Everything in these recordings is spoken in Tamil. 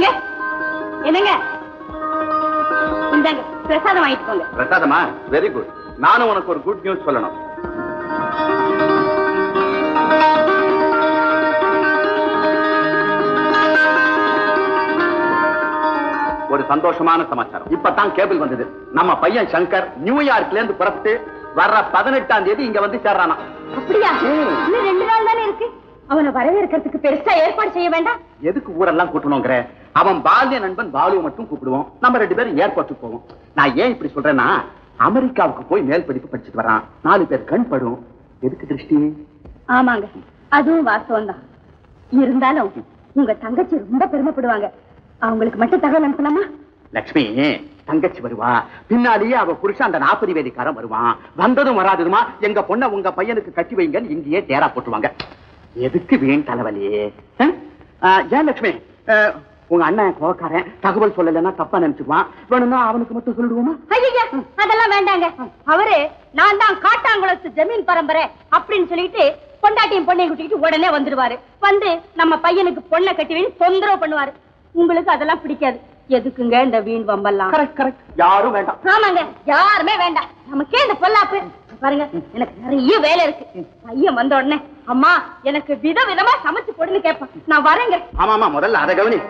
என்னங்க என்னங்க இந்தாங்க பிரசாதம் வாங்கிட்டு போங்க பிரசாதமா வெரி குட் நானும் உனக்கு ஒரு குட் நியூஸ் சொல்லணும் ஒரு சந்தோஷமான சமாச்சாரம் இப்பதான் கேபிள் வந்தது நம்ம பையன் சங்கர் நியூயார்க்ல இருந்து புறப்பட்டு வர்ற பதினெட்டாம் தேதி இங்க வந்து சேர்றானா அப்படியா இன்னும் ரெண்டு நாள் தானே இருக்கு அவனை வரவேற்கிறதுக்கு பெருசா ஏற்பாடு செய்ய வேண்டாம் எதுக்கு ஊரெல்லாம் கூட்டணுங்கிற அவன் பால்ய நண்பன் பாலுவை மட்டும் கூப்பிடுவோம் நம்ம ரெண்டு பேரும் ஏர்போர்ட்டுக்கு போவோம் நான் ஏன் இப்படி சொல்றேன்னா அமெரிக்காவுக்கு போய் மேல் படிப்பு படிச்சுட்டு வரான் நாலு பேர் கண் படும் எதுக்கு திருஷ்டி ஆமாங்க அதுவும் வாஸ்தவம் தான் இருந்தாலும் உங்க தங்கச்சி ரொம்ப பெருமைப்படுவாங்க அவங்களுக்கு மட்டும் தகவல் அனுப்பலாமா லக்ஷ்மி தங்கச்சி வருவா பின்னாலேயே அவ புருஷன் அந்த நாற்பது வேதிக்காரன் வருவான் வந்ததும் வராததுமா எங்க பொண்ண உங்க பையனுக்கு கட்டி வைங்கன்னு இங்கேயே டேரா போட்டுருவாங்க எதுக்கு வீண் தலைவலி அஹ்? அஹ், ஏன் லக்ஷ்மி அஹ், உங்க அண்ணன் கோக்காரன் தகவல் சொல்லலைன்னா தப்பா நினைச்சுக்குவான் வேணும்னா அவனுக்கு மட்டும் சொல்லிடுவோமா ஐயா அதெல்லாம் வேண்டாங்க அவரு நான் தான் காட்டாங்குளத்து ஜமீன் பரம்பரை அப்படின்னு சொல்லிட்டு பொண்டாட்டியும் பொண்ணையும் கூட்டிட்டு உடனே வந்துருவாரு வந்து நம்ம பையனுக்கு பொண்ணை கட்டி வைன்னு தொந்தரவு பண்ணுவாரு உங்களுக்கு அதெல்லாம் பிடிக்காது எதுக்குங்க இந்த வீண் வம்பெல்லாம் கரெக்ட் கரெக்ட் யாரும் வேண்டாம் ஆமாங்க யாருமே வேண்டாம் நமக்கே இந்த பொல்லாப்பு பாருங்க எனக்கு நிறைய வேலை இருக்கு பையன் வந்த உடனே அம்மா எனக்கு வித விதமா சமைச்சு போடுன்னு கேட்பான் நான் வரேங்க ஆமா ஆமா முதல்ல அதை கவனி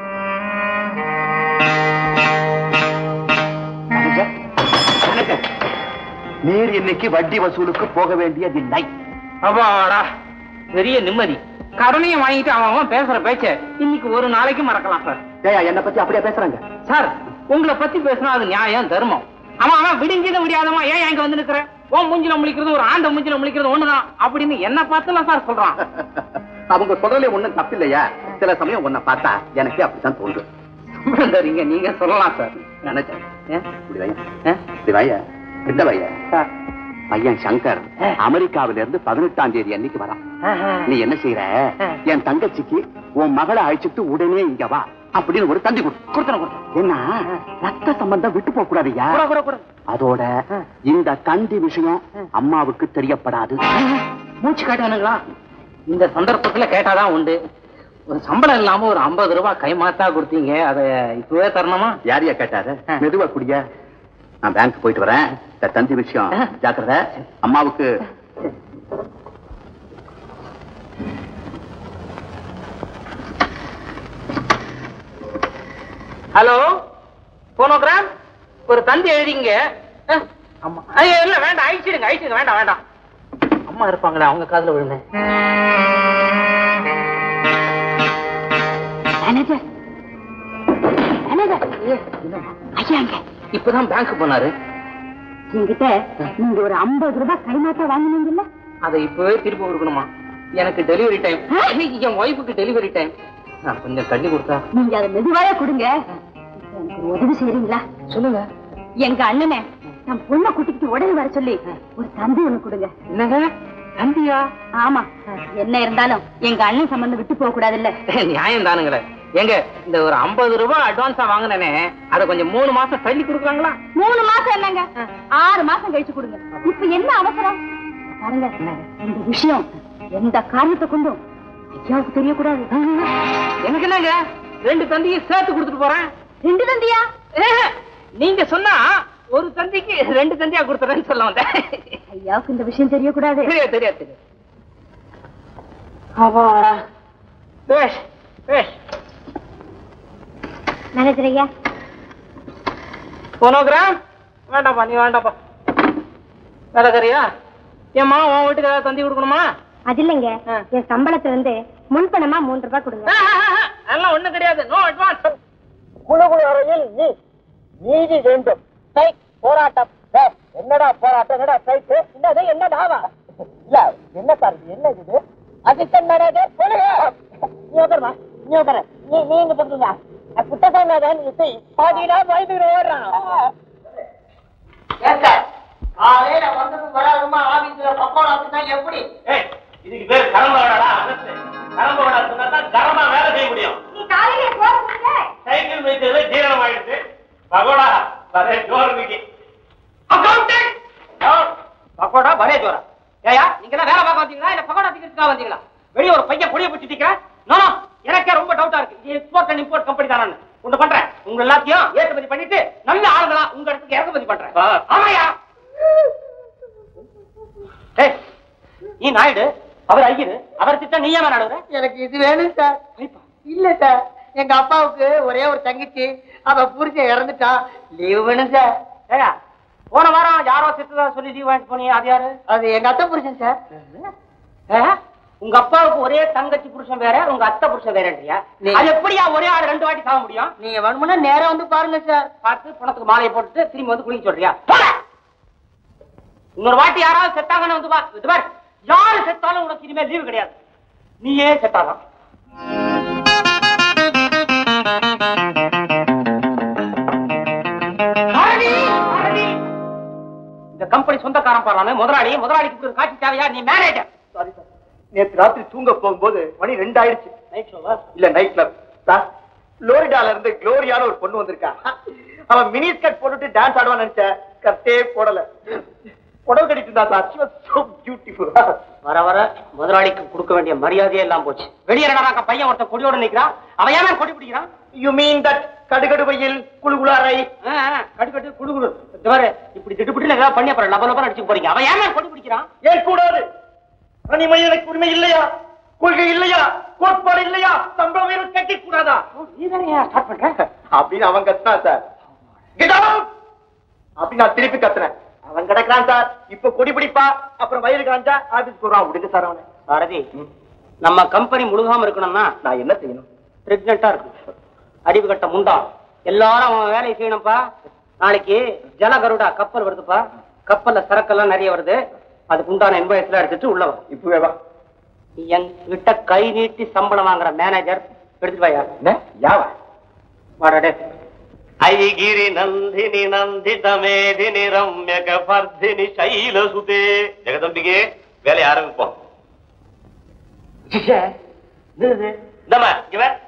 வணக்கம். வணக்கம். நீர் இன்னைக்கு வட்டி வசூலுக்கு போக வேண்டியதில்லை அப்பாடா பெரிய நிம்மதி கடனையும் வாங்கிட்டு அவன் அவன் பேசுற பேச்ச இன்னைக்கு ஒரு நாளைக்கு மறக்கலாம் சார் ஏயா என்ன பத்தி அப்படியே பேசுறாங்க சார் உங்களை பத்தி பேசினா அது நியாயம் தர்மம் அவன் அவன் விடிஞ்சதும் விடியாதமா ஏன் இங்க வந்து நிக்கிற உன் மூஞ்சில முழிக்கிறது ஒரு ஆண்ட மூஞ்சில முழிக்கிறது ஒண்ணுதான் அப்படின்னு என்ன பார்த்துலாம் சார் சொல்றான் அவங்க சொல்றதுல ஒண்ணும் தப்பில்லையா சில சமயம் உன்னை பார்த்தா எனக்கு அப்படித்தான் தோன்றும் சம்பளம் தரீங்க நீங்க சொல்லலாம் சார் நினைச்சேன் ஏ? இப்படி வையா ஏ? இப்படி வையா கிட்ட வையா சார் பையன் சங்கர் அமெரிக்காவில இருந்து பதினெட்டாம் தேதி அன்னைக்கு வரான் நீ என்ன செய்யற என் தங்கச்சிக்கு உன் மகளை அழைச்சிட்டு உடனே இங்க வா அப்படின்னு ஒரு தந்தி கொடு கொடுத்தன கொடுத்தன என்ன ரத்த சம்பந்தம் விட்டு போக கூடாதுயா கூட கூட கூட அதோட இந்த தந்தி விஷயம் அம்மாவுக்கு தெரியப்படாது மூச்சு காட்டானுங்களா இந்த சந்தர்ப்பத்துல கேட்டாதான் உண்டு ஒரு சம்பளம் இல்லாம ஒரு ஐம்பது ரூபாய் கைமாத்தா கொடுத்தீங்க அதை இப்பவே தரணுமா யாரையா கேட்டாரு மெதுவா குடிய நான் பேங்க் போயிட்டு வரேன் இந்த தந்தி விஷயம் ஜாக்கிரதை அம்மாவுக்கு ஹலோ போனோகிராம் ஒரு தந்தி எழுதிங்க அஹ், அம்மா ஐயோ இல்ல வேண்டாம் அழிச்சிடுங்க அழிச்சிடுங்க வேண்டாம் வேண்டாம் அம்மா இருப்பாங்களே அவங்க காதுல விழுந்தேன் மேனேஜர் மேனேஜர் ஐயாங்க இப்பதான் பேங்க் போனாரு என்கிட்ட நீங்க ஒரு ஐம்பது ரூபாய் கைமாத்தா வாங்கினீங்கல்ல அதை இப்பவே திருப்பி கொடுக்கணுமா எனக்கு டெலிவரி டைம் ஆ? என் ஒய்ஃபுக்கு டெலிவரி டைம் நான் கொஞ்சம் தள்ளி கொடுத்தா நீங்க அதை மெதுவாயா கொடுங்க எனக்கு ஒரு உதவி செய்றீங்களா சொல்லுங்க எங்க அண்ணனை நான் பொண்ணை கூட்டிக்கிட்டு உடனே வர சொல்லி ஒரு தந்தி ஒண்ணு கொடுங்க என்னங்க தந்தியா ஆமா என்ன இருந்தாலும் எங்க அண்ணன் சம்பந்தம் விட்டு போக கூடாதுல்ல நியாயம் தானுங்களே எங்க இந்த ஒரு ஐம்பது ரூபாய் அட்வான்ஸா வாங்கினேனே அதை கொஞ்சம் மூணு மாசம் தள்ளி கொடுக்குறாங்களா மூணு மாசம் என்னங்க ஆறு மாசம் கழிச்சு கொடுங்க இப்ப என்ன அவசரம் பாருங்க இந்த விஷயம் எந்த காரணத்தை கொண்டும் ஐயாவுக்கு தெரியக்கூடாது எனக்கு என்னங்க ரெண்டு தந்தியும் சேர்த்து கொடுத்துட்டு போறேன் ரெண்டு தந்தியா ஏஹே, நீங்க சொன்னா ஒரு தந்திக்கு ரெண்டு தந்தியா கொடுத்துறேன்னு சொல்ல வந்தேன் ஐயாவுக்கு இந்த விஷயம் தெரியக்கூடாது தெரியாது தெரியாது தெரியாது அப்பாடா பேஷ் பேஷ் மேனேஜர் ஐயா போனோகிராம் வேண்டாப்பா நீ வேண்டாப்பா வேலைக்காரியா ஏம்மா உன் வீட்டுக்கு ஏதாவது தந்தி கொடுக்கணுமா அது இல்லைங்க ஆ. என் சம்பளத்துல இருந்து முன்பணமா மூன்று ரூபாய் கொடுங்க ஆ, ஆ, ஆ, அதெல்லாம் ஒண்ணும் கிடையாது நோ அட்வான்ஸ் குழுகுழு அறையில் நீ நீதி வேண்டும் ஸ்ட்ரைக் போராட்டம் ஏய், என்னடா போராட்டம் என்னடா ஸ்ட்ரைக் என்னது என்ன டாவா இல்ல என்ன சார் இது என்ன இது அசிஸ்டன்ட் மேனேஜர் சொல்லுங்க நீ உட்காருமா நீ உட்காரு நீ நீ இங்க பண்றீங்க குட்டசாமியாதான் இசை பாத்தீங்கன்னா பயந்துக்கிட்டு ஓடுறான் காலையில வந்தது வராதுமா ஆபீஸ்ல பக்கோடா அப்படின்னா எப்படி இதுக்கு பேர் கரம்ப விடாடா அரசு கரம்ப விடா சொன்னா தான் கரமா வேலை செய்ய முடியும் நீ காலையிலே போறீங்க சைக்கிள் வைத்தது ஜீரணம் ஆயிடுச்சு பகோடா பரே ஜோர் இன்னைக்கு அக்கௌண்டன்ட் பக்கோடா பரே ஜோரா ஏயா நீங்க எல்லாம் வேலை பார்க்க வந்தீங்களா இல்ல பக்கோடா திக்கிறதுக்காக வந்தீங்களா வெளிய ஒரு பையன் புளிய பிடிச்சி நிக்கிறேன் நோ நோ எனக்கே ரொம்ப டவுட்டா இருக்கு இது எக்ஸ்போர்ட் அண்ட் இம்போர்ட் கம்பெனி தான் நான் ஒண்ணு பண்றேன் உங்க எல்லாத்தையும் ஏற்றுமதி பண்ணிட்டு நல்ல ஆளுங்களா உங்க இடத்துக்கு இறக்குமதி பண்றேன் ஆமாயா ஏய், நீ நாயுடு அவர் ஐயரு அவர் திட்டம் நீ ஏன் நடுவுற எனக்கு இது வேணும் சார் இல்ல சார் எங்க அப்பாவுக்கு ஒரே ஒரு தங்கச்சி அவ புருஷன் இறந்துட்டான் லீவு வேணும் சார் ஏயா போன வாரம் யாரோ செத்துதா சொல்லி லீவ் வாங்கிட்டு போனீங்க அது யாரு அது எங்க அத்தை புருஷன் சார் ஆ? உங்க அப்பாவுக்கு ஒரே தங்கச்சி புருஷன் வேற உங்க அத்தை புருஷன் வேறன்றியா நீ- அது எப்படியா ஒரே ஆள் ரெண்டு வாட்டி சாக முடியும் நீங்க வேணுமுன்னா நேரா வந்து பாருங்க சார் பார்த்து பணத்துக்கு மாலையை போட்டுட்டு திரும்பி வந்து குளிக்க சொல்றியா போடா. இன்னொரு வாட்டி யாராவது செத்தாங்கன்னு வந்து பா இது பாரு யாரு செத்தாலும் உனக்கு இனிமே லீவு கிடையாது நீயே செத்தாதான் பரணி, பரணி. இந்த கம்பெனி சொந்தக்காரன் பாருங்க முதலாளி முதலாளிக்கு இப்படி ஒரு காட்சி தேவையா நீ மேனேஜர் சாரி சார் நேத்து ராத்திரி தூங்க போகும்போது மணி ரெண்டாயிடுச்சு நைட் ஷோவா இல்ல நைட் கிளப் சார் புளோரிடால இருந்து குளோரியான ஒரு பொண்ணு வந்திருக்கா அவன் மினி ஸ்கர்ட் போட்டுட்டு டான்ஸ் ஆடுவான்னு நினைச்சேன் கட்டே போடல புடவை கட்டிட்டு இருந்தா sir she was so beautiful வர வர முதலாளிக்கு கொடுக்க வேண்டிய மரியாதையே எல்லாம் போச்சு வெளியே நடக்க பையன் ஒருத்தன் கொடியோட நிக்கிறான் அவன் ஏன் கொடி பிடிக்கிறான் யூ மீன் தட் கடுகடு வெயில் குழுகுளாரை ஆ, ஆ, கட்டு கட்டு குடு குடு இந்த பாரு இப்படி திட்டுப்பிட்டு ஏதாவது பண்ணி அப்புறம் லப லபா அடிச்சு போறீங்க அவன் ஏன் கொடி பிடிக்கிறான் ஏன் கூடாது தனிமனிதனுக்கு உரிமை இல்லையா கொள்கை இல்லையா கோட்பாடு இல்லையா சம்பளம் வேறு கட்டி கூடாதா நீ தானே ஸ்டார்ட் பண்ற அப்படின்னு அவன் கத்துனான் சார் Get out! அப்படின்னு நான் திருப்பி கத்துனேன் அவன் கிடக்குறான் சார் இப்ப கொடி பிடிப்பா அப்புறம் வயிறு காஞ்சா ஆபீஸ் போறான் விடுங்க சார் அவனை பாரதி நம்ம கம்பெனி முழுகாம இருக்கணும்னா நான் என்ன செய்யணும் பிரெக்னெண்டா இருக்கும் அறிவு கட்ட முண்டா எல்லாரும் அவன் வேலையை செய்யணும்ப்பா நாளைக்கு ஜலகருடா கப்பல் வருதுப்பா கப்பல்ல சரக்கெல்லாம் நிறைய வருது அதுக்கு உண்டான இன்வாய்ஸ்லாம் எடுத்துட்டு உள்ள வா இப்பவே வா என்கிட்ட கை நீட்டி சம்பளம் வாங்குற மேனேஜர் எடுத்துட்டு வாயா என்ன யாவா வாடாடே ஐகிரி நந்தினி நந்தித மேதினி ரம்யக பர்தினி சைலசுதே ஜெகதம்பிகே வேலையை ஆரம்பிப்போம் இந்தம்மா இங்க வா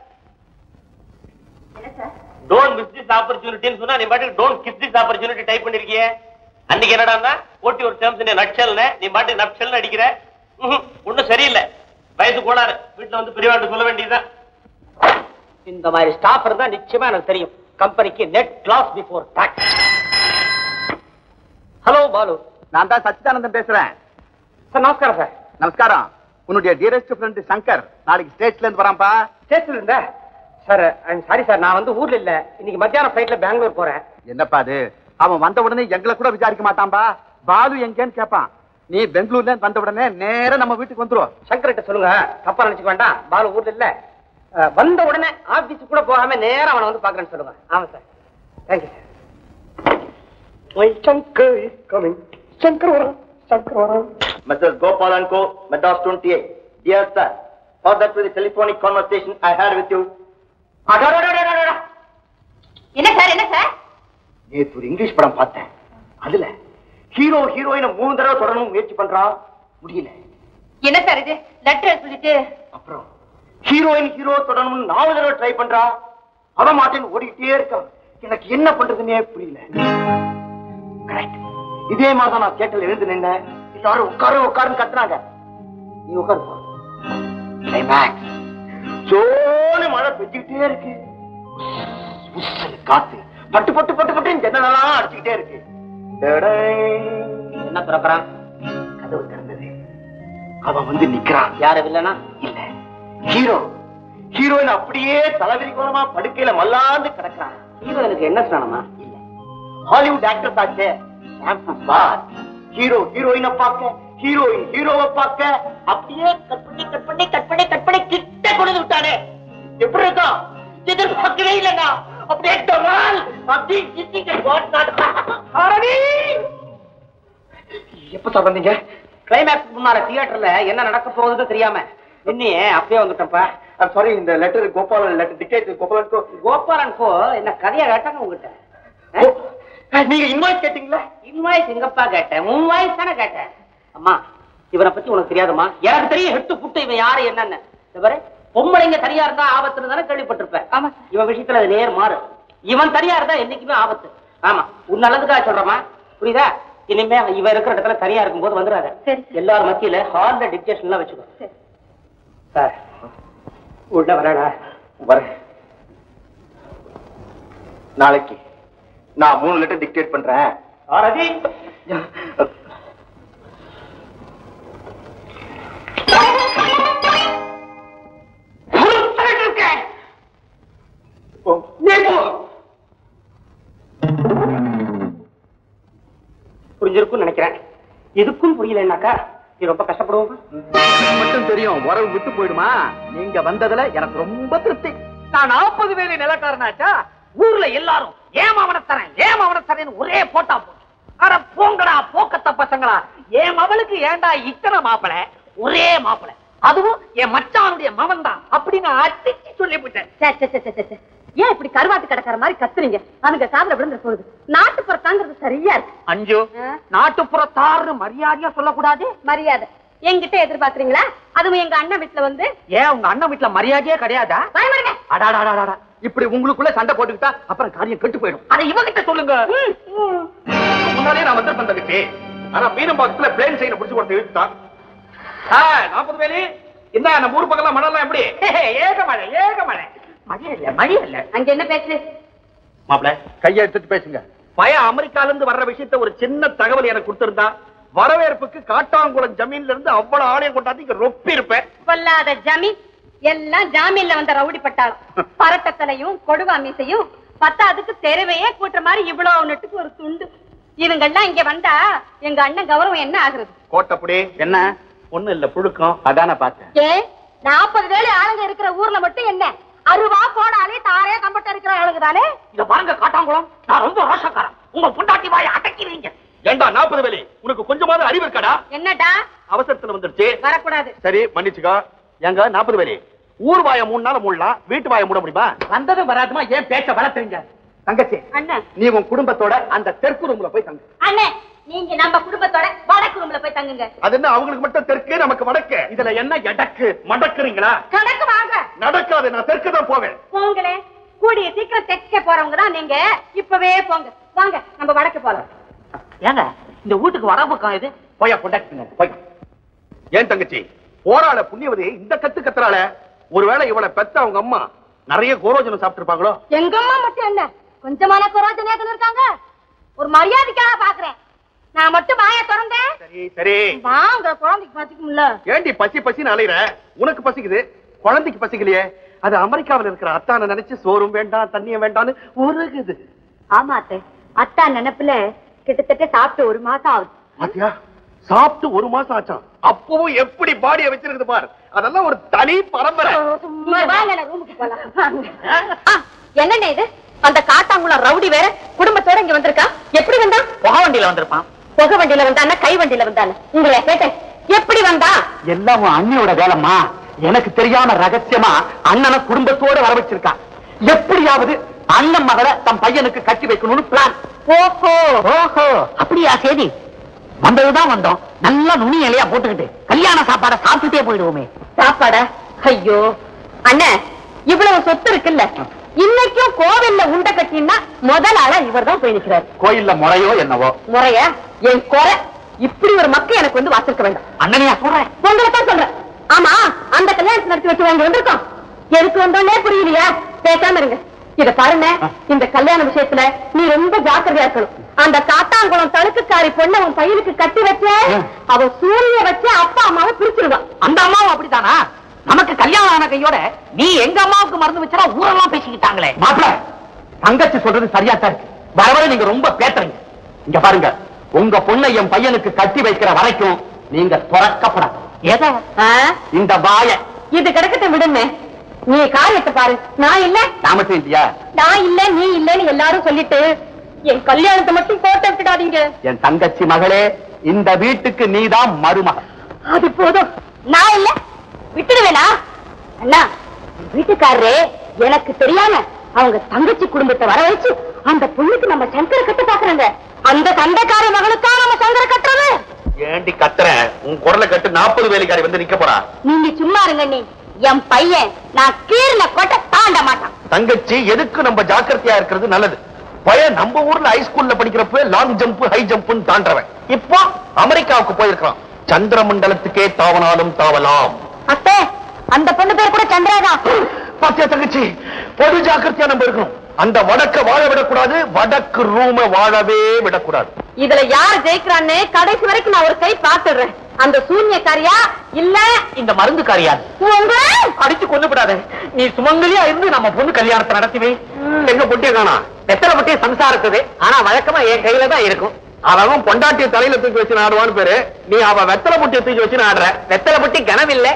டோன்ட் மிஸ் திஸ் ஆப்பர்ச்சுனிட்டின்னு சொன்னா நீ பாட்டுக்கு don't kiss this opportunity type பண்ணிருக்கியே அன்னைக்கு என்னடான்னா போட்டி ஒரு டேர்ம்ஸ் நட்சல்னு நீ பாட்டுக்கு நட்சல்னு அடிக்கிற ம்ஹும், ஒண்ணும் சரியில்லை வயசு கோளாறு வீட்டுல வந்து பெரியவாட்டு சொல்ல வேண்டியதுதான் இந்த மாதிரி ஸ்டாஃப் இருந்தா நிச்சயமா எனக்கு தெரியும் கம்பெனிக்கு net class before tax hello Balu நான் தான் சச்சிதானந்தன் பேசுறேன் சார் நமஸ்காரம் சார் நமஸ்காரம் உன்னுடைய டியரஸ்ட் ஃப்ரெண்ட் சங்கர் நாளைக்கு ஸ்டேட்ஸ்ல இருந்து வரான்பா ஸ்டேஷன்ல இருந்த சார் சாரி சார் நான் வந்து ஊர்ல இல்ல இன்னைக்கு மத்தியானம் ஃபிளைட்ல பெங்களூர் போறேன் என்னப்பா அது அவன் வந்த உடனே எங்களை கூட விசாரிக்க மாட்டான்பா பாலு எங்கேன்னு கேட்பான் நீ பெங்களூர்ல இருந்து வந்த உடனே நேரா நம்ம வீட்டுக்கு வந்துருவோம் சங்கர்கிட்ட சொல்லுங்க தப்பா நினைச்சுக்க வேண்டாம் பாலு ஊர்ல இல்ல அஹ், வந்த உடனே ஆபீஸ் கூட போகாம நேரா அவனை வந்து பாக்குறேன்னு சொல்லுங்க ஆமா sir thank you sir Shankar is coming Shankar வரான் சங்கர் வரான் mister Gopalan co Madras twenty eight dear sir for that with telephonic conversation I had with you என்ன சார் என்ன சார் நேத்து ஒரு இங்கிலீஷ் படம் பார்த்தேன் அதுல ஹீரோ ஹீரோயினை மூணு தடவை தொடரணும் முயற்சி பண்றான் முடியல என்ன சார் இது லெட்டர் சொல்லிட்டு அப்புறம் ஹீரோயின் ஹீரோ தொடரணும்னு நாலு தடவை ட்ரை பண்றா அவன் மாட்டேன்னு ஓடிக்கிட்டே இருக்கான் எனக்கு என்ன பண்றதுன்னே புரியல கரெக்ட் இதே மாதிரி தான் நான் தியேட்டர்ல எழுந்து நின்னேன் எல்லாரும் உட்காரு உட்காருன்னு கத்துனாங்க நீ உட்காருப்பா கிளைமேக்ஸ் சோனு மழை பெஞ்சுக்கிட்டே இருக்கு உஸ்ஸுன்னு காத்து பட்டு பட்டு பட்டு பட்டு ஜன்னலெல்லாம் அடிச்சுக்கிட்டே இருக்கு டடை. என்ன துறக்கிறான் கதவு திறந்தது அவன் வந்து நிக்கிறான் யாரு இல்லனா இல்ல ஹீரோ ஹீரோயின் அப்படியே தலைவிரி கோலமா படுக்கையில மல்லாந்து கிடக்குறான் ஹீரோயினுக்கு என்ன ஸ்நானமா இல்ல ஹாலிவுட் ஆக்டர்ஸ் ஆச்சே ஷாம்பு பார் ஹீரோ ஹீரோயினை பார்க்க ஹீரோயின் ஹீரோவை பார்க்க அப்படியே கட் பண்ணி கட் பண்ணி கட் பண்ணி கட் பண்ணி கிட்ட கொண்டு விட்டானே எப்படி இருக்கான் எதிர்பார்க்கவே இல்லைண்ணா அப்படியே டமால் அப்படியே கிட்டிங்க எப்ப சார் வந்தீங்க கிளைமேக்ஸ் முன்னால தியேட்டர்ல என்ன நடக்க போகுதுன்னு தெரியாம இன்னியே அப்பயே வந்துட்டப்பா சாரி இந்த letter Gopalan letter ticket Gopalan Gopalan co என்ன கதையா கேட்டாங்க உங்ககிட்ட நீங்க இன்வாய்ஸ் கேட்டீங்களா இன்வாய்ஸ் எங்கப்பா கேட்டேன் உன் வாய்ஸ் தானே கேட்டேன் அம்மா இவனை பத்தி உனக்கு தெரியாதுமா எனக்கு தெரியும் ஹெட்டு புட்டு இவன் யாரு என்னன்னு இந்த பாரு பொம்பளைங்க தனியா இருந்தா ஆபத்துன்னு தானே கேள்விப்பட்டிருப்பேன் ஆமா இவன் விஷயத்துல அது நேர் மாறு இவன் தனியா இருந்தா என்னைக்குமே ஆபத்து ஆமா உன் நல்லதுக்காக சொல்றமா புரியுதா இனிமே இவன் இருக்கிற இடத்துல தனியா இருக்கும்போது வந்துடாத சரி. எல்லாரும் மத்தியில ஹால்ல டிக்டேஷன் எல்லாம் வச்சுக்கோ சரி. சார் உள்ள வரடா வரேன் நாளைக்கு நான் மூணு லெட்டர் டிக்டேட் பண்றேன் சாரதி புரிஞ்சிருக்கும் நினைக்கிறேன் இதுக்கும் புரியலன்னாக்கா நீ ரொம்ப கஷ்டப்படுவோம் எனக்கு மட்டும் தெரியும் உறவு விட்டு போயிடுமா நீங்க வந்ததுல எனக்கு ரொம்ப திருப்தி நான் நாற்பது பேரு நிலக்காரனாச்சா ஊர்ல எல்லாரும் ஏன் அவனை தரேன் ஏன் அவனை தரேன்னு ஒரே போட்டா போச்சு அட போங்கடா போக்கத்த பசங்களா என் மவளுக்கு ஏன்டா இத்தனை மாப்பிள ஒரே மாப்பிள அதுவும் என் மச்சானுடைய மவன் தான் அப்படின்னு அடிச்சு சொல்லிவிட்டேன் சே, சே, சே, சே, சே, சே. ஏன் இப்படி கருவாட்டு கடக்கிற மாதிரி கத்துறீங்க அதுங்க காதுல விழுந்து சொல்லுது நாட்டுப்புறத்தாங்கிறது சரியா இருக்கு அஞ்சு ஆ? நாட்டுப்புறத்தாருன்னு மரியாதையா சொல்லக்கூடாது மரியாதை என்கிட்ட எதிர்பார்க்கறீங்களா அதுவும் எங்க அண்ணன் வீட்டுல வந்து ஏன் உங்க அண்ணன் வீட்டுல மரியாதையே கிடையாதா பயமுறுங்க அடாடாடாடா இப்படி உங்களுக்குள்ள சண்டை போட்டுக்கிட்டா அப்புறம் காரியம் கெட்டு போயிடும் அதை இவகிட்ட சொல்லுங்க முன்னாலே நான் வந்திருப்பேன் தங்கச்சி ஆனா மீனம் பாக்கத்துல பிளேன் சைனை புடிச்சு கொடுத்து இழுத்துட்டான் நாற்பது வேலி என்ன நம்ம ஊர் பக்கம்லாம் மணல்லாம் எப்படி ஏக மழை ஏக மழை மழை இல்ல மழை இல்ல அங்க என்ன பேச்சு மாப்பிள கையை எடுத்துட்டு பேசுங்க பையன் அமெரிக்கால இருந்து வர்ற விஷயத்த ஒரு சின்ன தகவல் எனக்கு கொடுத்திருந்தா வரவேற்புக்கு காட்டாங்குளம் ஜமீன்ல இருந்து அவ்வளவு ஆலயம் கொண்டாந்து இங்க ரொப்பி இருப்பேன் கொல்லாத ஜமீன் எல்லாம் ஜாமீன்ல வந்த ரவுடி பட்டாளம் பரட்டத்தலையும் கொடுவா மீசையும் பத்தாதுக்கு தெருவையே கூட்டுற மாதிரி இவ்வளவு நெட்டுக்கு ஒரு துண்டு இவங்கெல்லாம் இங்க வந்தா எங்க அண்ணன் கௌரவம் என்ன ஆகுறது கோட்டப்படி என்ன ஒண்ணு இல்ல புழுக்கம் அதான பார்த்தேன் ஏ நாற்பது வேலை ஆளுங்க இருக்கிற ஊர்ல மட்டும் என்ன அருவா போடாலே தாரே கம்பட்ட இருக்கிற ஆளுங்க தானே இத பாருங்க காட்டாங்குளம் நான் ரொம்ப ரோஷக்காரன் உங்க பொண்டாட்டி வாயை அடக்கிறீங்க ஏண்டா நாற்பது வேலி உனக்கு கொஞ்சமாவது அறிவு இருக்காடா என்னடா அவசரத்துல வந்துருச்சு வரக்கூடாது சரி மன்னிச்சுக்கோ எங்க நாற்பது வேலி ஊர் வாய மூணு நாள் மூடலாம் வீட்டு வாய மூட முடியுமா வந்ததும் வராதுமா ஏன் பேச்ச வளர்த்துறீங்க தங்கச்சி அண்ணன் நீ உன் குடும்பத்தோட அந்த தெற்கு ரூம்ல போய் தங்கு அண்ணே நீங்க நம்ம குடும்பத்தோட வடக்கு ரூம்ல போய் தங்குங்க அது என்ன அவங்களுக்கு மட்டும் தெற்கு நமக்கு வடக்கு இதுல என்ன எடக்கு மடக்குறீங்களா கணக்கு வாங்க நடக்காது நான் தெற்கு தான் போவேன் போங்களே கூடிய சீக்கிரம் தைக்க போறவங்க தான் நீங்க இப்பவே போங்க வாங்க நம்ம வடக்கு போலாம் ஏங்க இந்த வீட்டுக்கு வர பக்கம் இது போய் கொண்டாட்டுங்க போய் ஏன் தங்கச்சி போராள புண்ணியவதி இந்த கத்து கத்துறாள ஒருவேளை இவளை பெத்த அவங்க அம்மா நிறைய கோரோஜனம் சாப்பிட்டிருப்பாங்களோ எங்க அம்மா மட்டும் என்ன கொஞ்சமான குரோஜனையாத்துல இருக்காங்க ஒரு மரியாதைக்காக பாக்குறேன் நான் மட்டும் வாய திறந்தேன் சரி சரி வாங்க குழந்தைக்கு பசிக்கும்ல ஏண்டி பசி பசின்னு அலையிற உனக்கு பசிக்குது குழந்தைக்கு பசிக்கலையே அது அமெரிக்காவில் இருக்கிற அத்தானை நினைச்சு சோறும் வேண்டாம் தண்ணியும் வேண்டாம்னு உருகுது ஆமா அத்தை அத்தா நினைப்புல கிட்டத்தட்ட சாப்பிட்டு ஒரு மாசம் ஆகுது பாத்தியா சாப்பிட்டு ஒரு மாசம் ஆச்சாம் அப்பவும் எப்படி பாடிய வச்சிருக்குது பார் அதெல்லாம் ஒரு தனி பரம்பரை சும்மா வாங்க நான் ரூமுக்கு போலாம் ஆ, என்னண்ணே இது அந்த காட்டாங்குளம் ரவுடி வேற குடும்பத்தோட இங்க வந்திருக்கா எப்படி வந்தா புகை வண்டியில வந்திருப்பான் புகை வண்டியில வந்தானா கை வண்டியில வந்தானே உங்களை கேட்டேன் எப்படி வந்தா எல்லாம் உன் அண்ணியோட வேலைம்மா எனக்கு தெரியாம ரகசியமா அண்ணனை குடும்பத்தோட வர வச்சிருக்கா எப்படியாவது அண்ணன் மகளை தன் பையனுக்கு கட்டி வைக்கணும்னு பிளான் ஓஹோ ஓஹோ அப்படியா சரி வந்ததுதான் வந்தோம் நல்லா நுனி இலையா போட்டுக்கிட்டு கல்யாண சாப்பாடை சாப்பிட்டுட்டே போயிடுவோமே சாப்பாடா ஐயோ அண்ணே இவ்வளவு சொத்து இருக்குல்ல இன்னைக்கும் கோவில்ல உண்டை கட்டினா முதல் ஆளா இவர் தான் போய் நிக்கிறார் கோயில்ல முறையோ என்னவோ முறைய என் குறை இப்படி ஒரு மக்க எனக்கு வந்து வாசிக்க வேண்டாம் அண்ணனையா சொல்றேன் உங்களை தான் சொல்றேன் ஆமா அந்த கல்யாணத்தை நடத்தி வச்சு வாங்கி வந்திருக்கோம் எதுக்கு வந்தோன்னே புரியலையா பேசாம இருங்க இத பாருங்க இந்த கல்யாண விஷயத்துல நீ ரொம்ப ஜாக்கிரதையா இருக்கணும் அந்த காட்டாங்குளம் தழுக்குக்காரி பொண்ணை உன் பையனுக்கு கட்டி வச்ச அவ சூரிய வச்சு அப்பா அம்மாவை பிரிச்சிருவான் அந்த அம்மாவும் அப்படித்தானா நமக்கு கல்யாணம் ஆன கையோட நீ எங்க அம்மாவுக்கு மருந்து வச்சா ஊரெல்லாம் பேசிக்கிட்டாங்களே மாப்பிள தங்கச்சி சொல்றது சரியா தான் இருக்கு வர வர நீங்க ரொம்ப பேசுறீங்க இங்க பாருங்க உங்க பொண்ணை என் பையனுக்கு கட்டி வைக்கிற வரைக்கும் நீங்க துறக்கப்படாது எதை ஆ? இந்த வாய இது கிடக்கட்டும் விடுமே நீ காரியத்தை பாரு நான் இல்ல நாம இல்லையா நான் இல்ல நீ இல்லன்னு எல்லாரும் சொல்லிட்டு என் கல்யாணத்தை மட்டும் போட்டு விட்டுடாதீங்க என் தங்கச்சி மகளே இந்த வீட்டுக்கு நீதான் மருமகள் அது போதும் நான் இல்ல விட்டுடுவேனா அண்ணா வீட்டுக்காரரே எனக்கு தெரியாம அவங்க தங்கச்சி குடும்பத்தை வர வச்சு அந்த பொண்ணுக்கு நம்ம சங்கர கட்ட பாக்குறாங்க அந்த சண்டைக்கார மகளுக்கா நம்ம சங்கர கட்டுறது ஏண்டி கத்துற உன் குரலை கட்டு நாற்பது வேலைக்காரி வந்து நிக்க போறா நீங்க சும்மா இருங்க நீ என் பையன் நான் கீழ கொட்ட தாண்ட மாட்டான் தங்கச்சி எதுக்கு நம்ம ஜாக்கிரதையா இருக்கிறது நல்லது பையன் நம்ம ஊர்ல ஹைஸ்கூல்ல படிக்கிறப்ப லாங் ஜம்ப் ஹை ஜம்ப்னு தாண்டவன் இப்போ அமெரிக்காவுக்கு போயிருக்கான் சந்திர மண்டலத்துக்கே தாவனாலும் தாவலாம் அத்தை அந்த பொண்ணு பேர் கூட சந்திராதான் பாத்தியா தங்கச்சி பொது ஜாக்கிரதையா நம்ம இருக்கணும் அந்த வடக்க வாழ விடக்கூடாது வடக்கு ரூம வாழவே விடக்கூடாது இதுல யார் ஜெயிக்கிறான்னு கடைசி வரைக்கும் நான் ஒரு கை பாத்துடுறேன் அந்த சூன்யக்காரியா இல்ல இந்த மருந்து காரியாது உங்க அடிச்சு கொண்டு விடாத நீ சுமங்கலியா இருந்து நம்ம பொண்ணு கல்யாணத்தை நடத்திவே எங்க பொட்டிய காணா எத்தனை பொட்டிய சம்சாரத்துது ஆனா வழக்கமா என் கையில தான் இருக்கும் அவன் பொண்டாட்டிய தலையில தூக்கி வச்சு நாடுவான்னு பேரு நீ அவ வெத்தலை பொட்டிய தூக்கி வச்சு நாடுற வெத்தலை பொட்டி கனம் இல்ல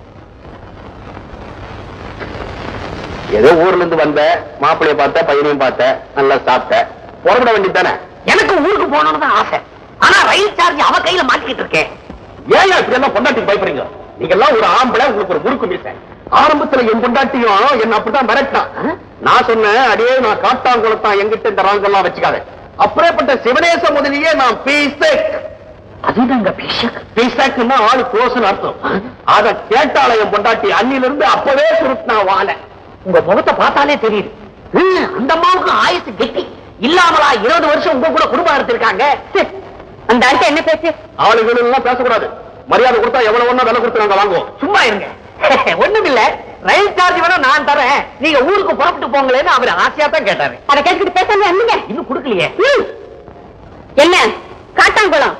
ஏதோ ஊர்ல இருந்து வந்த மாப்பிளைய பார்த்த பையனையும் பார்த்த நல்லா சாப்பிட்ட புறப்பட வேண்டியது தானே எனக்கு ஊருக்கு போகணும்னு தான் ஆசை ஆனா ரயில் சார்ஜ் அவ கையில மாட்டிக்கிட்டு இருக்கேன் ஏன் இப்படி எல்லாம் பொண்டாட்டிக்கு பயப்படுறீங்க நீங்க எல்லாம் ஒரு ஆம்பளை உங்களுக்கு ஒரு முறுக்கு மீச ஆரம்பத்துல என் பொண்டாட்டியும் என்ன அப்படிதான் மிரட்டான் நான் சொன்னேன் அடியே நான் காட்டாங்குளத்தான் எங்கிட்ட இந்த ராங்கெல்லாம் வச்சுக்காத அப்படியேப்பட்ட சிவனேச முதலியே நான் பீசக் அதுதாங்க பீசக் பீசக்னா ஆளு க்ளோஸ்னு அர்த்தம் அத கேட்டால என் பொண்டாட்டி அன்னில இருந்து அப்பவே சுருட்டினா வாழ உங்க முகத்தை பார்த்தாலே தெரியுது ஹம், அந்த அம்மாவுக்கு ஆயுசு கெட்டி இல்லாமலா இருபது வருஷம் உங்க கூட குடும்பம் நடத்திருக்காங்க அந்த ஆள்கிட்ட என்ன பேச்சு ஆளுகள் எல்லாம் பேசக்கூடாது மரியாதை கொடுத்தா எவ்வளவு ஒண்ணா விலை கொடுத்து நாங்க வாங்குவோம் சும்மா இருங்க ஒண்ணும் இல்ல ரயில் சார்ஜ் வேணா நான் தரேன் நீங்க ஊருக்கு புறப்பட்டு போங்களேன்னு அவர் ஆசையா தான் கேட்டாரு அத கேட்டுக்கிட்டு பேசாம என்னங்க இன்னும் கொடுக்கலையே ம். என்ன காட்டாங்குளம்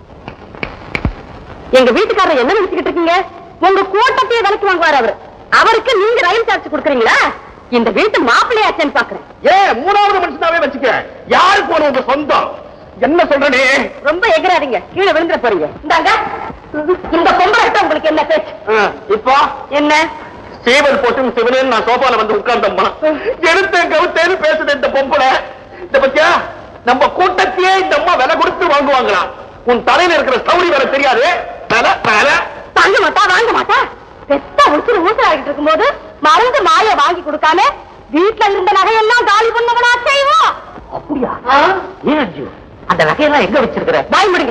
எங்க வீட்டுக்காரர் என்ன நினைச்சுக்கிட்டு இருக்கீங்க உங்க கூட்டத்தையே விலைக்கு வாங்குவார் அவரு அவருக்கு நீங்க ரயில் சார்ஜ் கொடுக்குறீங்களா இந்த வீட்டு மாப்பிள்ளையாச்சேன்னு பாக்குறேன் ஏ மூணாவது மனுஷனாவே வச்சுக்க யாருக்கு ஒரு உங்க சொந்தம் என்ன சொல்றனே ரொம்ப எகிறாதீங்க கீழே விழுந்துட போறீங்க இந்தாங்க இந்த பொம்பளை உங்களுக்கு என்ன பேச்சு இப்போ என்ன சீவல் போட்டு சிவனேன்னு நான் சோபால வந்து உட்கார்ந்தம்மா எடுத்து கவுத்தேன்னு பேசுது இந்த பொம்பளை இந்த பத்தியா நம்ம கூட்டத்தையே இந்த அம்மா விலை கொடுத்து வாங்குவாங்களாம் உன் தலையில இருக்கிற சௌரி வேற தெரியாது விலை விலை தாங்க மாட்டா வாங்க மாட்டா பெத்த உசுறு ஊசல் ஆகிட்டு இருக்கும்போது மருந்து மாய வாங்கி கொடுக்காம வீட்டுல இருந்த நகையெல்லாம் காலி பண்ணவனா செய்வோம் அப்படியா ஏன் அஞ்சு அந்த நகையெல்லாம் எங்க வச்சிருக்கிற வாய் முடிங்க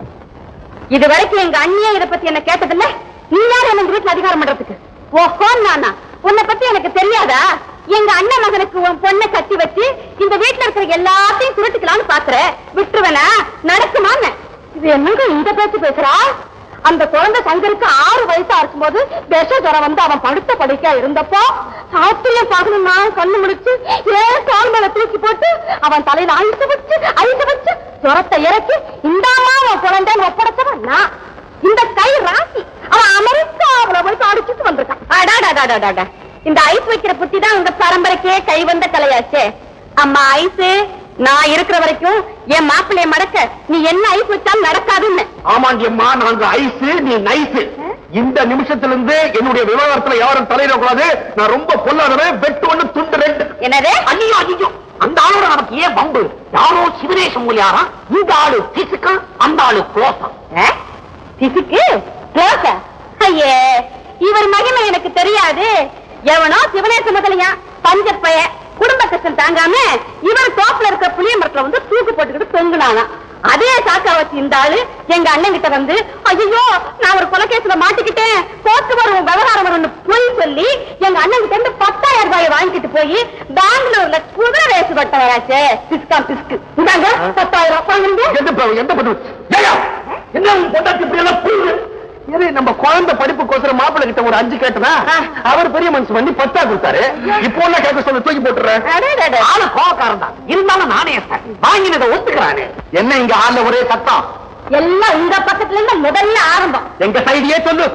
இது வரைக்கும் எங்க அண்ணியே இத பத்தி என்ன கேட்டதில்ல நீ யார் என்ன இந்த வீட்டுல அதிகாரம் பண்றதுக்கு ஓஹோ நானா உன்னை பத்தி எனக்கு தெரியாதா எங்க அண்ணன் மகனுக்கு உன் பொண்ணை கட்டி வச்சு இந்த வீட்டுல இருக்கிற எல்லாத்தையும் சுருட்டுக்கலாம்னு பாக்குற விட்டுருவனா நடக்குமான்னு இது என்னங்க இந்த பேச்சு பேசுறா அந்த குழந்தை சங்கருக்கு ஆறு வயசா இருக்கும்போது விஷ ஜுரம் வந்து அவன் படுத்த படுக்கையா இருந்தப்போ சாத்திரியம் பார்க்கணும் நான் கண்ணு முடிச்சு ஏன் கால் மேல தூக்கி போட்டு அவன் தலையில அழிச்சு வச்சு அழிச்சு வச்சு ஜுரத்தை இறக்கி இந்தாமா அவன் குழந்தைன்னு ஒப்படைச்சவன் நான் இந்த கை ராசி அவன் அமெரிக்காவுல போய் அடிச்சுட்டு வந்திருக்கான் அடாடாடாடாடா இந்த ஐஸ் வைக்கிற புத்தி தான் உங்க பரம்பரைக்கே கை வந்த கலையாச்சே அம்மா ஐஸ் நான் இருக்கிற வரைக்கும் என் மாப்பிள்ளைய மடக்க நீ என்ன ஐஸ் வச்சாலும் நடக்காதுன்னு ஆமாண்டி அம்மா நாங்க ஐசு நீ நைசு இந்த நிமிஷத்துல இருந்து என்னுடைய விவகாரத்துல யாரும் தலையிட கூடாது நான் ரொம்ப பொல்லாதவன் வெட்டு ஒண்ணு துண்டு ரெண்டு என்னது ஐயோ ஐயோ அந்த ஆளோட நமக்கு ஏன் பம்பு யாரோ சிவனேசம் மூலியாரா இந்த ஆளு பிசுக்கா அந்த ஆளு குளோசம் ஆ? பிசுக்கு க்ளோஸா ஐயே இவர் மகிமை எனக்கு தெரியாது எவனோ சிவனேச முதலியா பஞ்சப்பைய குடும்ப கஷ்டம் தாங்காம இவர் தோப்புல இருக்கிற புளிய மரத்துல வந்து தூக்கு போட்டுக்கிட்டு தொங்குனானா அதே சாக்கா வச்சு இந்த ஆளு எங்க அண்ணன் கிட்ட வந்து ஐயோ நான் ஒரு கொலைகேசுல மாட்டிக்கிட்டேன் கோர்ட்டு வரும் விவகாரம் வரும்னு பொய் சொல்லி எங்க அண்ணன் கிட்ட இருந்து பத்தாயிரம் ரூபாய் வாங்கிட்டு போய் பெங்களூர்ல குதிரை ரேசு பட்டவராச்சே பிஸ்கா பிஸ்கு இந்தாங்க பத்தாயிரம் வாங்குறீங்க எந்த ப- எந்த பட்டு ஏய்யா, என்ன உன் பொண்டாட்டி இப்படி எல்லாம் புரியுது இது நம்ம குழந்தை படிப்புக்கோசரம் மாப்பிள்ளை கிட்ட ஒரு அஞ்சு கேட்டனா அவர் பெரிய மனுஷன் பண்ணி பத்தா கொடுத்தாரு இப்போ என்ன கேட்க சொல்ல தூக்கி போட்டுறேன் அடடட. ஆளு கோவக்காரன் தான் இருந்தாலும் நானே வாங்கினதை ஒத்துக்கிறானே என்ன இங்க ஆள்ல ஒரே சத்தம் எல்லாம் உங்க பக்கத்துல இருந்து முதல்ல ஆரம்பம் எங்க சைடியே சொல்லு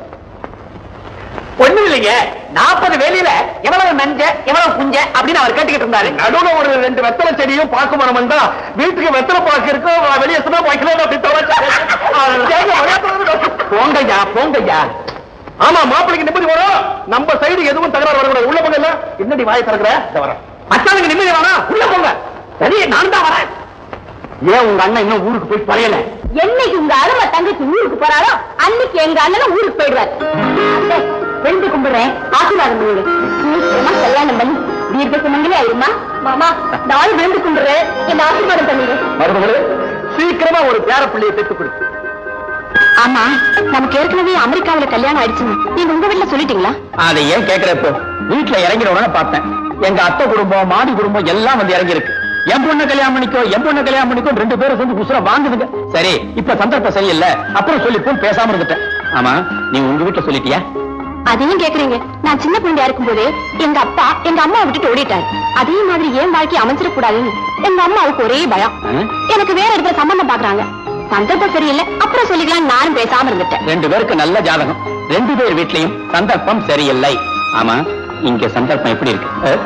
ஒண்ணு இல்லைங்க நாற்பது வேலையில எவ்வளவு நஞ்ச எவ்வளவு குஞ்ச அப்படின்னு அவர் கேட்டுக்கிட்டு இருந்தாரு நடுவுல ஒரு ரெண்டு வெத்தலை செடியும் பாக்கு மரம் வந்தா வீட்டுக்கு வெத்தலை பாக்கு இருக்கும் வெளியே சும்மா பாக்கலாம் அப்படி போங்கய்யா போங்கய்யா ஆமா மாப்பிளைக்கு நிம்மதி வரும் நம்ம சைடு எதுவும் தகராறு வரக்கூடாது உள்ள போங்க இல்ல என்னடி வாயை திறக்கிற இந்த வரேன் மச்சானுக்கு நிம்மதி வேணாம் உள்ள போங்க சரி நான் தான் வரேன் ஏன் உங்க அண்ணன் இன்னும் ஊருக்கு போய் பழையல என்னைக்கு உங்க அருமை தங்கச்சி ஊருக்கு போறாரோ அன்னைக்கு எங்க அண்ணனும் ஊருக்கு போயிடுவார் அத்தை, விழுந்து கும்பிடுறேன் ஆசீர்வாதம் பண்ணுங்க சீக்கிரமா கல்யாணம் பண்ணி தீர்க்க சுமங்கலி ஆயிருமா மாமா நாள் விழுந்து கும்பிடுறேன் என்ன ஆசீர்வாதம் பண்ணுங்க மருமகளே சீக்கிரமா ஒரு பேர பிள்ளையை பெற்றுக் கொடு ஆமா நமக்கு ஏற்கனவே அமெரிக்காவில கல்யாணம் ஆயிடுச்சுன்னு நீங்க உங்க வீட்டுல சொல்லிட்டீங்களா அதை ஏன் கேக்குறப்போ வீட்டுல இறங்கின உடனே பார்த்தேன் எங்க அத்தை குடும்பம் மாடி குடும்பம் எல்லாம் வந்து இறங்கி இருக்கு என் பொண்ணு கல்யாணம் பண்ணிக்கோ என் பொண்ணு கல்யாணம் பண்ணிக்கோ ரெண்டு பேரும் சேர்ந்து குசுர வாங்குதுங்க சரி இப்ப சந்தர்ப்பம் சரியில்லை அப்புறம் சொல்லிப்போம் பேசாம இருந்துட்டேன் ஆமா நீ உங்க வீட்டுல சொல்லிட்டியா அதையும் கேக்குறீங்க நான் சின்ன குழந்தையா இருக்கும்போது எங்க அப்பா எங்க அம்மா விட்டுட்டு ஓடிட்டாரு அதே மாதிரி ஏன் வாழ்க்கை அமைஞ்சிடக்கூடாதுன்னு எங்க அம்மாவுக்கு ஒரே பயம் எனக்கு வேற இடத்துல சம்பந்தம் பாக்குறாங்க சந்தர்ப்பம் சரியில்லை அப்புறம் சொல்லிக்கலாம் நானும் பேசாம இருந்துட்டேன் ரெண்டு பேருக்கு நல்ல ஜாதகம் ரெண்டு பேர் வீட்லயும் சந்தர்ப்பம் சரியில்லை ஆமா இங்க சந்தர்ப்பம் எப்படி இருக்கு அஹ்?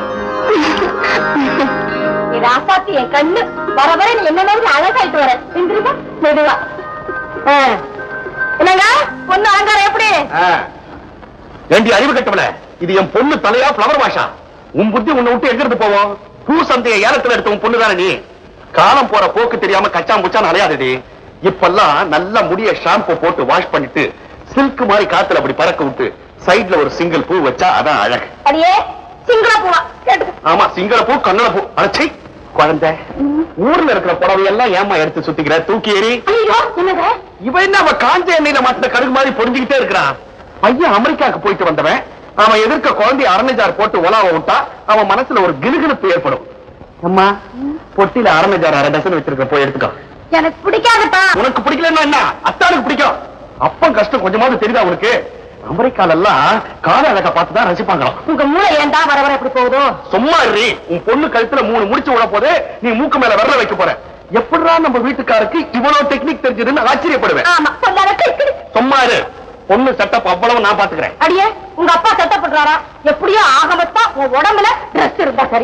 இது அசாத்தி என் கண்ணு வர வர நீ என்ன மாதிரி அழகாயிட்டு வர எந்திரிப்பா மெதுவா ஆ. என்னங்க பொண்ணு அலங்காரம் எப்படி வேண்டிய அறிவு கட்டவல இது என் பொண்ணு தலையா பிளவர் வாஷா உன் புத்தி உன்னை விட்டு எங்க இருந்து போவோம் பூ சந்தைய ஏலத்துல எடுத்த உன் பொண்ணு தானே நீ காலம் போற போக்கு தெரியாம கச்சான் புச்சான் அலையாதடி இப்பெல்லாம் நல்ல முடிய ஷாம்பு போட்டு வாஷ் பண்ணிட்டு சில்க் மாதிரி காத்துல அப்படி பறக்க விட்டு சைடுல ஒரு சிங்கிள் பூ வச்சா அதான் அழகு அடியே சிங்களா பூவா கேட்டுக்க ஆமா சிங்கள பூ கன்னட பூ அழைச்சி குழந்தை ஊர்ல இருக்கிற புடவையெல்லாம் ஏமா எடுத்து சுத்திக்கிற தூக்கி எறி ஐயோ என்னங்க இவன் என்ன அவன் காஞ்ச எண்ணெயில மாட்டின கடுகு மாதிரி பொறிஞ்சுக்கிட்டே இருக்கிறான் பையன் அமெரிக்காவுக்கு போயிட்டு வந்தவன் அவன் எதிர்க்க குழந்தை அரணைஜார் போட்டு உலாவ விட்டா அவன் மனசுல ஒரு கிலுகிலுப்பு ஏற்படும் அம்மா பொட்டில அரணைஜார் அரை டசன் வச்சிருக்க போய் எடுத்துக்கோ எனக்கு பிடிக்காதப்பா உனக்கு பிடிக்கலன்னா என்ன அத்தானுக்கு பிடிக்கும் அப்பன் கஷ்டம் கொஞ்சமாவது தெரியுதா உனக்கு அமெரிக்கால எல்லாம் கால அழகை பார்த்து தான் ரசிப்பாங்களாம் உங்க மூளை ஏன் தான் வர வர எப்படி போகுதோ சும்மா இரு உன் பொண்ணு கழுத்துல மூணு முடிச்சு விட போது நீ மூக்கு மேல விரல வைக்க போற எப்படிடா நம்ம வீட்டுக்காருக்கு இவ்வளவு டெக்னிக் தெரிஞ்சதுன்னு ஆச்சரியப்படுவேன் ஆமா சொல்லாத கிறுக்கிறு. சும்மா இரு பொண்ணு செட்டப் அவ்வளவு நான் பாத்துக்கிறேன் அடியே உங்க அப்பா சட்டப்படுறாரா எப்படியோ ஆகமத்தா உன் உடம்புல ட்ரெஸ் இருந்தா சரி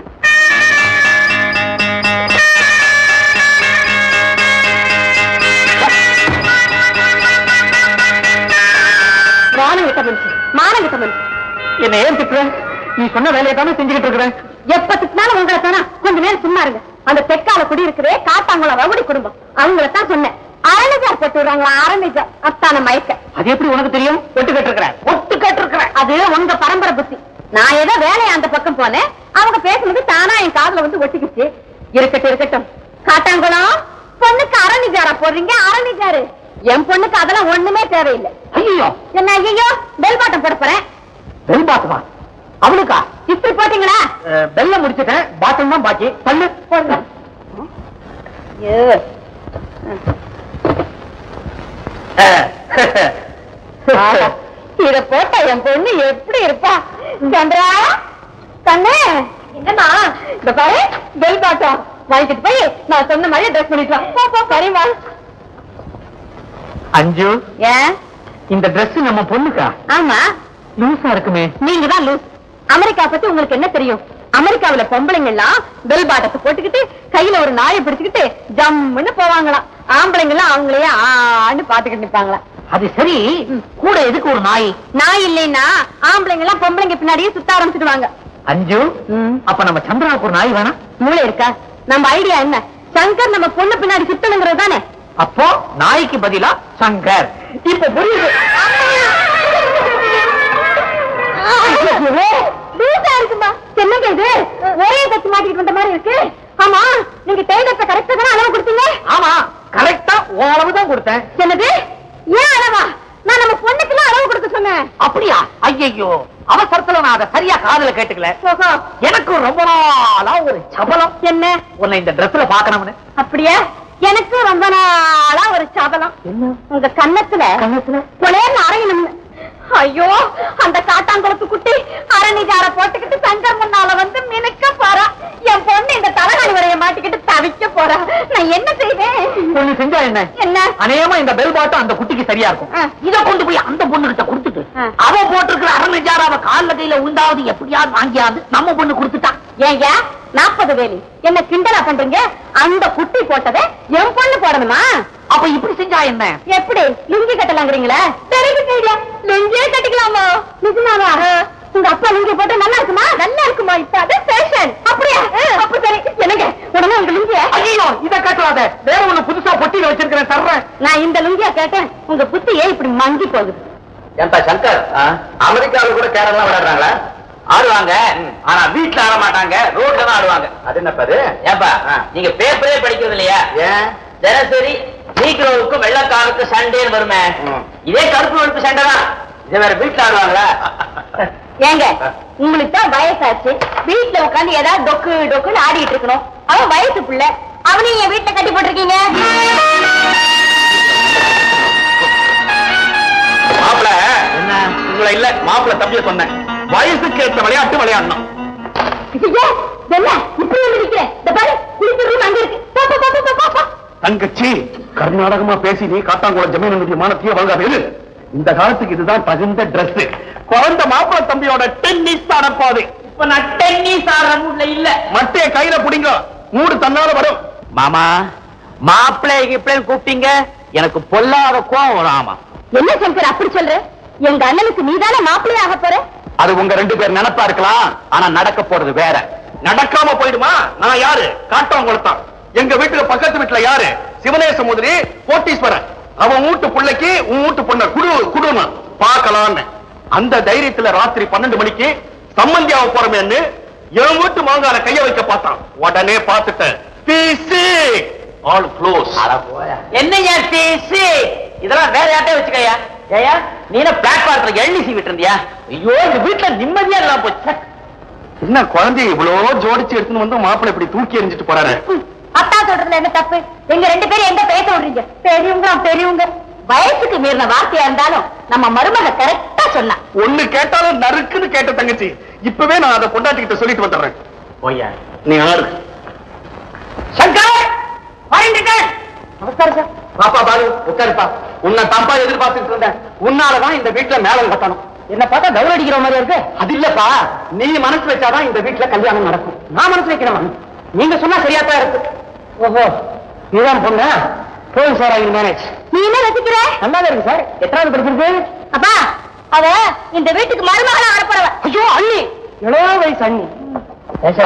மானம் கிட்ட மனுஷன் மானம் கிட்ட மனுஷன் என்ன ஏன் திட்டுற நீ சொன்ன வேலையை தானே செஞ்சுக்கிட்டு இருக்கிறேன் எப்ப திட்டினாலும் உங்களை தானா கொஞ்ச நேரம் சும்மா இருங்க அந்த தெற்கால குடி இருக்கிறே காத்தாங்குளம் ரவுடி குடும்பம் அவங்கள தான் சொன்னேன் அரணிஜார் போட்டு விடுறாங்களா அரணிஜார் அத்தான மயக்க அது எப்படி உனக்கு தெரியும் ஒட்டு கேட்டிருக்கிறேன் ஒட்டு கேட்டிருக்கிறேன் அது உங்க பரம்பரை புத்தி நான் ஏதோ வேலையை அந்த பக்கம் போனேன் அவங்க பேசுனது தானா என் காதுல வந்து ஒட்டிக்கிச்சு இருக்கட்டும் இருக்கட்டும் காட்டாங்குளம் பொண்ணுக்கு அரணிஜாரா போடுறீங்க அரணிஜாரு என் பொண்ணுக்கு அதெல்லாம் ஒண்ணுமே தேவையில்லை ஐயோ என்ன ஐயோ பெல் பாட்டம் போட போறேன் பெல் பாத்துமா அவளுக்கா இப்படி போட்டீங்களா பெல்ல முடிச்சிட்டேன் பாட்டம் தான் பாக்கி தள்ளு போடுங்க ஐயோ. ஆஹா, இத போட்டா என் பொண்ணு எப்படி இருப்பா சந்திரா கண்ணு என்னம்மா இந்த பாரு பெல் பாட்டம் வாங்கிட்டு போய் நான் சொன்ன மாதிரி ட்ரெஸ் பண்ணிட்டு வா போ, போ சரிம்மா அஞ்சு ஏன் இந்த Dress நம்ம பொண்ணுக்கா ஆமா லூசா இருக்குமே நீங்க தான் லூஸ் அமெரிக்கா பத்தி உங்களுக்கு என்ன தெரியும் அமெரிக்காவுல பொம்பளைங்க எல்லாம் பெல் பாட்டத்தை போட்டுக்கிட்டு கையில ஒரு நாயை பிடிச்சுக்கிட்டு ஜம்முன்னு போவாங்களாம் ஆம்பளைங்க எல்லாம் அவங்களையே ஆன்னு பாத்துக்கிட்டு நிப்பாங்களாம் அது சரி கூட எதுக்கு ஒரு நாய் நாய் இல்லைன்னா ஆம்பளைங்க எல்லாம் பொம்பளைங்க பின்னாடியே சுத்த ஆரம்பிச்சிடுவாங்க அஞ்சு அப்ப நம்ம சந்திராவுக்கு ஒரு நாய் வேணாம் மூளை இருக்கா நம்ம ஐடியா என்ன சங்கர் நம்ம பொண்ணு பின்னாடி சுத்தணுங்கிறது தானே அப்போ நாய்க்கு பதிலா சங்கர் இப்ப புரியுது லூசா இருக்குமா என்னங்க இது ஒரே தச்சு மாட்டிக்கிட்டு வந்த மாதிரி இருக்கு ஆமா நீங்க டெய்லர்ட்ட கரெக்டா தானே அளவு கொடுத்தீங்க ஆமா கரெக்டா ஓரளவு தான் கொடுத்தேன் என்னது ஏன் அளவா நான் நம்ம பொண்ணுக்குலாம் அளவு கொடுக்க சொன்னேன் அப்படியா ஐயோ அவசரத்துல நான் அதை சரியா காதுல கேட்டுக்கல ஓஹோ எனக்கு ரொம்ப நாளா ஒரு சபலம் என்ன உன்னை இந்த Dressல பாக்கணும்னு அப்படியா எனக்கு ரொம்ப நாளா ஒரு சபலம் உங்க கன்னத்துல கன்னத்துல? புலேன்னு அரையணும்னு ஐயோ அந்த காட்டாங்குளத்து குட்டி அரணிஜார போட்டுக்கிட்டு சங்கர் முன்னால வந்து மினுக்க போறா என் பொண்ணு இந்த தலைகாணி வரைய மாட்டிக்கிட்டு தவிக்க போறா நான் என்ன செய்வேன் ஒண்ணு செஞ்சா என்ன என்ன அநேகமா இந்த பெல் பாட்டம் அந்த குட்டிக்கு சரியா இருக்கும் ஆ. இத கொண்டு போய் அந்த பொண்ணு கிட்ட கொடுத்துட்டு ஆ. அவ போட்டிருக்கிற அரணிஜார அவ கால்ல கையில உண்டாவது எப்படியாவது வாங்கியாவது நம்ம பொண்ணு கொடுத்துட்டான் ஏங்க நாற்பது வேலி என்ன கிண்டலா பண்றீங்க அந்த குட்டி போட்டதை என் பொண்ணு போடணுமா அப்ப இப்படி செஞ்சா என்ன எப்படி லுங்கி கட்டலாங்கிறீங்களா தெரியுது ஐடியா லுங்கியே கட்டிக்கலாமா நிஜமாவா உங்க அப்பா லுங்கி போட்டு நல்லா இருக்குமா நல்லா இருக்குமா இப்ப அது ஃபேஷன் அப்படியா அப்ப சரி என்னங்க உடனே உங்க லுங்கிய ஐயோ இத கட்டாத வேற ஒண்ணு புதுசா பொட்டியில வச்சிருக்கிறேன் தர்றேன் நான் இந்த லுங்கியா கேட்டேன் உங்க புத்தி ஏன் இப்படி மங்கி போகுது ஏன்பா சங்கர் அமெரிக்காவில் கூட கேரளா விளையாடுறாங்களா ஆடுவாங்க ஆனா வீட்டுல ஆட மாட்டாங்க ரோட்ல தான் ஆடுவாங்க அது என்ன பாரு ஏன்பா நீங்க பேப்பரே படிக்கிறது இல்லையா ஏன் தினசரி நீக்கிறவருக்கும் வெள்ளக்காரருக்கும் சண்டேன்னு வருமே இதே கருப்பு வெளுப்பு சண்டை தான் இதே வேற வீட்டுல ஆடுவாங்களா ஏங்க உங்களுக்கு தான் வயசாச்சு வீட்டுல உட்கார்ந்து ஏதாவது டொக்கு டொக்குன்னு ஆடிட்டு இருக்கணும் அவன் வயசு புள்ள அவனையும் என் வீட்டுல கட்டி போட்டிருக்கீங்க மாப்பிள என்ன இங்க உங்களை இல்ல மாப்பிள்ள தம்பிய சொன்னேன் வயசுக்கு ஏற்ற விளையாட்டு விளையாடணும் ஐயோ, என்ன இப்படி வந்து நிக்கிற இந்த பாரு குளிக்கிற ரூம் அங்க இருக்கு போ, போ, போ, போ, போ, போ, போ. தங்கச்சி கர்நாடகமா பேசி நீ காட்டாங்குளம் ஜமீன் நிதி மானத்தையே வாங்காத இரு. இந்த காலத்துக்கு இதுதான் தகுந்த Dress குழந்த மாப்பிள்ள தம்பியோட டென்னிஸ் அனுப்பாது இப்ப நான் டென்னிஸ் ஆடுற மூட்ல இல்ல மட்டைய கையில புடிங்க மூடு தன்னால வரும் மாமா மாப்பிள்ளை கிப்பிள்ளைன்னு கூப்பிட்டீங்க எனக்கு பொல்லாத கோவம் வரும் ஆமா என்ன சங்கர் அப்படி சொல்ற எங்க அண்ணனுக்கு நீதானே மாப்பிள்ளையாக போற அது உங்க ரெண்டு பேர் நினைப்பா இருக்கலாம் ஆனா நடக்க போறது வேற நடக்காம போயிடுமா நான் யாரு காட்டாங்குளத்தான் எங்க வீட்டுக்கு பக்கத்து வீட்டுல யாரு சிவனேச முதலி கோட்டீஸ்வரன் அவன் வீட்டு பிள்ளைக்கு உன் வீட்டு பொண்ண குடு குடுன்னு பார்க்கலான்னு அந்த தைரியத்துல ராத்திரி பன்னெண்டு மணிக்கு சம்மந்தியாவ போறமேன்னு என் வீட்டு மாங்கால கைய வைக்க பார்த்தான் உடனே பார்த்துட்டேன் பிசி ஆல் க்ளோஸ் என்னையா பேசி இதெல்லாம் வேற யார்ட்டே வச்சுக்கயா ஏயா நீன பிளாட்பாரத்துல எள்ளி சீவிட்டு இருந்தியா ஐயோ இந்த வீட்டுல நிம்மதியா இல்லாம போச்சு என்ன குழந்தைய இவ்வளவு ஜோடிச்சு எடுத்துன்னு வந்து மாப்பிள்ளை இப்படி தூக்கி எறிஞ்சிட்டு போறாரு அத்தா சொல்றதுல என்ன தப்பு எங்க ரெண்டு பேரும் எங்க பேச விடுறீங்க பெரியவங்க பெரியவங்க வயசுக்கு மீறின வார்த்தையா இருந்தாலும் நம்ம மருமக கரெக்டா சொன்னா ஒண்ணு கேட்டாலும் நறுக்குன்னு கேட்ட தங்கச்சி இப்பவே நான் அதை பொண்டாட்டிக்கிட்ட சொல்லிட்டு வந்துடுறேன் போய்யா நீ ஆறு சங்கர் வாங்கிட்டேன் நமஸ்காரம் சார் பாப்பா பாலு உட்காருப்பா உன்னை தம்பா எதிர்பார்த்துட்டு இருந்தேன் உன்னாலதான் இந்த வீட்டுல மேலம் கட்டணும் என்ன பார்த்தா தவறு அடிக்கிற மாதிரி இருக்கு அது இல்லப்பா நீ மனசு வச்சாதான் இந்த வீட்டுல கல்யாணம் நடக்கும் நான் மனசு வைக்கணுமா நீங்க சொன்னா சரியா தான் இருக்கு ஓஹோ இதுதான் பொண்ணா போதும் சார் ஐ மேனேஜ் நீ என்ன ரசிக்கிற நல்லா இருக்கு சார் எத்தனாவது படிச்சிருக்கு அப்பா அவ இந்த வீட்டுக்கு மருமகளா வரப்போறவ ஐயோ அண்ணி இளவ வயசு அண்ணி ஏசா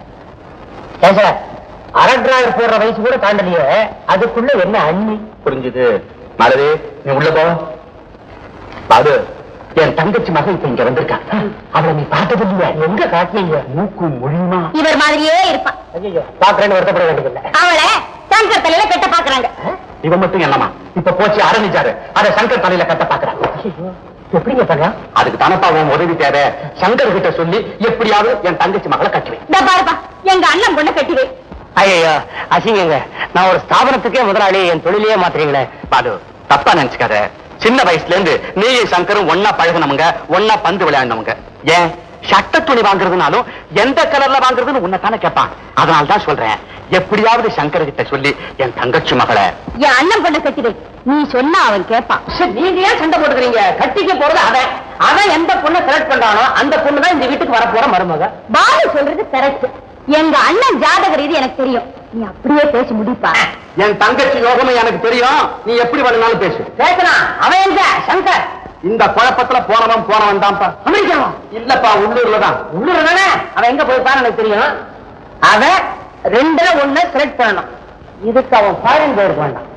ஏசா அரட்ராயர் போடுற வயசு கூட தாண்டலையே அதுக்குள்ள என்ன அண்ணி புரிஞ்சுது மலரே நீ உள்ள போ பாலு என் தங்கச்சி மகன் இப்ப இங்க வந்திருக்கா அவளை நீ பார்த்தது இல்லையா எங்க காட்டினீங்க மூக்கு மொழியுமா இவர் மாதிரியே இருப்பான் ஐயோ பாக்குறேன்னு வருத்தப்பட வேண்டியதில்லை அவளை சங்கர் தலையில கட்ட பாக்குறாங்க இவன் மட்டும் என்னமா இப்ப போச்சு ஆரம்பிச்சாரு அத சங்கர் தலையில கட்ட பாக்குறான் எப்படிங்க பண்ணா அதுக்கு தானப்பா உன் உதவி தேவை சங்கர் கிட்ட சொல்லி எப்படியாவது என் தங்கச்சி மகளை கட்டுவேன் இந்த பாருப்பா எங்க அண்ணன் பொண்ணை கட்டி வை ஐயோ அசிங்கங்க நான் ஒரு ஸ்தாபனத்துக்கே முதலாளி என் தொழிலையே மாத்துறீங்களே பாலு தப்பா நினைச்சுக்காத சின்ன வயசுல இருந்து நீயும் சங்கரும் ஒன்னா பழகினவங்க ஒன்னா பந்து விளையாடினவங்க ஏன் சட்ட துணி வாங்குறதுனாலும் எந்த கலர்ல வாங்குறதுன்னு உன்னை தானே கேட்பான் அதனால தான் சொல்றேன் எப்படியாவது சங்கர் கிட்ட சொல்லி என் தங்கச்சி மகளை என் அண்ணன் பொண்ணை கட்டி வை நீ சொன்னா அவன் கேட்பான் நீங்க ஏன் சண்டை போட்டுக்கிறீங்க கட்டிக்க போறது அவன் அவன் எந்த பொண்ணை செலக்ட் பண்றானோ அந்த பொண்ணு தான் இந்த வீட்டுக்கு வரப்போற மருமக பாலு சொல்றது கரெக்ட் எங்க அண்ணன் ஜாதக ரீதி எனக்கு தெரியும் நீ அப்படியே பேசி முடிப்பா என் தங்கச்சி யோகமே எனக்கு தெரியும் நீ எப்படி வேணும்னாலும் பேசு பேசலாம் அவன் எங்க சங்கர் இந்த குழப்பத்துல போனவன் போனவன் தான்ப்பா அமெரிக்காவா இல்லப்பா உள்ளூர்ல தான் உள்ளூர் தானே அவன் எங்க போயிருப்பான்னு எனக்கு தெரியும் அவன் ரெண்டுல ஒண்ணு செலக்ட் பண்ணணும் இதுக்கு அவன் ஃபாரின் போயிருக்க வேண்டாம்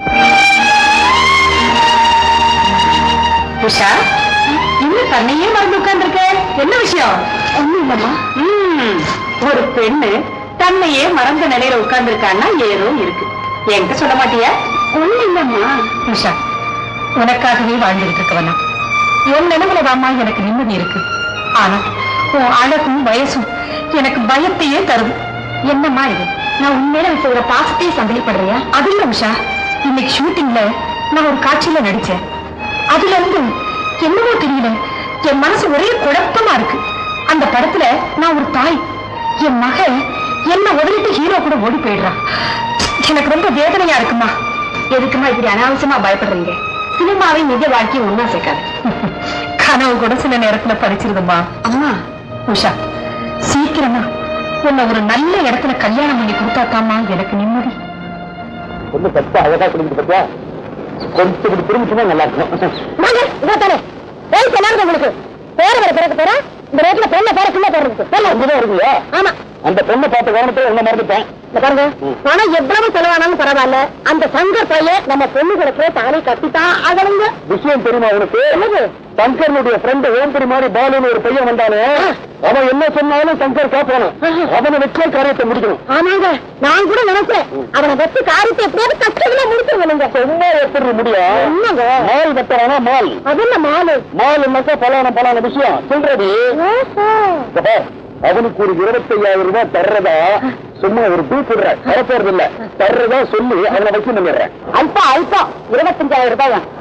உஷா இன்னும் தன்னையே மறந்து உட்கார்ந்துருக்க என்ன விஷயம் ஒண்ணும் இல்லம்மா ஒரு பெண்ணு தன்னையே மறந்த நிலையில உட்கார்ந்துருக்கான்னா ஏதோ இருக்கு என்கிட்ட சொல்ல மாட்டியா ஒண்ணும் இல்லம்மா உஷா உனக்காகவே வாழ்ந்துகிட்டு இருக்கவனா என் நினைவுல தாம்மா எனக்கு நிம்மதி இருக்கு ஆனா உன் அழகும் வயசும் எனக்கு பயத்தையே தரும் என்னம்மா இது நான் உண்மையில வச்ச பாசத்தையே சந்தேகப்படுறியா அது இல்ல உஷா இன்னைக்கு ஷூட்டிங்ல நான் ஒரு காட்சியில நடிச்சேன் அதுல இருந்து என்னவோ தெரியல என் மனசு ஒரே குழப்பமா இருக்கு அந்த படத்துல நான் ஒரு தாய் என் மக என்ன உதவிட்டு ஹீரோ கூட ஓடி போயிடுறான் எனக்கு ரொம்ப வேதனையா இருக்குமா எதுக்குமா இப்படி அனாவசியமா பயப்படுறீங்க சினிமாவை நிஜ வாழ்க்கையை ஒன்னா சேர்க்காது கனவு கூட சில நேரத்துல பறிச்சிருதுமா அம்மா உஷா சீக்கிரமா உன்னை ஒரு நல்ல இடத்துல கல்யாணம் பண்ணி கொடுத்தாத்தாமா எனக்கு நிம்மதி ஒண்ணு பெருசா அழகா குடிக்கிட்டு பத்தியா கொஞ்சம் இப்படி திரும்பிச்சுன்னா நல்லா இருக்கும் வாங்க இதோ தானே வேலை சொன்னாங்க உங்களுக்கு பேர வர பிறகு பேர இந்த ரோட்ல பெண்ணை பேர கிள்ள போடுறதுக்கு பேர்ல அங்கதான் இருக்குல்ல ஆமா அந்த பொண்ணை பார்த்த கவனத்துல என்ன மறந்துட்டேன் இந்த பாருங்க பணம் எவ்வளவு செலவானாலும் பரவாயில்ல அந்த சங்கர் பையன் நம்ம பொண்ணுகளுக்கு தானே கட்டித்தான் ஆகணுங்க விஷயம் தெரியுமா உனக்கு என்னது சங்கரனுடைய ஃப்ரெண்ட் ஓம்பரி மாதிரி பாலுன்னு ஒரு பையன் வந்தானே அவன் என்ன சொன்னாலும் சங்கர் கேட்பானு அவனை வச்சே காரியத்தை முடிக்கணும் ஆமாங்க நான் கூட நினைச்சேன் அவனை வச்சு காரியத்தை எப்படியாவது கஷ்டத்துல முடிச்சிருவனுங்க சும்மா எப்படி முடியும் என்னங்க மால் வெட்டறானா மால் அது என்ன மாலு மால்னாக்கா பலான பலான விஷயம் சொல்றது ஓஹோ. இப்ப பார், அவனுக்கு ஒரு இருபத்தையாயிரம் ரூபாய் தர்றதா சும்மா ஒரு டூ போடுற தரப்போறது இல்ல தர்றதா சொல்லி அவனை வச்சு நின்னுறேன் அல்பம் அல்பம் இருபத்தஞ்சாயிரம் ரூபாய்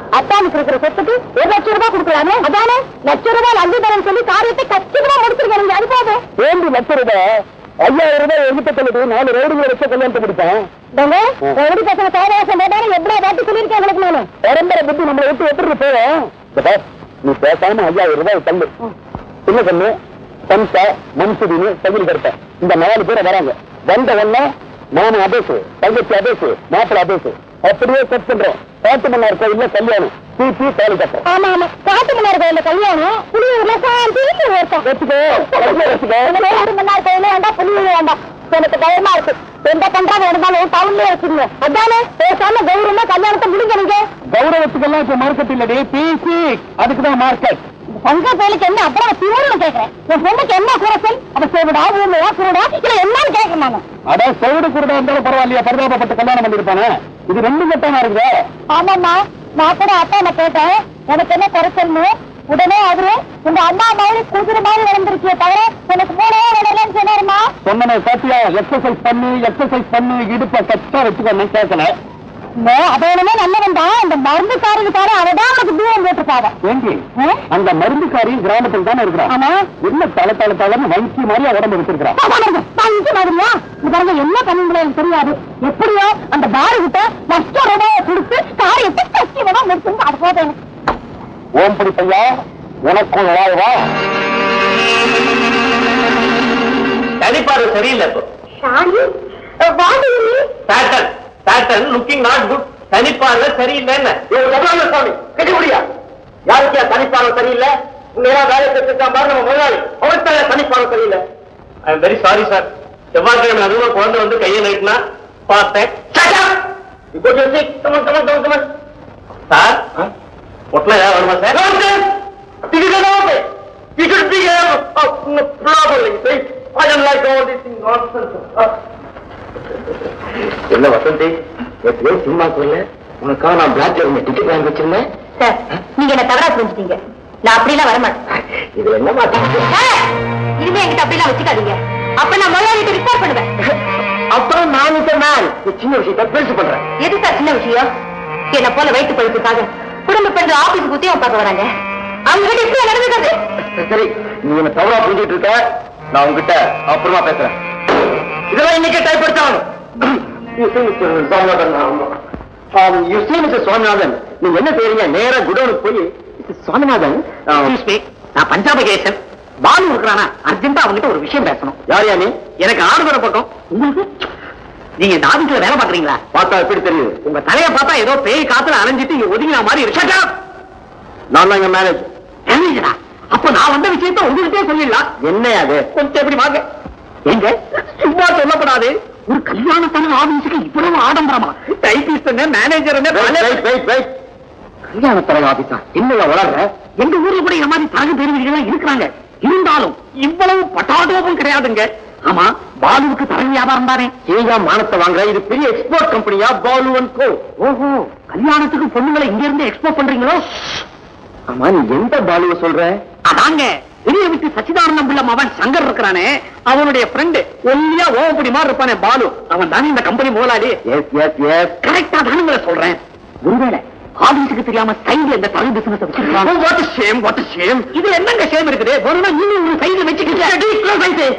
அத்தானுக்கு இருக்கிற சொத்துக்கு ஒரு லட்சம் ரூபாய் கொடுக்கலாமே அதானே லட்சம் ரூபாய் அஞ்சு தரேன் சொல்லி காரியத்தை கச்சிதமா முடிச்சிருக்கீங்க அது போதும் ஏழு லட்சம் ரூபாய் ஐயாயிரம் ரூபாய் எங்கிட்ட சொல்லுது நாலு ரோடுகளை வச்சு கல்யாணத்தை முடிப்பேன் எப்படி பசங்க தேவையாசம் போட்டாலும் எவ்வளவு வாட்டி சொல்லியிருக்கேன் உங்களுக்கு நானு பரம்பரை புத்தி நம்மளை விட்டு எப்படி போவோம் இந்த பார், நீ பேசாம ஐயாயிரம் ரூபாய் தள்ளு சின்ன கண்ணு சம்சா மன்சுடின்னு தகுதி கருத்த இந்த நாலு பேரை வராங்க வந்த உடனே நானும் அபேசு தங்கச்சி அபேசு மாப்பிள்ள அபேசு அப்படியே செட் பண்றோம் காட்டு மன்னார் கோயில்ல கல்யாணம் தீப்பி தாலி கட்டுறோம் ஆமா ஆமா காட்டு மன்னார் கோயில்ல கல்யாணம் புளியூர்ல சாந்தி ஒருத்தன் வச்சுக்கோ கையில வச்சுக்கோ காட்டு மன்னார் கோயில வேண்டாம் புளியூர் வேண்டாம் எனக்கு பயமா இருக்கு எந்த பண்றாங்க இருந்தாலும் டவுன்லயே வச்சுருங்க அதானே பேசாம கௌரவமா கல்யாணத்தை முடிங்க நீங்க கௌரவத்துக்கெல்லாம் இப்ப மார்க்கெட் இல்லடி பிசி அதுக்கு தான் மார்க்கெட் சங்க கோயிலுக்கு என்ன அப்புறம் திமுருன்னு கேக்குறேன் என் பொண்ணுக்கு என்ன குறைச்சல் அவ சேவிடா ஊமையா குருடா இல்ல என்னன்னு கேக்குறேன் நானு அட செவிடு குருடா இருந்தாலும் பரவாயில்லையா பரிதாபப்பட்டு கல்யாணம் பண்ணிருப்பானே இது ரெண்டு கட்டமா இருக்குதே ஆமாம்மா நான் கூட அப்பா நான் கேட்டேன் எனக்கு என்ன குறைச்சல்னு உடனே அவரு உங்க அண்ணா மாதிரி குதிரை மாதிரி நடந்திருக்கிய தவிர எனக்கு மூணே விடலன்னு சொன்னாருமா சொன்னனே சாத்தியா எக்ஸசைஸ் பண்ணு எக்ஸசைஸ் பண்ணு இடுப்ப கச்சா வச்சுக்கோன்னு கேட்கல அதோடமே நல்லவன் தான் இந்த மருந்து காரனுக்கார அவதான் எனக்கு தூரம் போட்டிருக்காங்க ஏண்டி ஆ? அந்த மருந்துக்காரி கிராமத்தில் தானே இருக்கிறான் ஆமா என்ன தலை தலை தலைன்னு வங்கி மாதிரி உடம்பு வச்சிருக்கிறான் பஞ்சு மாதிரியா இது பாருங்க என்ன பண்ணுங்களே எனக்கு தெரியாது எப்படியோ அந்த பாரு கிட்ட லட்சம் ரூபாயை கொடுத்து காரியத்தை கஷ்டமா முடிச்சுங்க அது போதும் எனக்கு ஓம்படி பையா உனக்கும் வாழ்வா தனிப்பார்வை சரியில்லை இப்போ சாரி வாடி pattern pattern looking not good தனிப்பார்வை சரியில்லைன்னு சுவாமி கட்டிபடியா யாருக்கியா தனிப்பாரம் சரியில்லை நேரா வேலை செஞ்சுட்டான் பாரு நம்ம முதலாளி அவர்த்தால தனிப்பாரம் சரியில்லை I am very sorry sir செவ்வாய்க்கிழமை அதுவும் குழந்தை வந்து கையை நீட்டினா பார்த்தேன் இப்போ come on come on come on come on sir பொட்டலம் ஏதாவது வேணுமா sir This is an office. You should be here uh, properly. See? I don't like all this nonsense. Uh, என்ன வசந்தி எப்படியோ சினிமா சொல்ல உனக்காக நான் பிளாக் டிக்கெட் வாங்கி வச்சிருந்தேன் சார் நீங்க என்ன தவறா புரிஞ்சுட்டீங்க நான் அப்படிலாம் வரமாட்டேன் இதுல என்ன மாட்டேன் ஏய், இனிமே என்கிட்ட அப்படிலாம் வச்சுக்காதீங்க அப்ப நான் முதலாளிகிட்ட ரிப்போர்ட் பண்ணுவேன் அப்புறம் நான் இந்த மேன் சின்ன விஷயத்த பெருசு பண்றேன் எது சார் சின்ன விஷயம் என்ன போல வயிற்று பழுப்புக்காக குடும்ப பெண்கள் ஆபீஸ் உத்தியோகம் பார்க்க வராங்க அவங்க கிட்ட இப்படி நடந்துக்கிறது சரி நீ என்ன தவறா புரிஞ்சிட்டு இருக்க நான் உங்ககிட்ட அப்புறமா பேசுறேன் இதெல்லாம் இன்னைக்கு டைப் அடிச்சாலும் சுவாமிநாதன் நீங்க என்ன செய்றீங்க நேரா குடோனுக்கு போய் "Mr. சுவாமிநாதன் நான் பஞ்சாபகேசன் பாலு இருக்கிறானா அர்ஜென்ட்டா அவங்கிட்ட ஒரு விஷயம் பேசணும் யார் யா நீ எனக்கு ஆடு வர பக்கம் உங்களுக்கு நீங்க இந்த ஆபீஸ்ல வேலை பாக்குறீங்களா பார்த்தா எப்படி தெரியுது உங்க தலைய பார்த்தா ஏதோ பேய் காத்துல அலைஞ்சிட்டு இங்க ஒதுங்கின மாதிரி இருக்கு நான் தான் இங்க மேனேஜ் மேனேஜரா அப்ப நான் வந்த விஷயத்த உங்ககிட்டே சொல்லிடலாம் என்ன அது கொஞ்சம் எப்படி வாங்க எங்க சும்மா சொல்லப்படாது ஒரு கல்யாணத்தான ஆபீஸுக்கு இவ்வளவு ஆடம்பரமா டைபிஸ்ட் மேனேஜர் கல்யாண தலைவர் ஆபீஸா என்னையா வளர்ற எங்க ஊர்ல கூட இந்த மாதிரி தரகு பெருமைகள் இருக்கிறாங்க இருந்தாலும் இவ்வளவு பட்டாடோபம் கிடையாதுங்க ஆமா பாலுவுக்கு தரகு வியாபாரம் தானே ஏங்க மானத்தை வாங்குற இது பெரிய எக்ஸ்போர்ட் கம்பெனியா பாலு அண்ட் கோ ஓஹோ கல்யாணத்துக்கு பொண்ணுங்களை இங்க இருந்து எக்ஸ்போர்ட் பண்றீங்களோ ஆமா நீ எந்த பாலுவை சொல்ற அதாங்க வெளிய விட்டு சச்சிதானந்தம் பிள்ளை அவன் சங்கர் இருக்கிறானே அவனுடைய ஃப்ரெண்டு ஒல்லியா ஓவப்படி மாதிரி இருப்பானே பாலு அவன் தானே இந்த கம்பெனி முதலாளி எஸ் எஸ் எஸ் கரெக்டா தானுங்களை சொல்றேன் ஒருவேளை ஆபீஸுக்கு தெரியாம சைடுல இந்த தலை பிசினஸ் வச்சிருக்காங்க வாட் ஷேம் வாட் ஷேம் இது என்னங்க ஷேம் இருக்குது வேணும்னா இன்னும் ஒரு சைடுல வச்சுக்கிட்டு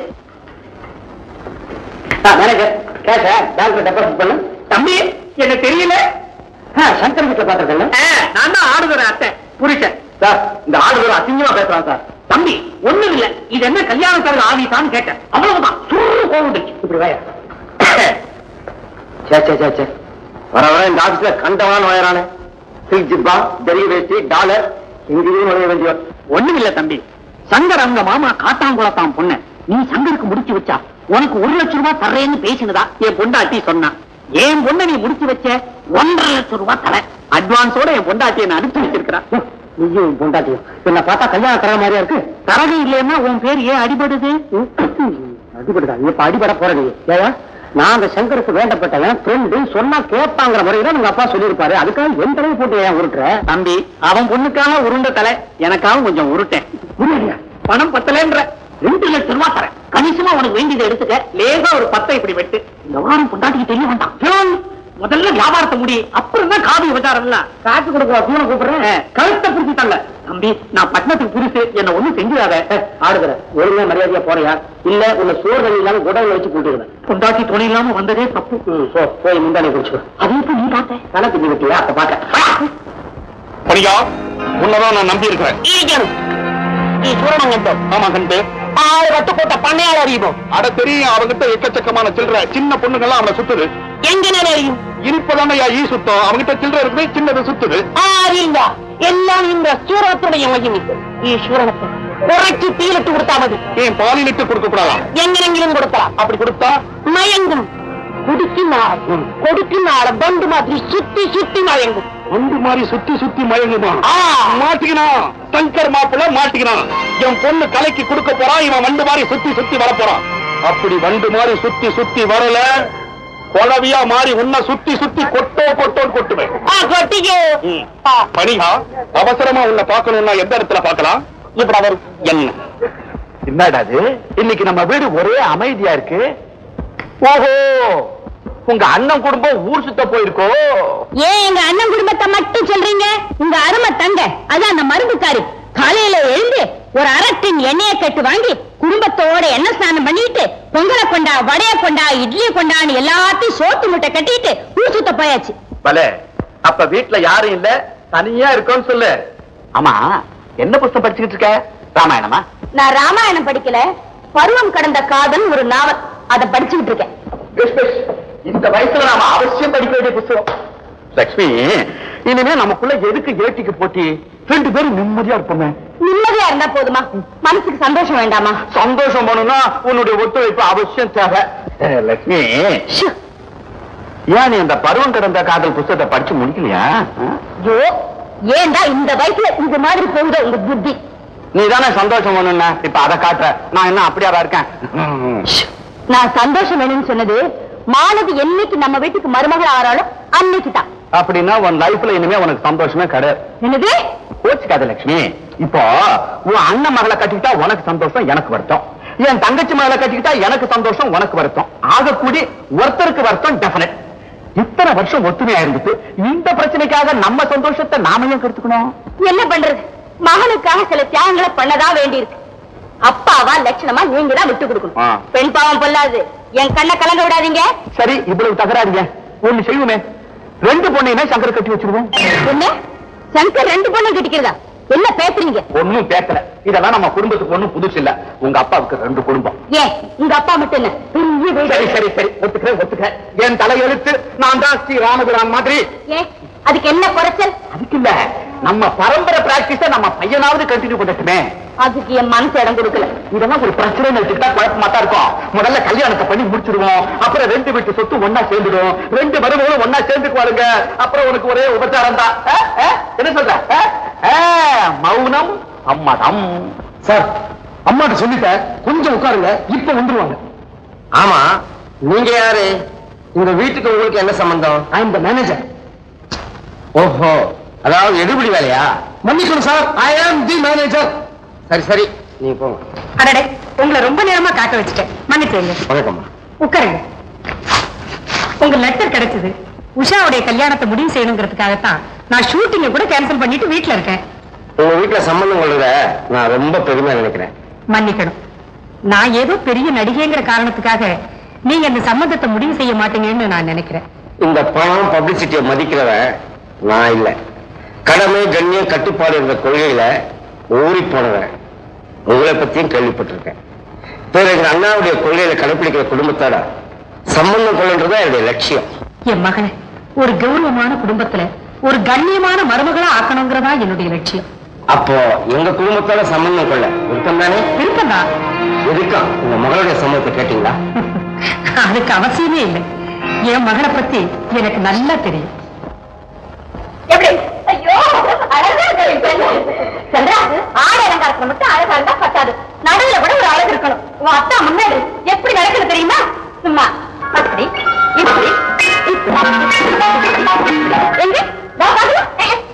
மேனேஜர் கேஷ பேங்க்ல டெபாசிட் பண்ணு தம்பி எனக்கு தெரியல ஆ, சங்கர் வீட்டுல பாத்துருக்கேன் ஆ, நான் தான் ஆடுகிற அத்தை புருஷன் சார் இந்த ஆடு பேர் அசிங்கமா பேசுறான் சார் தம்பி ஒண்ணும் இல்ல இது என்ன கல்யாணக்காரர் ஆபீஸான்னு கேட்டேன் அவ்வளவுதான் சுரு கோவிட்டுச்சு இப்படி வாயா சே சே சே சே வர வர இந்த ஆபீஸ்ல கண்டவான நோயறானே சில்க் ஜிப்பா பெரிய வேஷ்டி டாலர் இங்கேயும் நுழைய வேண்டியவர் ஒண்ணும் இல்ல தம்பி சங்கர் அவங்க மாமா காட்டாங்குளத்தான் பொண்ணு நீ சங்கருக்கு முடிச்சு வச்சா உனக்கு ஒரு லட்சம் ரூபாய் தர்றேன்னு பேசினதா என் பொண்டாட்டி சொன்னா என் பொண்ணை நீ முடிச்சு வச்ச ஒன்றரை லட்சம் ரூபாய் தர அட்வான்ஸோட என் பொண்டாட்டியை நான் அனுப்பி வச்சிருக்கிறேன் நீயும் பொண்டாட்டியும் என்ன பார்த்தா கல்யாணம் தர மாதிரியா இருக்கு தரகு இல்லைன்னா உன் பேர் ஏன் அடிபடுது அடிபடுதா இப்ப அடிபட போற நீ ஏயா நான் அந்த சங்கருக்கு வேண்டப்பட்டவன் ஃப்ரெண்டு சொன்னா கேட்பாங்கிற முறையில உங்க அப்பா சொல்லியிருப்பாரு அதுக்காக எந்த அளவு போட்டு ஏன் உருட்டுற தம்பி அவன் பொண்ணுக்காக உருண்ட தலை எனக்காக கொஞ்சம் உருட்டேன் புரியலையா பணம் பத்தலன்ற ரெண்டு லட்சம் ரூபாய் தரேன் கணிசமா உனக்கு வேண்டியதை எடுத்துக்க லேசா ஒரு பத்தை இப்படி வெட்டு இந்த வாரம் பொண்டாட்டிக்கு தெரிய வேண்டாம் ஜோன் முதல்ல வியாபாரத்தை முடி அப்புறம் தான் காது விசாரம் எல்லாம் காசு கொடுக்குற தூணை கூப்பிடுறேன் கழுத்தை பிடிச்சி தள்ள தம்பி நான் பட்டணத்துக்கு புதுசு என்ன ஒண்ணும் செஞ்சிடாத ஆடுகிற ஒழுங்கா மரியாதையா போறியா இல்ல உன்னை சோறு தண்ணி இல்லாம உடம்பு வச்சு கூட்டிடுவேன் கொண்டாட்டி துணை இல்லாம வந்ததே தப்பு போ, போய் முந்தானே குடிச்சு அது எப்படி நீ பார்த்த தலை பிஞ்சு விட்டியா அப்ப பாக்க பணியா உன்னதான் நான் நம்பி இருக்கிறேன் நீ சூரணம் ஆமா கண்டு ஆளு கட்டு போட்ட பண்ணையாள அறியும் அட தெரியும் அவங்கிட்ட எக்கச்சக்கமான சில்லற சின்ன பொண்ணுங்கெல்லாம் அவனை சுத்துது எங்க அறியும் இனிப்பதான ஈ சுத்தம் அவங்கிட்ட சில்லற இருக்குது சின்னது சுத்துது ஆறிங்க எல்லாம் இந்த சூரத்துடைய மகிமை ஈஸ்வரனுக்கு குறைச்சு தீலிட்டு கொடுத்தாவது ஏன் பாலிலிட்டு கொடுக்க கூடாதா எங்கெங்கிலும் கொடுக்கலாம் அப்படி கொடுத்தா மயங்கும் குடிக்கினாள் கொடுக்கினாள் பண்டு மாதிரி சுத்தி சுத்தி மயங்கும் ஒன்று மாதிரி சுத்தி சுத்தி மயங்குமா ஆ, மாட்டிக்கினான் சங்கர் மாப்பிள்ள மாட்டிக்கினான் என் பொண்ணு கலைக்கு கொடுக்க போறான் இவன் வண்டு மாதிரி சுத்தி சுத்தி வர போறான் அப்படி வண்டு மாதிரி சுத்தி சுத்தி வரல குழவியா மாறி உன்னை சுத்தி சுத்தி கொட்டோ கொட்டோன்னு கொட்டுவேன் ஆ, கொட்டிக்கோ ம். ஆ, பணிகா அவசரமா உன்னை பார்க்கணும்னா எந்த இடத்துல பார்க்கலாம் இப்படி அவர் என்ன என்னடா அது இன்னைக்கு நம்ம வீடு ஒரே அமைதியா இருக்கு ஓஹோ உங்க அண்ணன் குடும்பம் ஊர் சுத்த போயிருக்கோ ஏன் எங்க அண்ணன் குடும்பத்தை மட்டும் சொல்றீங்க உங்க அருமை தங்க அதான் அந்த மருந்துக்காரி காலையில எழுந்து ஒரு அரட்டின் எண்ணெயை கட்டு வாங்கி குடும்பத்தோட எண்ணெய் ஸ்நானம் பண்ணிட்டு பொங்கலை கொண்டா வடைய கொண்டா இட்லியை கொண்டான்னு எல்லாத்தையும் சோத்து முட்டை கட்டிட்டு ஊர் சுத்த போயாச்சு பலே அப்ப வீட்டுல யாரும் இல்ல தனியா இருக்கோன்னு சொல்லு ஆமா என்ன புஸ்தகம் படிச்சுக்கிட்டு இருக்க ராமாயணமா நான் ராமாயணம் படிக்கல பருவம் கடந்த காதல் ஒரு நாவல் அதை படிச்சுக்கிட்டு இருக்கேன் பெஷ், பெஷ். இந்த வயசுல நாம அவசியம் படிக்க வேண்டிய புத்தகம் லட்சுமி இனிமே நமக்குள்ள எதுக்கு ஏட்டிக்கு போட்டி ரெண்டு பேரும் நிம்மதியா இருப்போமே நிம்மதியா இருந்தா போதுமா மனசுக்கு சந்தோஷம் வேண்டாமா சந்தோஷம் பண்ணணும்னா உன்னுடைய ஒத்துழைப்பு அவசியம் தேவை ஏ, லட்சுமி ஷு, ஏன் நீ அந்த பருவம் கடந்த காதல் புத்தகத்தை படிச்சு முடிக்கலையா ஐயோ ஏன்டா இந்த வயசுல இந்த மாதிரி போகுதோ உங்க புத்தி நீ தானே சந்தோஷம் பண்ணணும்னா இப்ப அதை காட்டுற நான் என்ன அப்படியாவா இருக்கேன் நான் சந்தோஷம் வேணும்னு சொன்னது மாலதி என்னைக்கு நம்ம வீட்டுக்கு மருமகள் ஆறாளோ அன்னைக்கு தான் அப்படின்னா உன் லைஃப்ல இனிமே உனக்கு சந்தோஷமே கிடையாது என்னது கோச்சுக்காத லட்சுமி இப்போ உன் அண்ணன் மகளை கட்டிக்கிட்டா உனக்கு சந்தோஷம் எனக்கு வருத்தம் என் தங்கச்சி மகளை கட்டிக்கிட்டா எனக்கு சந்தோஷம் உனக்கு வருத்தம் ஆகக்கூடி ஒருத்தருக்கு வருத்தம் டெஃபினட் இத்தனை வருஷம் ஒத்துமையா இருந்துட்டு இந்த பிரச்சனைக்காக நம்ம சந்தோஷத்தை நாம ஏன் கெடுத்துக்கணும் என்ன பண்றது மகனுக்காக சில தியாகங்களை பண்ணதான் வேண்டியிருக்கு அப்பாவா லட்சணமா நீங்க தான் விட்டு ஆ. கொடுக்கணும் பெண் பாவம் பொல்லாது என் கண்ணை கலங்க விடாதீங்க சரி இவ்வளவு தகராறுங்க ஒண்ணு செய்வோமே ரெண்டு பொண்ணையுமே சங்கர் கட்டி வச்சிருவோம் என்ன சங்கர் ரெண்டு பொண்ணு கட்டிக்கிறதா என்ன பேசுறீங்க ஒண்ணும் பேசல இதெல்லாம் நம்ம குடும்பத்துக்கு ஒண்ணும் புதுசு இல்ல உங்க அப்பாவுக்கு ரெண்டு குடும்பம் ஏன் உங்க அப்பா மட்டும் என்ன பெரிய வீடு சரி சரி சரி ஒத்துக்கிறேன் ஒத்துக்கிறேன் என் தலையெழுத்து நான் தான் ஸ்ரீ ராமபிரான் மாதிரி ஏன் அதுக்கு என்ன குறைச்சல் அதுக்கு இல்ல நம்ம பரம்பரை பிராக்டிஸ நம்ம பையனாவது கண்டினியூ பண்ணட்டுமே அதுக்கு என் மனசு இடம் கொடுக்கல இதெல்லாம் ஒரு பிரச்சனை வச்சுக்கிட்டா குழப்பமா தான் இருக்கும் முதல்ல கல்யாணத்தை பண்ணி முடிச்சிடுவோம் அப்புறம் ரெண்டு வீட்டு சொத்து ஒன்னா சேர்ந்துடும் ரெண்டு மருமகளும் ஒன்னா சேர்ந்துக்குவாருங்க அப்புறம் உனக்கு ஒரே உபச்சாரம் தான் ஆ? ஆ? என்ன சொல்ற ஆ? ஆ, மௌனம் சம்மதம் சார் அம்மாட்ட சொல்லிட்டேன் கொஞ்சம் உட்காருங்க இப்ப வந்துருவாங்க ஆமா நீங்க யாரு இந்த வீட்டுக்கு உங்களுக்கு என்ன சம்பந்தம் ஐ எம் த மேனேஜர் ஓஹோ அதாவது எடுபடி வேலையா மன்னிக்கணும் சார் ஐ ஆம் தி மேனேஜர் சரி சரி நீ போங்க அடடே உங்களை ரொம்ப நேரமா காக்க வச்சுட்டேன் மன்னிச்சுங்க வணக்கம்மா உட்காருங்க உங்க லெட்டர் கிடைச்சது உஷாவுடைய கல்யாணத்தை முடிவு செய்யணுங்கிறதுக்காகத்தான் நான் ஷூட்டிங்க கூட கேன்சல் பண்ணிட்டு வீட்ல இருக்கேன் உங்க வீட்டுல சம்பந்தம் கொள்ளுத நான் ரொம்ப பெருமையா நினைக்கிறேன் மன்னிக்கணும் நான் ஏதோ பெரிய நடிகைங்கிற காரணத்துக்காக நீங்க இந்த சம்மந்தத்தை முடிவு செய்ய மாட்டீங்கன்னு நான் நினைக்கிறேன் இந்த பணம் பப்ளிசிட்டியை மதிக்கிறவன் நான் இல்ல கடமை கண்ணியம் கட்டுப்பாடு என்ற கொள்கையில ஊறி போனவன் உங்களை பத்தியும் கேள்விப்பட்டிருக்கேன் பிறகு அண்ணாவுடைய கொள்கையில கடைபிடிக்கிற குடும்பத்தோட சம்பந்தம் கொள்ளுன்றதான் என்னுடைய லட்சியம் என் மகளை ஒரு கௌரவமான குடும்பத்துல ஒரு கண்ணியமான மருமகளா ஆக்கணுங்கிறதா என்னுடைய லட்சியம் அப்போ எங்க குடும்பத்தோட சம்பந்தம் கொள்ள விருப்பம் தானே விருப்பம்தான் எதுக்கா உங்க மகளுடைய சம்பவத்தை கேட்டீங்களா அதுக்கு அவசியமே இல்லை என் மகளை பத்தி எனக்கு நல்லா தெரியும் எப்படி ஐயோ அழகா சந்திரா ஆடை அலங்காரத்துல மட்டும் அழகா இருந்தா பத்தாது நடுவுல கூட ஒரு அழகு இருக்கணும் உன் அத்தா முன்னாடி எப்படி நடக்குது தெரியுமா சும்மா அப்படி இப்படி இப்படி எங்க வா, வா, வா.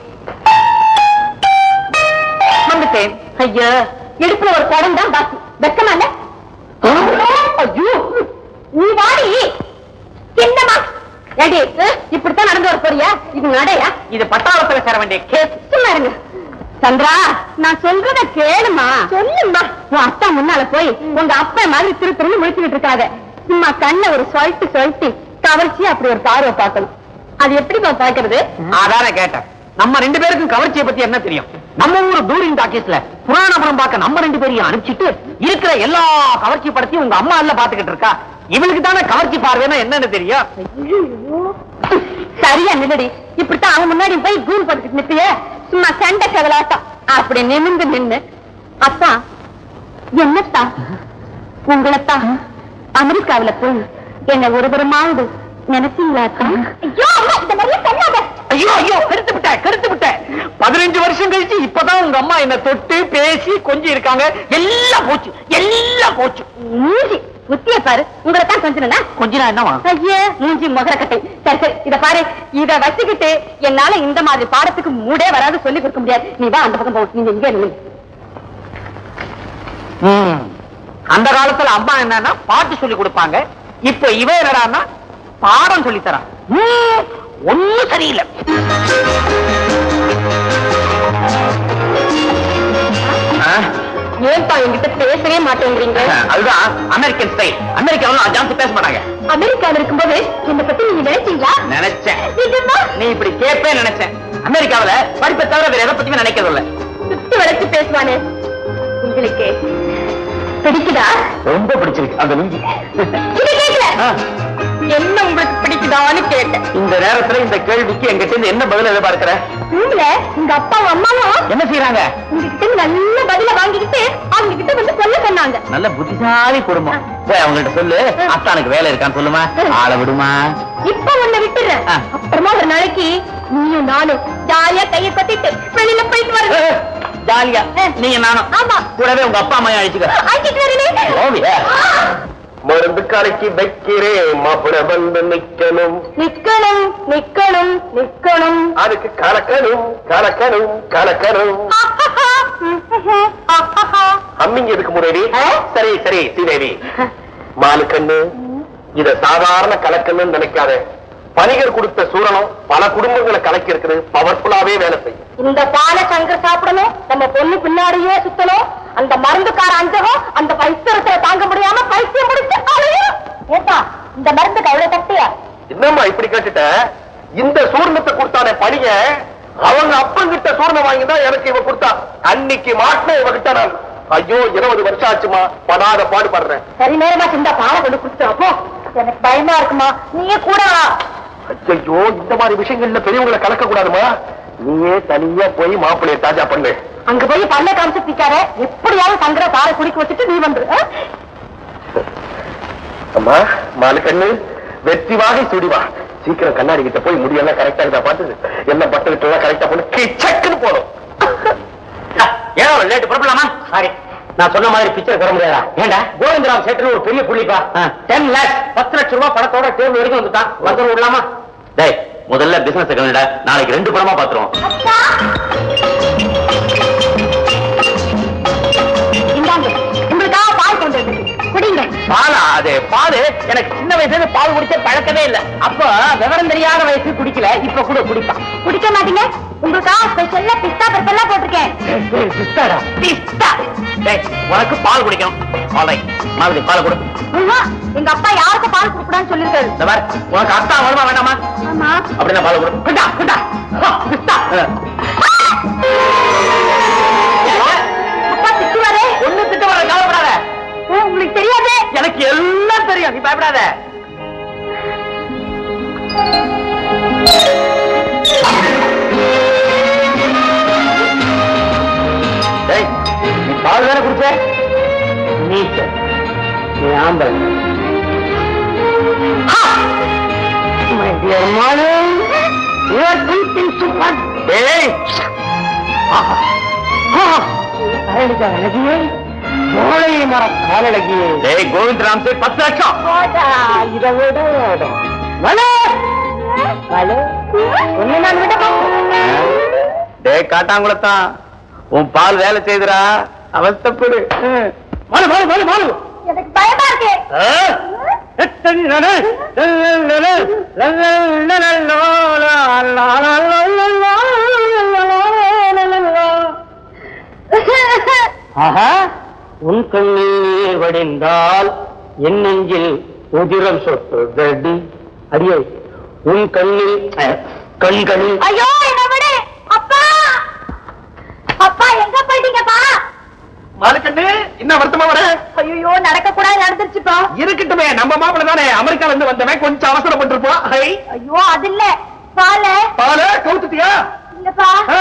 வந்துட்டேன் ஐயோ இடுப்புல ஒரு குடம் தான் பாக்கி வெக்கமா இல்ல ஐயோ நீ வாடி என்னமா ஏடி இப்படித்தான் நடந்து வர போறியா இது நடையா இது பட்டாளத்துல சேர வேண்டிய கேஸ் சும்மா இருங்க சந்திரா நான் சொல்றத கேளுமா சொல்லுமா உன் அப்பா முன்னால போய் உங்க அப்பா மாதிரி திரு திருன்னு முடிச்சுக்கிட்டு இருக்காத சும்மா கண்ணை ஒரு சொல்லிட்டு சொல்லிட்டு கவர்ச்சி அப்படி ஒரு பார்வை பார்க்கணும் அது எப்படிப்பா பாக்குறது அதான கேட்டேன் நம்ம ரெண்டு பேருக்கும் கவர்ச்சியை பத்தி என்ன தெரியும் நம்ம ஊர் டூரிங் டாக்கீஸ்ல புராணபுரம் பார்க்க நம்ம ரெண்டு பேரையும் அனுப்பிச்சிட்டு இருக்கிற எல்லா கவர்ச்சி படத்தையும் உங்க அம்மா இல்ல பாத்துக்கிட்டு இருக்கா இவளுக்கு தானே கவர்ச்சி பார்வைன்னா என்னன்னு தெரியும் சரியா நில்லடி இப்படித்தான் அவன் முன்னாடி போய் கூல் போட்டுக்கிட்டு நிப்பிய சும்மா சண்டை கவலாட்டம் அப்படி நிமிந்து நின்னு அப்பா என்னத்தா உங்களைத்தான் அமெரிக்காவில போய் என்ன ஒரு தரமாவது நினைச்சீங்களா ஐயோ அம்மா இந்த மாதிரியே சொல்லாத ஐயோ ஐயோ கருத்து விட்ட கருத்து விட்ட பதினஞ்சு வருஷம் கழிச்சு இப்பதான் உங்க அம்மா என்ன தொட்டு பேசி கொஞ்சி இருக்காங்க எல்லாம் போச்சு எல்லாம் போச்சு மூஞ்சி புத்திய பாரு உங்களை தான் கொஞ்சம் கொஞ்ச நாள் என்னவா ஐயே மூஞ்சி முகர கட்டை சரி சரி இத பாரு இத வச்சுக்கிட்டு என்னால இந்த மாதிரி பாடத்துக்கு மூடே வராது சொல்லி கொடுக்க முடியாது நீ வா அந்த பக்கம் போ நீங்க இங்கே நில்லு ம். அந்த காலத்துல அம்மா என்னன்னா பாட்டு சொல்லி கொடுப்பாங்க இப்ப இவ என்னடான்னா பாடம் சொல்லி தரான் ஒண்ணும் சரியில்லை ஆ? ஏன்பா என்கிட்ட பேசவே மாட்டேங்கிறீங்க அதுதான் அமெரிக்கன் ஸ்டைல் அமெரிக்காவில் அஜான்ஸ் பேச மாட்டாங்க அமெரிக்கால இருக்கும்போது என்னை பத்தி நீங்க நினைச்சீங்களா நினைச்சேன் நிஜமா? நீ இப்படி கேப்பே நினைச்சேன் அமெரிக்காவுல படிப்பை தவிர வேற எதை பத்தியுமே நினைக்கிறது இல்ல சுத்தி வளைச்சு பேசுவானே உங்களுக்கு பிடிக்குதா ரொம்ப பிடிச்சிருக்கு அந்த லுங்கி இது கேட்கல ஆ. என்ன உங்களுக்கு பிடிக்குதான்னு கேட்டேன் இந்த நேரத்துல இந்த கேள்விக்கு எங்கிட்ட இருந்து என்ன பதில் எதிர்பார்க்கிற ரூம்ல உங்க அப்பாவும் அம்மாவும் என்ன செய்யறாங்க உங்ககிட்ட நல்ல பதில வாங்கிக்கிட்டு அவங்க கிட்ட வந்து சொல்ல சொன்னாங்க நல்ல புத்திசாலி குடும்பம் போய் அவங்கள்ட்ட சொல்லு அத்தானுக்கு வேலை இருக்கான்னு சொல்லுமா ஆளை விடுமா இப்ப உன்னை விட்டுறேன் ஆ. அப்புறமா ஒரு நாளைக்கு நீயும் நானும் ஜாலியா கைய கட்டிட்டு வெளியில போயிட்டு வரணும் ஏய், ஜாலியா நீங்க நானும் ஆமா கூடவே உங்க அப்பா அம்மையும் அழைச்சுக்க அழைச்சிட்டு வரேனே ஓவியா மருந்து கலக்கி வைக்கிறேன் மாப்பிள வந்து நிக்கணும் நிக்கணும் நிக்கணும் நிக்கணும் அதுக்கு கலக்கணும் கலக்கணும் கலக்கணும் அம்மிங்க எதுக்கு முறைடி ஆ? சரி சரி சீதேவி மாலு கண்ணு இத சாதாரண கலக்கணும்னு நினைக்காத பணிகர் கொடுத்த சூரணம் பல குடும்பங்களை கலக்கி இருக்குது பவர்ஃபுல்லாவே வேலை செய்யும் இந்த பாலை சங்கர் சாப்பிடணும் நம்ம பொண்ணு பின்னாடியே சுத்தணும் அந்த மருந்துக்கார அஞ்சகம் அந்த பைத்தியத்தை தாங்க முடியாம பைத்தியம் முடிச்சு அலையும் ஏப்பா இந்த மருந்துக்கு அவ்வளவு தட்டியா என்னம்மா இப்படி கேட்டுட்ட இந்த சூர்ணத்தை கொடுத்தானே பணிய அவங்க அப்பங்கிட்ட சூர்ணம் வாங்கி தான் எனக்கு இவ கொடுத்தா அன்னைக்கு மாட்டின இவகிட்ட நான் ஐயோ இருபது வருஷம் ஆச்சுமா படாத பாடுபடுறேன் சரி நேரமா சிந்தா பாலை கொண்டு குடுத்து அப்போ எனக்கு பயமா இருக்குமா நீயே கூட வா. ஐயோ இந்த மாதிரி விஷயங்கள்ல பெரியவங்களை கலக்க கூடாதுமா நீயே தனியா போய் மாப்பிள்ளைய தாஜா பண்ணு அங்க போய் பல்ல காமிச்சிருக்காரு எப்படியாவது சங்கர பாலை குடிக்க வச்சுட்டு நீ வந்துரு ஆ? அம்மா மாலு கண்ணு வெற்றி வாகை சுடிவா சீக்கிரம் கண்ணாடி கிட்ட போய் முடியெல்லாம் கரெக்டா இருக்கா பார்த்து என்ன பட்டு எல்லாம் கரெக்டா பண்ணு கிச்சக்குன்னு போடும் ஏதோ லேட்டு புறப்படலாமா சாரி நான் சொன்ன மாதிரி பிக்சர் தர முடியாதா ஏண்டா கோவிந்தராம் சேட்டு ஒரு பெரிய புள்ளிப்பா டென் லேக்ஸ் பத்து லட்சம் ரூபாய் படத்தோட டேபிள் வரைக்கும் வந்துட்டான் வந்து விடலாமா டேய் முதல்ல பிசினஸ் கவனிடா நாளைக்கு ரெண்டு படமா பாத்துருவோம் இந்தாங்க உங்களுக்காக பால் கொண்டு வந்து குடிங்க பாலா அது பால் எனக்கு சின்ன வயசுல இருந்து பால் குடிச்ச பழக்கமே இல்ல அப்ப விவரம் தெரியாத வயசு குடிக்கல இப்ப கூட குடிப்பான் குடிக்க மாட்டீங்க உங்களுக்காக ஸ்பெஷல்ல பிஸ்தா பருப்பெல்லாம் போட்டிருக்கேன் பிஸ்தாடா பிஸ்தா டேய் உனக்கு பால் குடிக்கணும் ஆல்ரைட் மாதிரி பால் கொடு ஆமா, எங்க அப்பா யாருக்கும் பால் கொடுக்கூடாதுன்னு சொல்லிருக்காரு இந்த பார் உனக்கு அத்தா வருமா வேண்டாமா ஆமா அப்படின்னா பால் கொடு கிட்டா கிட்டா பிஸ்தா அப்பா திட்டுவாரே ஒண்ணு திட்ட வர கவலைப்படாத ஓ, உங்களுக்கு தெரியாது எனக்கு எல்லாம் தெரியும் நீ பயப்படாத டேய், நீ பால் தானே குடிச்ச நீ சரி. நீ ஆம்பல் My dear mother, you are thinking too much. டேய் ஆஹா. ஆஹா. அழகா, அழகியே கோழை மரம் காலழகியே டேய் கோவிந்தராம் சே பத்து லட்சம் போடா, இதை விட வலே வலு. உன்னை நான் விட மாட்டேன். டேய் காட்டாங்குளத்தான் உன் பால் வேலை செய்துடா அவஸ்தப்படு மாலு மாலு மாலு மாலு எனக்கு பயமா இருக்கு ஆ? ஆஹா உன் கண்ணீர் வடிந்தால் என் நெஞ்சில் உதிரம் சொட்டுதடி அடியே உன் கண்ணில் அஹ், கண்களில் ஐயோ என்ன விடு அப்பா அப்பா எங்க போயிட்டீங்கப்பா மாலுக்கண்ணு என்ன வருத்தமா வர ஐயோ நடக்க கூடாது நடந்துருச்சுப்பா இருக்கட்டுமே நம்ம மாப்பிள்ள தானே அமெரிக்கால இருந்து வந்தவன் கொஞ்சம் அவசரப்பட்டிருப்போம் ஹை ஐயோ அது இல்ல பால பால கவுத்துட்டியா இல்லப்பா ஆ.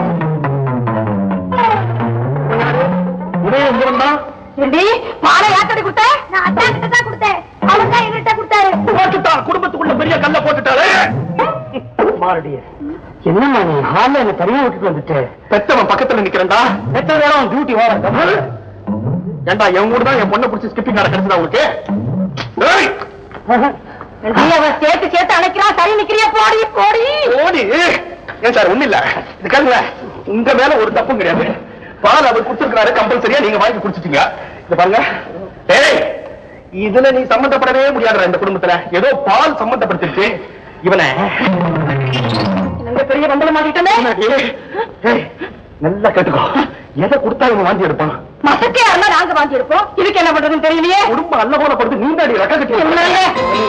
உதயம் எங்க வந்தான் ஏண்டி பாலை யாத்தடி கொடுத்த நான் அத்தா கிட்ட தான் கொடுத்தேன் அவர் தான் எங்கிட்ட கொடுத்தாரு போட்டுட்டான் குடும்பத்துக்குள்ள பெரிய கல்ல போட்டுட்டாரு மாரடிய என்னம்மா நீ ஹால்ல என்ன தனியா விட்டுட்டு வந்துட்டு பெத்தவன் பக்கத்துல நிக்கிறேன்டா எத்தனை நேரம் டியூட்டி வர ஏண்டா என் கூட தான் என் பொண்ணை பிடிச்சி ஸ்கிப்பிங் ஆட கிடைச்சதா உங்களுக்கு ஏய், ஏண்டி, அவன் சேர்த்து சேர்த்து அணைக்கிறான் சரி நிக்கிறியா போடி போடி ஓடி ஏன் சார் ஒண்ணு இல்ல இது கேளுங்க உங்க மேல ஒரு தப்பும் கிடையாது பால் அவர் குடிச்சிருக்காரு கம்பல்சரியா நீங்க வாங்கி குடிச்சிட்டீங்க இது பாருங்க ஏய் இதுல நீ சம்பந்தப்படவே முடியாதுடா இந்த குடும்பத்துல ஏதோ பால் சம்பந்தப்படுத்திருச்சு இவனை இந்த பெரிய வம்பல மாட்டிட்டே ஏய், ஏய், நல்லா கேட்டுக்கோ எதை கொடுத்தா இவன் வாந்தி எடுப்பான் மசக்கையா இருந்தா நாங்க வாங்கி இருப்போம் இதுக்கு என்ன பண்றதுன்னு தெரியலையே குடும்பம் அல்ல போல படுத்து நீ தாடி ரெக்க கட்டி என்னங்க?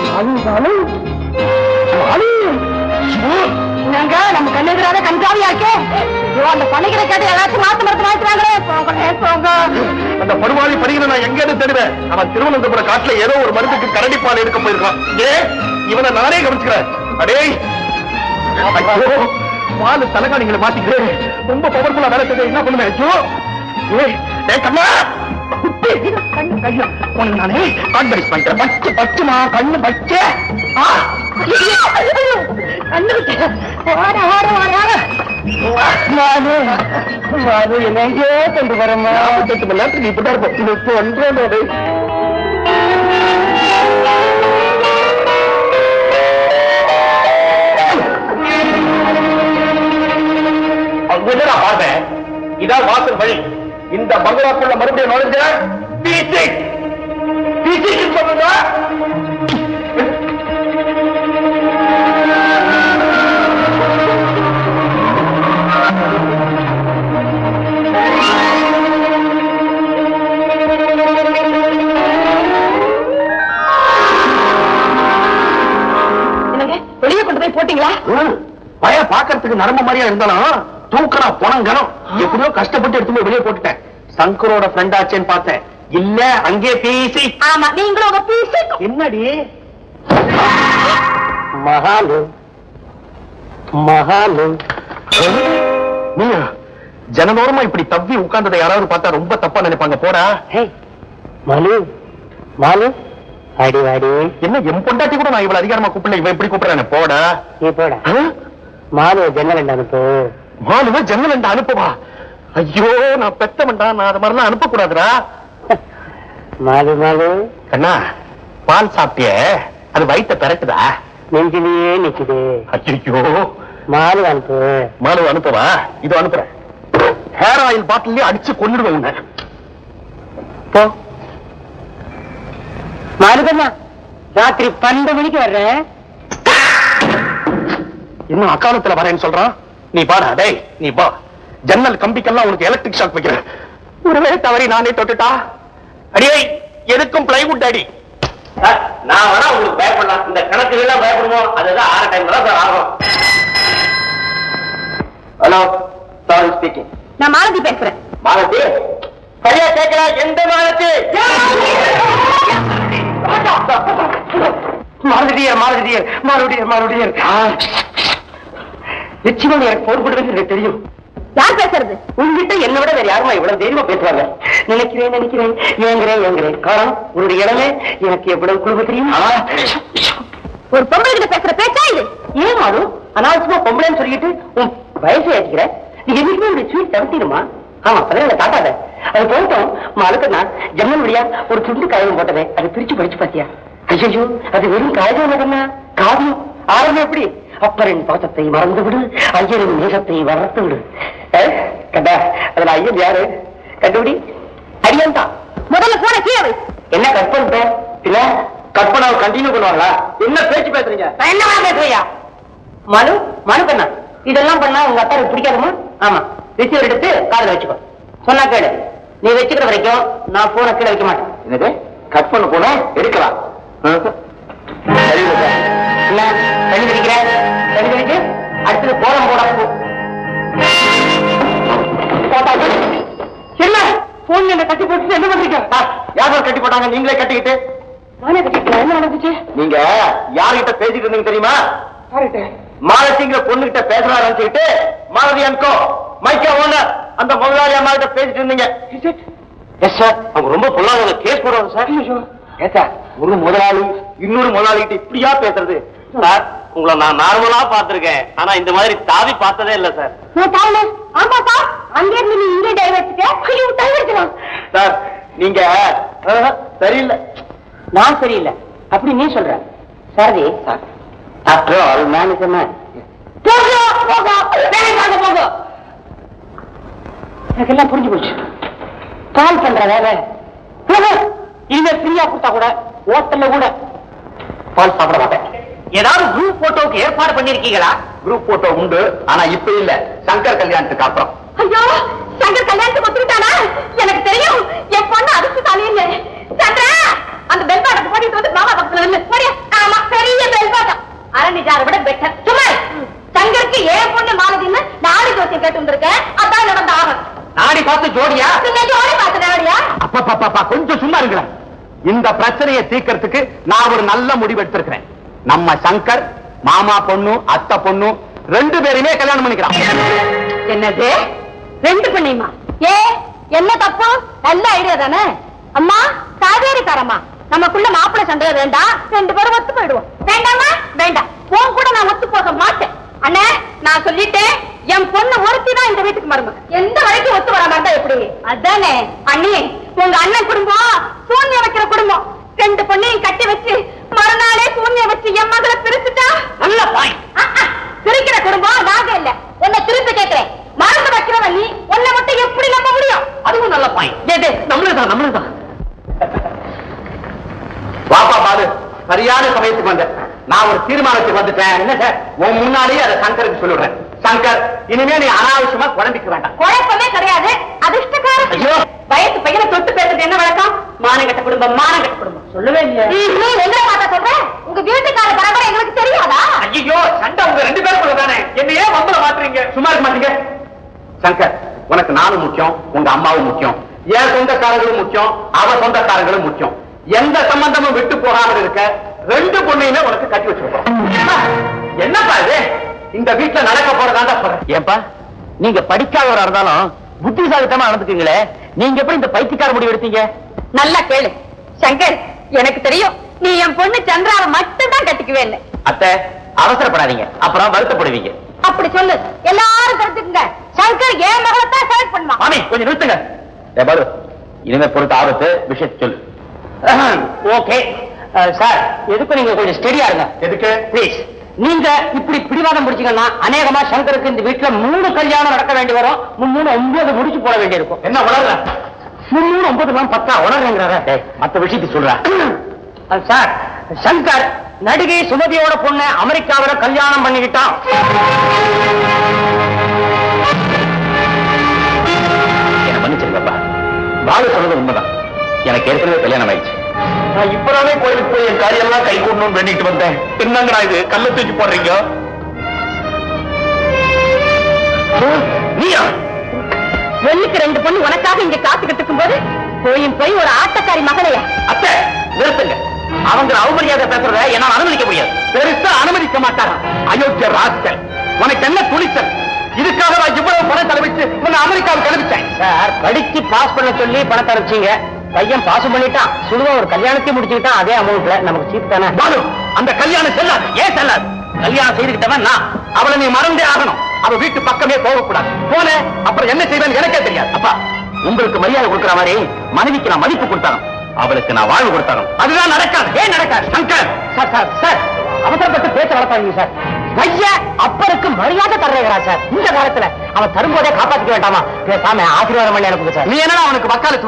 என்னங்க நம்ம கண்ணெதிரான கண்காவியா இருக்கே ஐயோ அந்த பணிகளை கேட்டு ஏதாச்சும் மாத்து மரத்து மாத்துறாங்களே போங்களே போங்க அந்த படுவாளி படிக்கிற நான் எங்க இருந்து தேடுவேன் அவன் திருவனந்தபுரம் காட்டுல ஏதோ ஒரு மருந்துக்கு கரடி பால் எடுக்க போயிருக்கான் ஏ இவனை நானே கவனிச்சுக்கிறேன் அடேய் ஐயோ, பால் தலைகாணிகளை மாத்திக்கிறேன் ரொம்ப பவர்ஃபுல்லா வேலை செய்ய என்ன பண்ணுவேன் ஐயோ ஏய் டேய் கண்ணா குட்டி, கண்ணு கையா உன்னை நானே கான்வெரிஸ் பண்றேன் பச்சு பச்சுமா கண்ணு பச்சை ஆ கண்ணு ஓட ஓட ஓட மாது மாது என்ன எங்கேயோ கொண்டு வரமா நாற்பத்தெட்டு மணி நேரத்துக்கு இப்பதான் இருக்கும் இப்போ ஒன்றே அங்கதான் பார்த்தேன் இதான் வாசல் வழி இந்த பங்களாக்குள்ள மறுபடியும் நுழைஞ்ச பிசி பிசி சொல்லுங்க என்னங்க வெளியே கொண்டு போய் போட்டீங்களா பய பாக்கிறதுக்கு நரம்பு மாதிரியா இருந்தாலும் தூக்கறா பணம் கனம் எப்படியோ கஷ்டப்பட்டு எடுத்து போய் வெளியே போட்டுட்டேன் சங்கரோட ஃப்ரெண்ட் ஆச்சேன்னு பார்த்தேன் இல்ல அங்கே பேசி ஆமா நீங்களும் உங்க பீஸு என்னடி மகாலு மகாலு நீங்க ஜனதோரமா இப்படி தப்பி உட்கார்ந்ததை யாராவது பார்த்தா ரொம்ப தப்பா நினைப்பாங்க போடா ஹே மாலு மாலு அடி வாடி என்ன என் பொண்டாட்டி கூட நான் இவ்வளவு அதிகாரமா கூப்பிடல இவன் இப்படி கூப்பிடுறானே போடா நீ போட ஆ? மாலு ஜன்னல் அனுப்பு மாலுவ ஜன்னல் என்று அனுப்புவா ஐயோ நான் பெத்தவன்டா நான் அது மாதிரிலாம் அனுப்ப கூடாதுடா மாலு மாலு கண்ணா பால் சாப்பிட்டிய அது வயித்த பெரட்டுதா நெஞ்சிலேயே நிக்குது ஐயோ மாலு அனுப்பு மாலு அனுப்பவா இதோ அனுப்புறேன் ஹேர் ஆயில் பாட்டிலே அடிச்சு கொன்னுடுவேன் உன்னை. போ மாலு கண்ணா ராத்திரி பன்னெண்டு மணிக்கு வர்றேன் இன்னும் அக்காலத்துல வரேன்னு சொல்றான் நீ பாடா டேய் நீ பா ஜன்னல் கம்பிக்கெல்லாம் உனக்கு எலக்ட்ரிக் ஷாக் வைக்கிறேன் ஒருவேளை தவறி நானே தொட்டுட்டா அடியே எதுக்கும் பிளைவுட் அடி சார், நான் வேணா உங்களுக்கு பயப்படலாம் இந்த கணக்கு எல்லாம் பயப்படுவோம் அதுதான் ஆறு டைம் தான் சார் ஆகும் ஹலோ சாரி ஸ்பீக்கிங் நான் மாலதி பேசுறேன் மாலதி சரியா கேட்கல எந்த மாலதி மாருதியர் மாருதியர் மாருடியர் மாருடியர் நிச்சயமா எனக்கு பொறுப்படுவது எனக்கு தெரியும் யார் பேசுறது உங்ககிட்ட என்னை விட வேற யாருமா இவ்வளவு தைரியமா பேசுவாங்க நினைக்கிறேன் நினைக்கிறேன் ஏங்குறேன் ஏங்குறேன் காரணம் உன்னுடைய இடமே எனக்கு எவ்வளவு குழுவ தெரியும் ஒரு பொம்பளை கிட்ட பேசுற பேச்சா இது ஏன் மாது அனாவசியமா பொம்பளைன்னு சொல்லிட்டு உன் வயசை ஏற்றிக்கிற நீ என்னைக்குமே உடைய ஸ்வீட் தவிர்த்திடுமா ஆமா பதினால காட்டாத அது போட்டோம் மழுக்கண்ணா ஜன்னல் வழியா ஒரு துண்டு காயம் போட்டதே அதை பிரிச்சு படிச்சு பாத்தியா ஐயோ அது வெறும் காயம் இல்லைன்னா காவியம் ஆரம்பம் எப்படி அப்பரின் பாசத்தை மறந்து விடு ஐயரின் நேசத்தை வளர்த்து விடு அஹ், கண்டா அதுல ஐயன் யாரு கண்டுபிடி அடியன் தான் முதல்ல போன கீழே வை என்ன கட் பண்ணிட்ட இல்ல கற்பனாவை கண்டினியூ பண்ணுவாங்களா என்ன பேச்சு பேசுறீங்க நான் என்ன வேலை பேசுறியா மனு மனு பண்ணா இதெல்லாம் பண்ணா உங்க அத்தாருக்கு பிடிக்காதுமா ஆமா ரிசீவர் எடுத்து காதுல வச்சுக்கோ சொன்னா கேளு நீ வச்சுக்கிற வரைக்கும் நான் போன கீழே வைக்க மாட்டேன் என்னது கட் பண்ண போனா எடுக்கலாம் சரிங்க சார் என்ன தண்ணி தெளிக்கிற தண்ணி தெளிச்சு அடுத்தது கோலம் போட போ போட்டாச்சு என்ன போன் என்ன கட்டி போட்டு என்ன பண்றீங்க யார் கட்டி போட்டாங்க நீங்களே கட்டிக்கிட்டு நானே கட்டிக்கிறேன் என்ன நடந்துச்சு நீங்க யார்கிட்ட பேசிட்டு இருந்தீங்க தெரியுமா மாலத்திங்கிற பொண்ணுகிட்ட பேசலாம் நினைச்சுக்கிட்டு மாலதி அன்கோ மைக்கா ஓனர் அந்த முதலாளி அம்மா கிட்ட பேசிட்டு இருந்தீங்க எஸ் சார் அவங்க ரொம்ப பொல்லாத கேஸ் போடுவாங்க சார் ஏன் சார் ஒரு முதலாளி இன்னொரு முதலாளி கிட்ட இப்படியா பேசுறது சார் உங்களை நான் நார்மலா பார்த்திருக்கேன் ஆனா இந்த மாதிரி தாவி பார்த்ததே இல்ல சார் நான் தானே ஆமா சார் அங்க இருந்து நீ இங்கே டைவர்ஸ்க்கு ஐயோ டைவர்ஸ்லாம் சார் நீங்க ஆஹா, சரியில்லை நான் சரியில்லை அப்படி நீ சொல்ற Sarathi sir after all man is man போகோ போகோ வேலைக்காக போகோ எனக்கு எல்லாம் புரிஞ்சு போச்சு கால் பண்ற வேலை போகோ இனிமே ஃப்ரீயா கொடுத்தா கூட ஹோட்டல்ல கூட பால் சாப்பிட மாட்டேன் ஏதாவது குரூப் போட்டோவுக்கு ஏற்பாடு பண்ணிருக்கீங்களா குரூப் போட்டோ உண்டு ஆனா இப்ப இல்ல சங்கர் கல்யாணத்துக்கு அப்புறம் ஐயோ சங்கர் கல்யாணத்துக்கு ஒத்துக்கிட்டானா எனக்கு தெரியும் என் பொண்ணு அதுக்கு தலையில சந்திரா அந்த பெல் பாட்டத்தை போட்டுட்டு வந்து மாமா பக்கத்துல நின்னு போடியா ஆமா பெரிய பெல் பாட்டம் அரணிஜாரை விட பெட்டர் சும்மா இரு. சங்கருக்கு ஏன் பொண்ணு மாலதின்னு நாலு ஜோசியம் கேட்டு வந்திருக்கேன் அதான் நடந்த ஆகும் நாடி பார்த்து ஜோடியா பின்ன ஜோடி பார்த்து நாடியா அப்பா கொஞ்சம் சும்மா இருங்களேன் இந்த பிரச்சனையை தீர்க்கறதுக்கு நான் ஒரு நல்ல முடிவு எடுத்திருக்கிறேன் நம்ம சங்கர் மாமா பொண்ணு அத்தை பொண்ணு ரெண்டு பேருமே கல்யாணம் பண்ணிக்கிறான் என்னது ரெண்டு பெண்ணையுமா ஏ என்ன தப்பு நல்ல ஐடியா தானே அம்மா காவேரி தரமா நமக்குள்ள மாப்பிள்ளை சண்டை வேண்டாம் ரெண்டு பேரும் ஒத்து போயிடுவோம் வேண்டாமா வேண்டாம் உன் கூட நான் ஒத்து போக மாட்டேன் அண்ணே நான் சொல்லிட்டேன் என் பொண்ணு ஒருத்தி தான் இந்த வீட்டுக்கு மருமக எந்த வரைக்கும் ஒத்து வர மாட்டா எப்படி அதானே அண்ணி உங்க அண்ணன் குடும்பம் சூன்யம் வைக்கிற குடும்பம் ரெண்டு பொண்ணையும் கட்டி வச்சு மறுநாளே சூன்யம் வச்சு என் மகளை பிரிச்சுட்டா நல்ல பாயிண்ட் ஆ, ஆ, பிரிக்கிற குடும்பம் நாங்க இல்ல உன்னை திருப்பி கேட்கிறேன் மறந்து வைக்கிறவன் நீ உன்னை மட்டும் எப்படி நம்ப முடியும் அதுவும் நல்ல பாயிண்ட் எது நம்மளுதான் நம்மளுதான் வாப்பா பாலு சரியான சமயத்துக்கு வந்த நான் ஒரு தீர்மானத்துக்கு வந்துட்டேன் என்ன சார் உன் முன்னாலேயே அதை சங்கருக்கு சொல்லிடுறேன் சங்கர் இனிமே நீ அனாவசியமா குழம்பிக்க வேண்டாம் குழப்பமே கிடையாது அதிர்ஷ்டக்கார ஐயோ. வயசு பையனை தொட்டு பேசுறது என்ன வழக்கம் மானங்கட்ட குடும்பம் மானங்கட்ட குடும்பம் சொல்லவே இல்லையா எங்களை பார்த்தா சொல்றேன் உங்க வீட்டுக்கார பரம்பரை எங்களுக்கு தெரியாதா ஐயோ சண்டை உங்க ரெண்டு பேருக்குள்ள தானே என்னையே வம்பல மாத்துறீங்க சும்மா இருக்க மாட்டீங்க சங்கர் உனக்கு நானும் முக்கியம் உங்க அம்மாவும் முக்கியம் என் சொந்தக்காரங்களும் முக்கியம் அவ சொந்தக்காரங்களும் முக்கியம் எந்த சம்பந்தமும் விட்டு போகாமல் இருக்க ரெண்டு பொண்ணையுமே உனக்கு கட்டி வச்சிருக்கோம் என்னப்பா இது இந்த வீட்டுல நடக்க போறதாண்டா சொல்றேன் ஏன்பா நீங்க படிக்காதவரா இருந்தாலும் புத்திசாலித்தமா நடந்துக்கீங்களே நீங்க எப்படி இந்த பைத்தியக்கார முடிவு எடுத்தீங்க நல்லா கேளு சங்கர் எனக்கு தெரியும் நீ என் பொண்ணு சந்திராவை மட்டும் தான் கட்டிக்குவேன்னு அத்தை அவசரப்படாதீங்க அப்புறம் வருத்தப்படுவீங்க அப்படி சொல்லு எல்லாரும் தெரிஞ்சுக்குங்க சங்கர் என் மகளை தான் செலக்ட் பண்ணுவான் மாமி கொஞ்சம் நிறுத்துங்க ஏ பாரு இனிமே பொறுத்த ஆபத்து விஷயத்தை சொல்லு ஓகே சார் எதுக்கு நீங்க கொஞ்சம் ஸ்டெடியா இருங்க எதுக்கு ப்ளீஸ் நீங்க இப்படி பிடிவாதம் பிடிச்சீங்கன்னா அநேகமா சங்கருக்கு இந்த வீட்டுல மூணு கல்யாணம் நடக்க வேண்டி வரும் மும்மூணு ஒன்பது முடிச்சு போட வேண்டி இருக்கும் என்ன உணர்ற மும்மூணு ஒன்பது எல்லாம் பத்தா உணர்றேங்கிறார மத்த விஷயத்தை சொல்ற சார் சங்கர் நடிகை சுமதியோட பொண்ணு அமெரிக்காவில கல்யாணம் பண்ணிக்கிட்டான் என்ன மன்னிச்சிருங்கப்பா பாலு சொன்னது உண்மைதான் எனக்கு ஏற்கனவே கல்யாணம் ஆயிடுச்சு நான் இப்பதானே கோயிலுக்கு போய் என் காரியெல்லாம் கை கூடணும்னு வேண்டிட்டு வந்தேன் என்னங்கடா இது கல்ல தூக்கி போடுறீங்க நீயா வெள்ளிக்கு ரெண்டு பொண்ணு உனக்காக இங்க காத்துக்கிட்டு இருக்கும்போது போயும் போய் ஒரு ஆட்டக்காரி மகளைய அத்தை நிறுத்துங்க அவங்க அவமரியாதை பேசுறத என்னால அனுமதிக்க முடியாது பெருசா அனுமதிக்க மாட்டாராம் அயோக்கிய ராஸ்கல் உனக்கு என்ன துணிச்சல் இதுக்காக நான் இவ்வளவு பணம் செலவிச்சு உன்னை அமெரிக்காவுக்கு அனுப்பிச்சேன் சார் படிச்சு பாஸ் பண்ண சொல்லி பணத்தை அனுப்பிச்சீங்க பையன் பாஸ் பண்ணிட்டான் சுடுவா ஒரு கல்யாணத்தையும் முடிச்சுக்கிட்டான் அதே அமௌண்ட்ல நமக்கு சீப் தானே பாலு அந்த கல்யாணம் செல்லாது ஏன் செல்லாது கல்யாணம் செய்துக்கிட்டவன் நான் அவளை நீ மறந்தே ஆகணும் அவ வீட்டு பக்கமே போகக்கூடாது போன அப்புறம் என்ன செய்வேன்னு எனக்கே தெரியாது அப்பா உங்களுக்கு மரியாதை கொடுக்கிற மாதிரி மனைவிக்கு நான் மதிப்பு கொடுத்தாங்க அவளுக்கு நான் வாழ்வு கொடுத்தாங்க அதுதான் நடக்காது ஏன் நடக்காது சங்கர் சார் சார் சார் அவசரப்பட்டு பேச்ச வளர்த்தாங்க சார் பையன் அப்பருக்கு மரியாதை தர்றேங்கிறா சார் இந்த காலத்துல அவன் தரும்போதே காப்பாத்திக்க வேண்டாமா பேசாம ஆசீர்வாதம் பண்ணி அனுப்புங்க சார் நீ என்னடா அவனுக்கு வக்காலத்து வாங்குற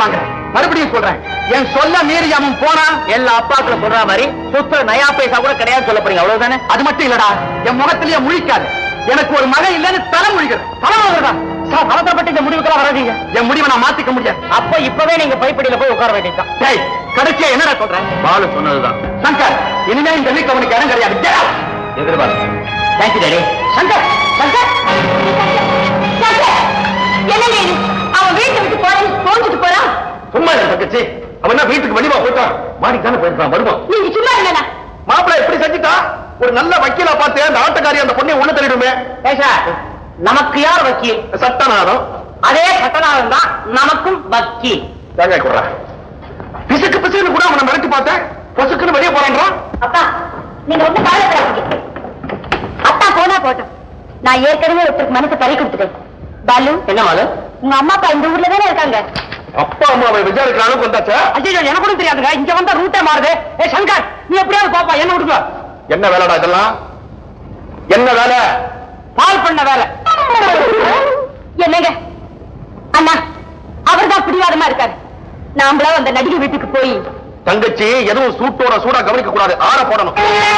மறுபடியும் சொல்றேன் என் சொல்ல மீறி அவன் போனா எல்லா அப்பாக்களை சொல்ற மாதிரி சொத்து நயா பைசா கூட கிடையாது சொல்ல போறீங்க அவ்வளவுதானே அது மட்டும் இல்லடா என் முகத்திலேயே முழிக்காது எனக்கு ஒரு மகன் இல்லைன்னு தலை முழிக்கிறது தலை முழுகிறதா சார் அவசரப்பட்டு இந்த முடிவுக்கெல்லாம் வராதீங்க என் முடிவை நான் மாத்திக்க முடியாது அப்ப இப்பவே நீங்க பைப்படியில போய் உட்கார வேண்டியதுதான் டேய் கடைசியா என்னடா சொல்றேன் பாலு சொன்னதுதான் சங்கர் இனிமே இந்த வீட்டுல உனக்கு இடம் கிடையாது Get out! எதிர்பார்க்க தேங்க்யூ டேடி சங்கர் சங்கர் சங்கர் என்னங்க இது அவன் வீட்டை விட்டு போறேன்னு தோஞ்சிட்டு போறான் சும்மா இல்ல தங்கச்சி அவன் என்ன வீட்டுக்கு வெளிவா போயிட்டான் மாடிக்கு தானே போயிருக்கான் வருவான் நீங்க சும்மா இருங்கண்ணா மாப்பிள்ளை எப்படி செஞ்சுட்டா ஒரு நல்ல வக்கீலா பார்த்து அந்த ஆட்டக்காரி அந்த பொண்ணை உள்ள தள்ளிடுமே ஏசா நமக்கு யார் வக்கீல் சட்டநாதம் அதே சட்டநாதன் தான் நமக்கும் வக்கீல் தேங்காய் கொடுறா பிசுக்கு பிசுக்குன்னு கூட அவனை மிரட்டி பார்த்தேன் பொசுக்குன்னு வெளியே போறான்றான் அப்பா நீங்க ஒண்ணு கவலைப்படாதீங்க அப்பா போனா போட்டோம் நான் ஏற்கனவே ஒருத்தருக்கு மனசு பறி கொடுத்துட்டேன் பாலு என்ன மாலு உங்க அம்மா அப்பா இந்த ஊர்ல தானே இருக்காங்க அப்பா அம்மாவை விசாரிக்கிற அளவுக்கு வந்தாச்சா ஐயோ எனக்கு கூட தெரியாதுங்க இங்க வந்தா ரூட்டே மாறுது ஏ சங்கர் நீ எப்படியாவது பாப்பா என்ன விடுங்க என்ன வேலைடா இதெல்லாம் என்ன வேலை பால் பண்ண வேலை என்னங்க அண்ணா அவர்தான் பிடிவாதமா இருக்காரு நாமளா அந்த நடிகை வீட்டுக்கு போய் தங்கச்சி எதுவும் சூட்டோட சூடா கவனிக்க கூடாது ஆற போடணும்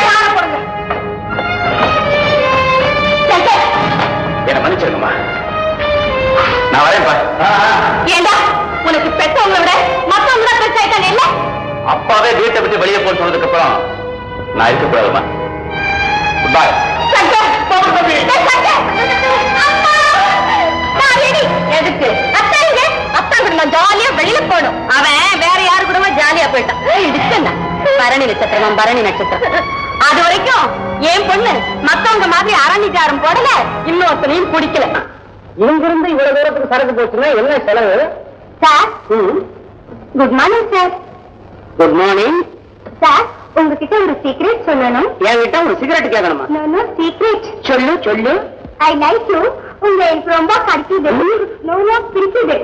சங்கர், என்ன மன்னிச்சிருங்கம்மா நான் வரேன்ப்பா ஏண்டா உனக்கு பெற்றவங்களை விட மத்தவங்க தான் பெருசாயிட்டாங்க இல்ல அப்பாவே வீட்டை விட்டு வெளியே போக சொன்னதுக்கு அப்புறம் நான் இருக்கக்கூடாதுமா குட் பை சங்கர், ஏய், சங்கர், அம்மா, நான் ready. எதுக்கு அத்தா எங்க? அத்தா கூட நான் ஜாலியா வெளியில போகணும் அவன் வேற யாரு கூடமா ஜாலியா போயிட்டான் ஏய், இதுக்கு என்ன? பரணி நட்சத்திரம் பரணி நட்சத்திரம் அது வரைக்கும் என் பொண்ணு மத்தவங்க மாதிரி அரணிக்காரம் போடல இன்னொருத்தனையும் பிடிக்கல இங்கிருந்து இவ்வளவு தூரத்துக்கு சரக்கு போச்சுன்னா என்ன செலவு sir good morning sir good morning sir உங்ககிட்ட ஒரு சீக்ரெட் சொல்லணும் என்கிட்ட ஒரு சிகரெட் கேட்கணுமா நோ நோ சீக்ரெட் சொல்லு சொல்லு ஐ லைக் யூ உங்க எனக்கு ரொம்ப கடிக்குது நோ நோ பிடிக்குது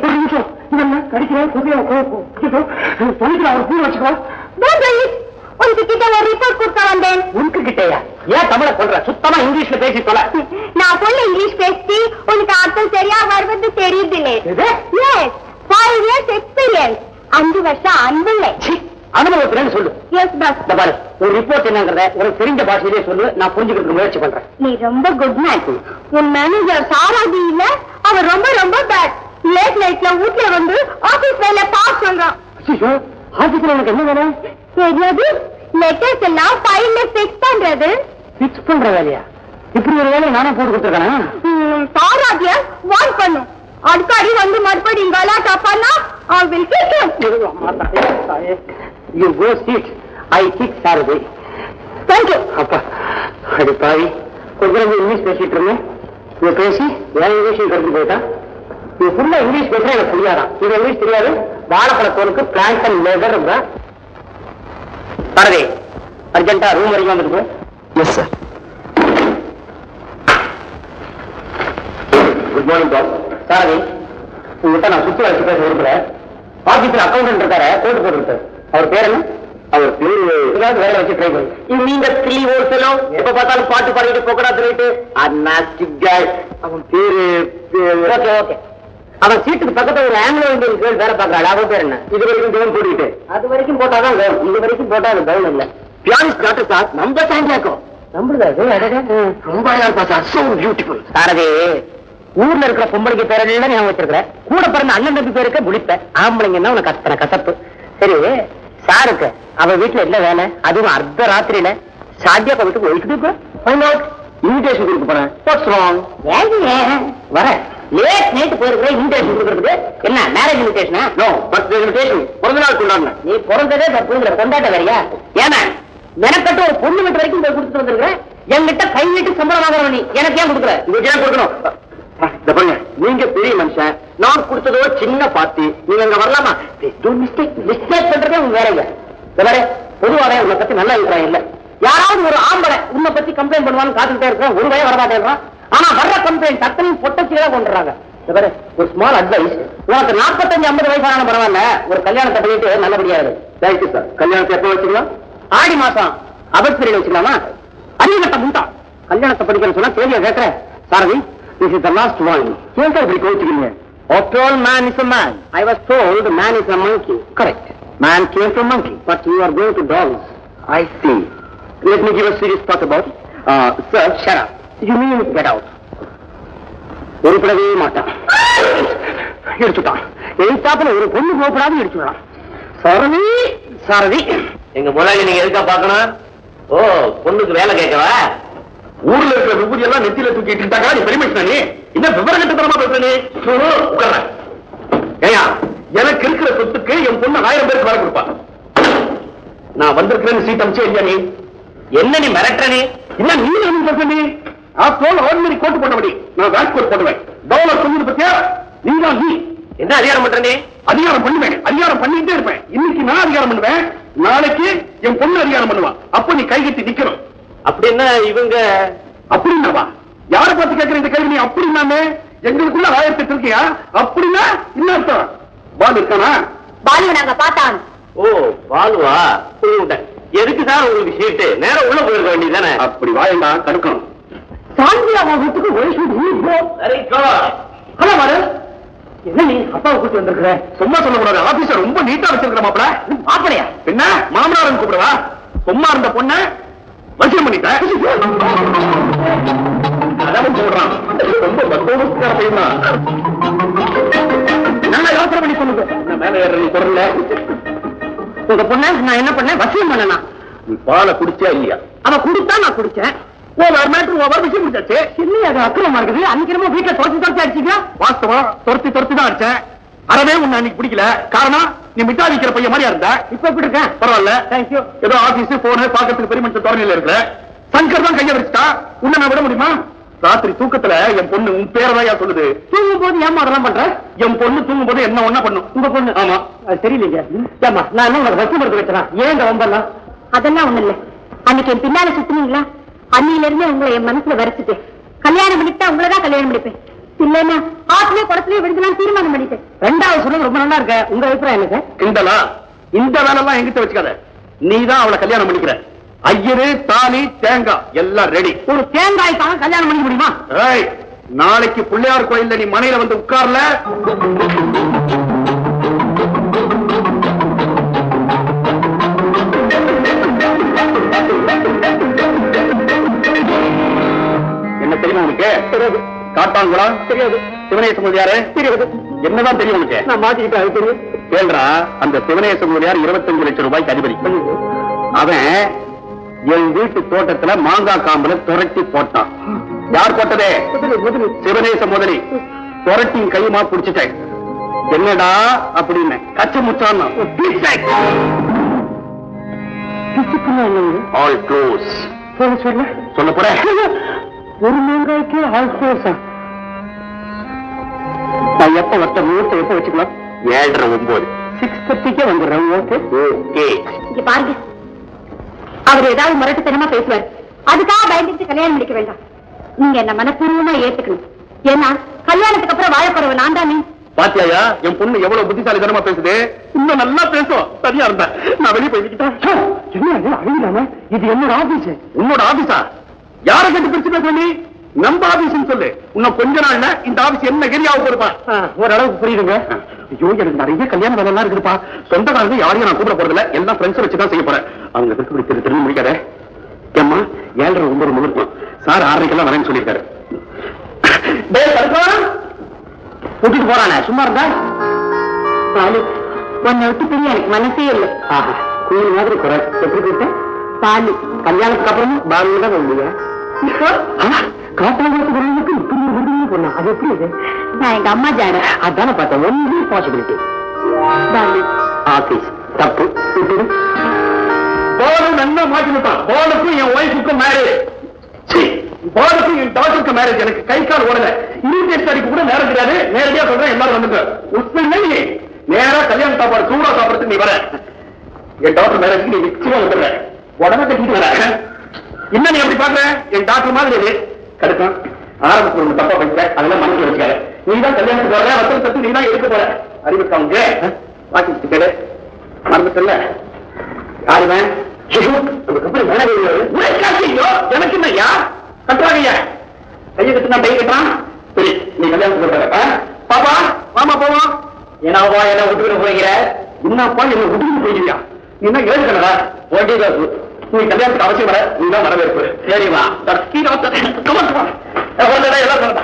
Don't worry. உங்ககிட்ட ஒரு ரிப்போர்ட் கொடுக்க வந்தேன் உனக்கு கிட்டயா ஏன் தமிழ சொல்ற சுத்தமா இங்கிலீஷ்ல பேசி தொலை நான் சொல்ல இங்கிலீஷ் பேசி உனக்கு அர்த்தம் சரியா வருவது தெரியுதுல்லே எது? எஸ் ஃபைவ் இயர்ஸ் எக்ஸ்பீரியன்ஸ் அஞ்சு வருஷம் அன்புள்ளே சீ, அனுபவத்துலன்னு சொல்லு எஸ் பஸ் இந்த பாரு ஒரு ரிப்போர்ட் என்னங்கறத உனக்கு தெரிஞ்ச பாஷையிலே சொல்லு நான் புரிஞ்சுக்கிறதுக்கு முயற்சி பண்றேன் நீ ரொம்ப குட் மேன் உன் மேனேஜர் சாராதி இல்ல அவன் ரொம்ப ரொம்ப பேட் லேட் நைட்ல வீட்ல வந்து ஆபீஸ் வேலை பாஸ் சொல்றான் ஐயோ ஆபீஸ்ல உனக்கு என்ன வேணும் தெரியாது லெட்டர்ஸ் எல்லாம் ஃபைல்ல ஃபிக்ஸ் பண்றது பிக்ஸ் பண்ற வேலையா இப்படி ஒரு வேலையை நானே போட்டு கொடுத்துருக்கேன் ம், சாராதிய வான் பண்ணும் அடிக்கடி வந்து மறுபடியும் கலாட்டா பண்ணா I will kick him. You go seat I kick Sarathi Thank you. அப்பா அடி பாவி கொஞ்ச நேரம் இங்கிலீஷ் பேசிட்டு இருந்தேன் இவ பேசி என் இங்கிலீஷ் கருத்து போயிட்டா இது ஃபுல்லா இங்கிலீஷ் பேசுறா எனக்கு புரியாதான் இது இங்கிலீஷ் தெரியாது வாழைப்பழ தோலுக்கு பிளான்ட் அண்ட் லேதர் இருந்தா பாரதி அர்ஜென்ட்டா ரூம் வரைக்கும் வந்துட்டு yes sir good morning boss Sarathi உங்ககிட்ட நான் சுத்தி வச்சு பேச விரும்புறேன் ஆபீஸ்ல அக்கௌண்டன்ட் இருக்காரு கோட்டு போட்டுருக்காரு அவர் பேர் என்ன அவர் பேரு ஏதாவது வேலை வச்சு ட்ரை பண்ணு இது நீங்க தில்லி ஓர்சலோ எப்ப பார்த்தாலும் பாட்டு பாடிட்டு போக்கடா சொல்லிட்டு அன்னாஸ்டிக் காய் அவன் பேரு ஓகே ஓகே அவன் சீட்டுக்கு பக்கத்துல ஒரு ஆங்கிலோ இந்தியன் கேர்ள் வேலை பார்க்கறாள் அவன் பேர் என்ன இது வரைக்கும் கவுன் போட்டுக்கிட்டு அது வரைக்கும் போட்டாதான் கவுன் இது வரைக்கும் போட்டா அது கவுன் இல்ல பியானிஸ் டாக்டர் சார் நம்ம சாண்டியாக்கும் நம்மளுதா ரொம்ப அழகா இருப்பா சார் சோ பியூட்டிஃபுல் சாரதி ஊர்ல இருக்கிற பொம்பளைக்கு பேர் எல்லாம் ஞாபகம் வச்சிருக்கிற கூட பிறந்த அண்ணன் தம்பி பேருக்கு முடிப்ப ஆம்பளைங்கன்னா உனக்கு அத்தனை கசப்பு சரி சாருக்கு அவ வீட்டுல என்ன வேலை அதுவும் அர்த்த ராத்திரியில சாத்தியா வீட்டுக்கு போயிட்டு இன்விடேஷன் கொடுக்க போறேன் வாட்ஸ் ராங் வர லேட் நைட் போயிருக்கிற இன்விடேஷன் கொடுக்கறதுக்கு என்ன மேரேஜ் இன்விடேஷனா நோ பர்த் இன்விடேஷன் பிறந்த நாள் கொண்டாடுன நீ பிறந்ததே தப்புங்கிற கொண்டாட்ட வேறையா ஏன்னா மெனக்கட்டு ஒரு பொண்ணு வீட்டு வரைக்கும் போய் கொடுத்துட்டு வந்திருக்கிற என்கிட்ட கை நீட்டு சம்பளம் வாங்குறவன் நீ எனக்கு ஏன் கொடுக்குற உங்களுக்கு ஏன் கொடுக்கணும் இந்த பாருங்க நீங்க பெரிய மனுஷன் நான் கொடுத்ததோ சின்ன பார்ட்டி நீங்க அங்க வரலாமா மிஸ்டேக் மிஸ்டேக் பண்றதே உங்க வேலைங்க இந்த பாரு பொதுவாக உன்னை பத்தி நல்ல அபிப்பிராயம் இல்ல யாராவது ஒரு ஆம்பளை உன்னை பத்தி கம்ப்ளைண்ட் பண்ணுவான்னு காத்துக்கிட்டே இருக்கிறேன் ஒரு வய வரமாட்டேங்கிறான் ஆனா வர்ற கம்ப்ளைண்ட் அத்தனையும் பொட்டச்சிகளா கொண்டுறாங்க இந்த பாரு ஒரு ஸ்மால் அட்வைஸ் உனக்கு நாற்பத்தஞ்சு ஐம்பது வயசான பரவாயில்ல ஒரு கல்யாணத்தை பண்ணிட்டு நல்லபடியா இருக்கு தேங்க்யூ சார் கல்யாணத்தை எப்போ வச்சுக்கலாம் ஆடி மாசம் அவசரியில் வச்சுக்கலாமா அறிவுகட்ட முண்டா கல்யாணத்தை படிக்கிறேன்னு சொன்னா தேதியை கேட்கிறேன் Sarathi this is the last one ஏன் சார் இப்படி கோச்சுக்கிறீங்க After all, man is a man. I was told man is a monkey. Correct. Man came from monkey. But you are going to dogs. I see. Let me give a serious thought about it. Uh, sir, shut up. You mean get out. உருப்படவே மாட்டான் இடிச்சுட்டான் எழுத்தாப்புல ஒரு பொண்ணு போகப்படாது இடிச்சுடான் சரதி சரதி எங்க முதலாளி நீங்க எதுக்கா பாக்கணும் ஓ பொண்ணுக்கு வேலை கேட்கவா ஊர்ல இருக்கிற விபூதி எல்லாம் நெத்தியில தூக்கிட்டு இருந்தாங்க நீ பெருமைச்சு நீ என்ன விவரம் கட்டுத்தரமா பேசுற நீ உட்கார ஏயா எனக்கு இருக்கிற சொத்துக்கு என் பொண்ணு ஆயிரம் பேருக்கு வர கொடுப்பா நான் வந்திருக்கிறேன்னு சீட் அமிச்சு இல்லையா நீ என்ன நீ மிரட்டுற நீ இல்ல நீ என்ன பேசுற நீ ஆஃப்டர் ஆர்டினரி கோட் போட்டபடி நான் வேட் கோட் போடுவேன் டவுலர் சொன்னது பத்தியா நீ தான் நீ என்ன அதிகாரம் பண்ற நீ அதிகாரம் பண்ணுவேன் அதிகாரம் பண்ணிட்டே இருப்பேன் இன்னைக்கு நான் அதிகாரம் பண்ணுவேன் நாளைக்கு என் பொண்ணு அதிகாரம் பண்ணுவான் அப்ப நீ கைகட்டி நிக்கணும் அப்படின்னா இவங்க அப்படின்னாவா யார பார்த்து கேட்கிற இந்த கேள்வி நீ அப்படின்னாமே எங்களுக்குள்ள ஆயிரத்தி எட்டு இருக்கியா அப்படின்னா என்ன அர்த்தம் பால் இருக்கானா பாலுவை நாங்க பார்த்தாங்க ஓ பாலுவா புரியுட்டேன் எதுக்கு சார் உங்களுக்கு சீட்டு நேரம் உள்ள போயிருக்க வேண்டியதானே அப்படி வாயண்டா தடுக்கணும் சாந்தியா வீட்டுக்கு வயசு வெரி குட் ஹலோ மாரு என்ன நீ அப்பாவை கூட்டி வந்திருக்கிற சும்மா சொல்லக்கூடாது ஆபீஸ ரொம்ப நீட்டா வச்சிருக்கிற மாப்பிள மாப்பிளையா என்ன மாமனாரன் கூப்பிடுவா சும்மா இருந்த பொண்ண வசியம் பண்ணிட்ட அதான் சொல்றான் ரொம்ப பத்தோபஸ்கார பையன் தான் நல்லா யோசனை பண்ணி சொல்லுங்க நான் மேல ஏற நீ குரல்ல உங்க பொண்ண நான் என்ன பண்ணேன் வசியம் பண்ணனா நீ பாலை குடிச்சா இல்லையா அவ குடித்தா நான் குடிச்சேன் ஓவர் மேட்ரு ஓவர் விஷயம் முடிச்சாச்சு இல்லையா அது அக்கிரமா இருக்குது அன்னைக்கு நம்ம வீட்டுல துரத்தி துரத்தி அடிச்சீங்க வாஸ்தவம் துரத்தி துரத்தி தான் அடிச்சேன் அறவே உன்னை அன்னைக்கு பிடிக்கல காரணம் நீ மிட்டாய் விக்கிற பையன் மாதிரியா இருந்த இப்ப எப்படி இருக்கேன் பரவாயில்ல தேங்க்யூ ஏதோ ஆபீஸ் போன பாக்கிறதுக்கு பெரிய மனுஷன் தோரணையில இருக்கிற சங்கர் தான் கைய வச்சுட்டா உன்னை நான் விட முடியுமா ராத்திரி தூக்கத்துல என் பொண்ணு உன் பேரதான் சொல்லுது தூங்கும் போது ஏமா அதெல்லாம் பண்ற என் பொண்ணு தூங்கும் போது என்ன ஒண்ணா பண்ணும் உங்க பொண்ணு ஆமா அது தெரியலீங்க ஏமா நான் என்ன உனக்கு வசம் எடுத்து வச்சேன் ஏன் இந்த வம்பெல்லாம் அதெல்லாம் ஒண்ணு இல்ல அன்னைக்கு என் பின்னால சுத்துனீங்களா அன்னில இருந்து உங்களை என் மனசுல வரைச்சிட்டு கல்யாணம் பண்ணிட்டா உங்களை தான் கல்யாணம் பண்ணிப்பேன் இல்லைன்னா ஆத்துலயே குளத்துலயே விடுதலாம் தீர்மானம் பண்ணிட்டேன் ரெண்டாவது சொன்னது ரொம்ப நல்லா இருக்க உங்க அபிப்பிராயம் என்ன கிண்டலா இந்த வேலைலாம் எங்கிட்ட வச்சுக்காத நீ தான் அவளை கல்யாணம் பண்ணிக்கிற ஐயரு தாலி தேங்காய் எல்லாம் ரெடி ஒரு தேங்காய்க்காக கல்யாணம் பண்ணிக்க முடியுமா நாளைக்கு பிள்ளையார் கோயில்ல நீ மனையில வந்து உட்கார்ல என்ன தெரியுமா உனக்கு தெரியாது காட்டாங்குளம் தெரியாது சிவனேச முதலியாரு தெரியாது என்னதான் தெரியும் உனக்கு நான் மாட்டிக்கிட்டேன் அது தெரியும் கேள்றா அந்த சிவனேச முதலியார் இருபத்தஞ்சு லட்சம் ரூபாய்க்கு அதிபதி அவன் என் வீட்டு தோட்டத்துல மாங்காய் காம்புல துரட்டி போட்டான் யார் போட்டதே சிவனேச முதலி துரட்டின் கையுமா புடிச்சிட்டேன் என்னடா அப்படின்னு கச்சு முச்சான் ஆல் க்ளோஸ் சொல்ல போற ஒரு மாங்காய்க்கு ஆல் க்ளோஸா நான் எப்ப வட்ட முகூர்த்தம் எப்ப வச்சுக்கலாம் ஏழரை ஒன்பது சிக்ஸ் தேர்ட்டிக்கே வந்துடுறேன் ஓகே ஓகே இங்க பாருங்க அவர் ஏதாவது முரட்டுத்தனமா பேசுவார் அதுக்காக பயந்துட்டு கல்யாணம் பண்ணிக்க வேண்டாம் நீங்க என்ன மனப்பூர்வமா ஏத்துக்கணும் ஏன்னா கல்யாணத்துக்கு அப்புறம் வாழ போறவ நான் தானே பாத்தியாயா என் பொண்ணு எவ்வளவு புத்திசாலித்தனமா பேசுது இன்னும் நல்லா பேசும் சரியா இருந்தேன் நான் வெளியே போய்கிட்டேன் என்ன அழிஞ்சாம இது என்னோட ஆபீஸ் உன்னோட ஆபீஸா யார கேட்டு பிரிச்சு பேச நீ நம்ம ஆபீஸ் சொல்லு இன்னும் கொஞ்ச நாள்ல இந்த ஆபீஸ் என்ன கெரியாவும் போயிருப்பா ஓரளவுக்கு புரியுதுங்க ஐயோ எனக்கு நிறைய கல்யாண வேலை எல்லாம் இருக்குதுப்பா சொந்தக்காரங்க யாரையும் நான் கூப்பிட போறதில்ல எல்லாம் ஃப்ரெண்ட்ஸ் வச்சு தான் செய்ய போறேன் அவங்க திருப்பி திரு திரும்பி முடிக்காத ஏம்மா ஏழரை ஒன்பது முகூர்த்தம் சார் ஆறரைக்கெல்லாம் வரேன்னு சொல்லியிருக்காரு டேய், தடுப்பா. கூட்டிட்டு போறானே சும்மா இருந்தா பாலு உன்னை விட்டு பிரிய எனக்கு மனசே இல்லை ஆஹா குயில் மாதிரி குரல் எப்படி கூப்பிட்டேன் பாலு கல்யாணத்துக்கு அப்புறமும் பாலு தான் வந்தீங்க காட்டாங்குளத்து குரலுக்கு இப்படி ஒரு விருதுன்னு சொன்னா அது எப்படி இது நான் எங்க அம்மா ஜாட அதான பார்த்தேன் ஒன்லி பாசிபிலிட்டி பாலு ஆபீஸ் தப்பு விட்டுடு போன நல்லா மாட்டிவிட்டான் போனுக்கும் என் ஒய்ஃபுக்கும் மேரேஜ் போனுக்கும் என் டாக்டருக்கு மேரேஜ் எனக்கு கை கால் ஓடல இன்விடேஷன் அடிக்க கூட நேரம் கிடையாது நேரடியா சொல்றேன் எல்லாரும் வந்துங்க உண்மை நீ நேரா கல்யாண சாப்பாடு சூடா சாப்பிடுறதுக்கு நீ வர என் டாக்டர் மேரேஜ்க்கு நீ நிச்சயமா வந்துடுற உடனே கட்டிட்டு வர என்ன நீ எப்படி பாக்குற என் டாக்டர் மாதிரி இது கடுக்கும் ஆரம்பத்துல ஒண்ணு தப்பா பேசுற அதெல்லாம் மனசுல வச்சுக்காரு நீ தான் கல்யாணத்துக்கு வர வசதி தத்து நீ தான் எடுக்க போற அறிவிக்கா உங்க வாக்கி கேடு மறந்துட்டல யாருவன் எனக்கு என்ன யா கட்டுறாங்க கையை கட்டுனா கை கட்டுறான் சரி நீ கல்யாணத்துக்கு வர பாப்பா வாமா என்னப்பா என்ன விட்டுக்கிட்டு போகிற என்னப்பா என்ன விட்டுக்கிட்டு போகிறியா நீ என்ன எழுதுக்கணா போட்டி நீ கல்யாணத்துக்கு அவசியம் வர நீ தான் வரவேற்பு சரிவா எல்லாம் சொல்றேன்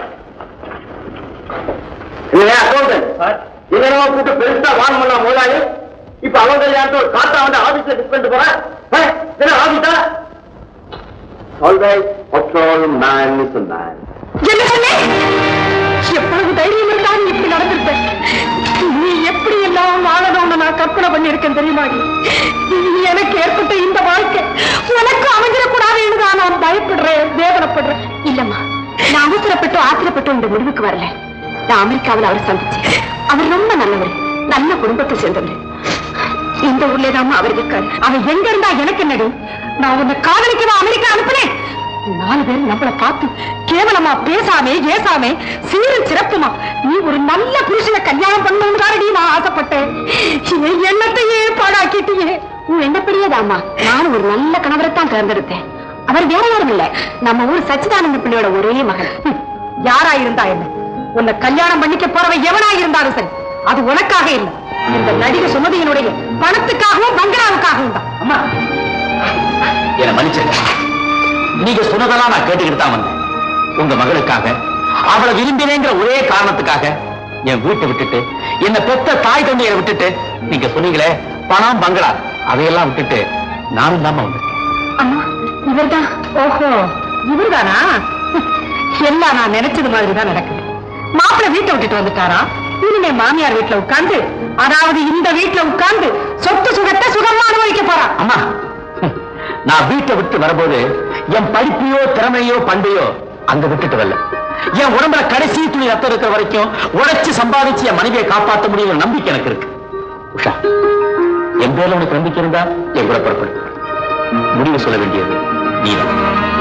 இல்லையா அக்கௌண்டன்ட் இதனமா கூட்ட பெருசா வான் பண்ண முதலாளி இப்ப அவங்க கல்யாணத்தை ஒரு காத்தா வந்து ஆபீஸ்ல பிக் பண்ணிட்டு போறேன் என்ன ஆபீஸா ஆல்ரைட் பட்ரோல் மேன் சொன்னார் என்ன சொன்னே எவ்வளவு தைரியம் இருந்தா நீ இப்படி நடந்திருப்ப நீ எப்படி எல்லாம் வாழணும்னு நான் கற்பனை பண்ணியிருக்கேன் தெரியுமா எனக்கு ஏற்பட்ட இந்த வாழ்க்கை உனக்கு அமைஞ்சிடக்கூடாதுன்னு தான் நான் பயப்படுறேன் வேதனைப்படுறேன் இல்லம்மா நான் அவசரப்பட்டு ஆத்திரப்பட்டு இந்த முடிவுக்கு வரல நான் அமெரிக்காவில் அவர் சந்திச்சேன் அவர் ரொம்ப நல்லவர் நல்ல குடும்பத்தை சேர்ந்தவர் இந்த ஊர்ல தான் அவர் இருக்காரு அவன் எங்க இருந்தா எனக்கு என்னடி நான் உன்னை காதலிக்கவா அமெரிக்கா அனுப்புனேன் நாலு பேர் நம்மள பார்த்து கேவலமா பேசாமே ஏசாமே சீரும் சிறப்புமா நீ ஒரு நல்ல புருஷனை கல்யாணம் பண்ணணும் தானடி நான் ஆசைப்பட்டேன் என் எண்ணத்தையே பாடாக்கிட்டியே உன் எண்ணப்படியேதாம்மா நானும் ஒரு நல்ல கணவரைத்தான் தேர்ந்தெடுத்தேன் அவர் வேற யாரும் இல்ல நம்ம ஊர் சச்சிதானந்த பிள்ளையோட ஒரே மகன் ஹம், யாரா இருந்தா என்ன உன்னை கல்யாணம் பண்ணிக்க போறவன் எவனா இருந்தாலும் சரி அது உனக்காக இல்லை இந்த நடிகை சுமதியினுடைய பணத்துக்காகவும் பங்களாவுக்காகவும் தான் அம்மா என்ன மன்னிச்சிருங்க நீங்க சொன்னதெல்லாம் நான் கேட்டுக்கிட்டு தான் வந்தேன் உங்க மகளுக்காக அவளை விரும்பினேங்கிற ஒரே காரணத்துக்காக என் வீட்டை விட்டுட்டு என்ன பெத்த தாய் தந்தையரை விட்டுட்டு நீங்க சொன்னீங்களே பணம் பங்களா அதையெல்லாம் விட்டுட்டு நானும் தான் வந்திருக்கேன் அம்மா இவர்தான் ஓஹோ இவர்தானா எல்லாம் நான் நினைச்சது மாதிரி தான் நடக்குது மாப்பிள்ளை வீட்டை விட்டுட்டு வந்துட்டாரா இனிமே மாமியார் வீட்டுல உட்கார்ந்து அதாவது இந்த வீட்டுல உட்கார்ந்து சொத்து சுகத்தை சுகமா அனுபவிக்க போறான் அம்மா நான் வீட்டை விட்டு வரும்போது என் படிப்பையோ திறமையோ பண்பையோ அங்க விட்டுட்டு வரல என் உடம்புல கடைசி துணி ரத்தம் இருக்கிற வரைக்கும் உழைச்சு சம்பாதிச்சு என் மனைவியை காப்பாற்ற முடியும் நம்பிக்கை எனக்கு இருக்கு உஷா என் பேர்ல உனக்கு நம்பிக்கை இருந்தா என் கூட புறப்படு முடிவு சொல்ல வேண்டியது நீதான்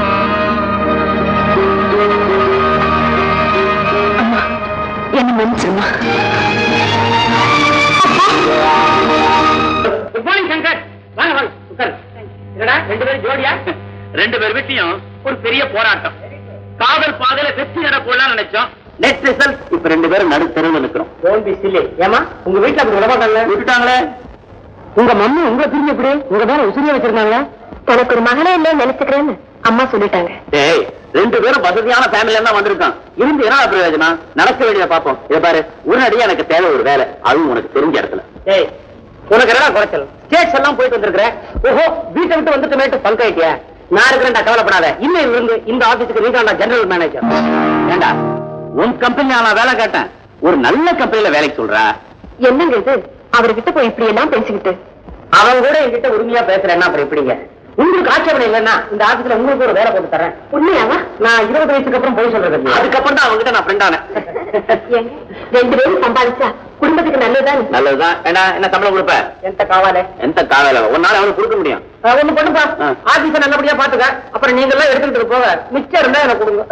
அம்மா என்ன மன்னிச்சிருமா குட் மார்னிங் சங்கர் வாங்க வாங்க உட்காரு என்னடா ரெண்டு பேரும் ஜோடியா ரெண்டு பேர் வீட்லயும் ஒரு பெரிய போராட்டம் காதல் பாதையில வெற்றி நட போடலாம் நினைச்சோம் நெட் ரிசல்ட் இப்ப ரெண்டு பேரும் நடு தெருவில் நிக்கிறோம் டோன்ட் பி சில்லி ஏமா உங்க வீட்டுல அப்படி விட மாட்டாங்க விட்டுட்டாங்களே உங்க மம்மி உங்களை பிரிஞ்சு எப்படி உங்க மேல உசிரியா வச்சிருந்தாங்க உனக்கு ஒரு மகனே இல்லைன்னு நினைச்சுக்கிறேன்னு அம்மா சொல்லிட்டாங்க ஏய் ரெண்டு பேரும் வசதியான ஃபேமிலில தான் வந்திருக்கான் இருந்து என்ன பிரயோஜனம் நடக்க வேண்டியதை பாப்போம் இதை பாரு உடனடியா எனக்கு தேவை ஒரு வேலை அதுவும் உனக்கு தெரிஞ்ச இடத்துல ஏய் உனக்கு என்ன குறைச்சல் ஸ்டேட்ஸ் எல்லாம் போயிட்டு வந்திருக்கிறேன் ஓஹோ வீட்டை விட்டு வந்துட்டு மேட்டு பங்காயிட்டியா நான் இருக்கிறேன்டா கவலைப்படாத இன்னும் இருந்து இந்த ஆபீஸுக்கு நீங்க ஜெனரல் மேனேஜர் ஏண்டா உன் கம்பெனில நான் வேலை கேட்டேன் ஒரு நல்ல கம்பெனில வேலைக்கு சொல்றா என்னங்க இது அவர்கிட்ட போய் இப்படி எல்லாம் பேசிக்கிட்டு அவன் கூட என்கிட்ட உரிமையா பேசுறேன்னா அப்புறம் எப்படிங்க உங்களுக்கு ஆட்சேபனை இல்லைன்னா இந்த ஆபீஸ்ல உங்களுக்கு ஒரு வேலை போட்டு தரேன் உண்மையாவா நான் இருபது வயசுக்கு அப்புறம் போய் சொல்றது அதுக்கப்புறம் தான் அவங்ககிட்ட நான் ஃப்ரெண்ட் ஆனேன் ஏங்க, ரெண்டு பேரும் சம்பாதிச்சா குடும்பத்துக்கு நல்லதுதான் நல்லதுதான் என்ன என்ன சம்பளம் கொடுப்ப எந்த காவால எந்த காவால ஒரு நாள் அவனுக்கு கொடுக்க முடியும் ஒண்ணு பண்ணுப்பா ஆபீஸ நல்லபடியா பாத்துக்க அப்புறம் நீங்க எல்லாம் எடுத்துக்கிட்டு போக மிச்சம் இருந்தா எனக்கு கொடுங்க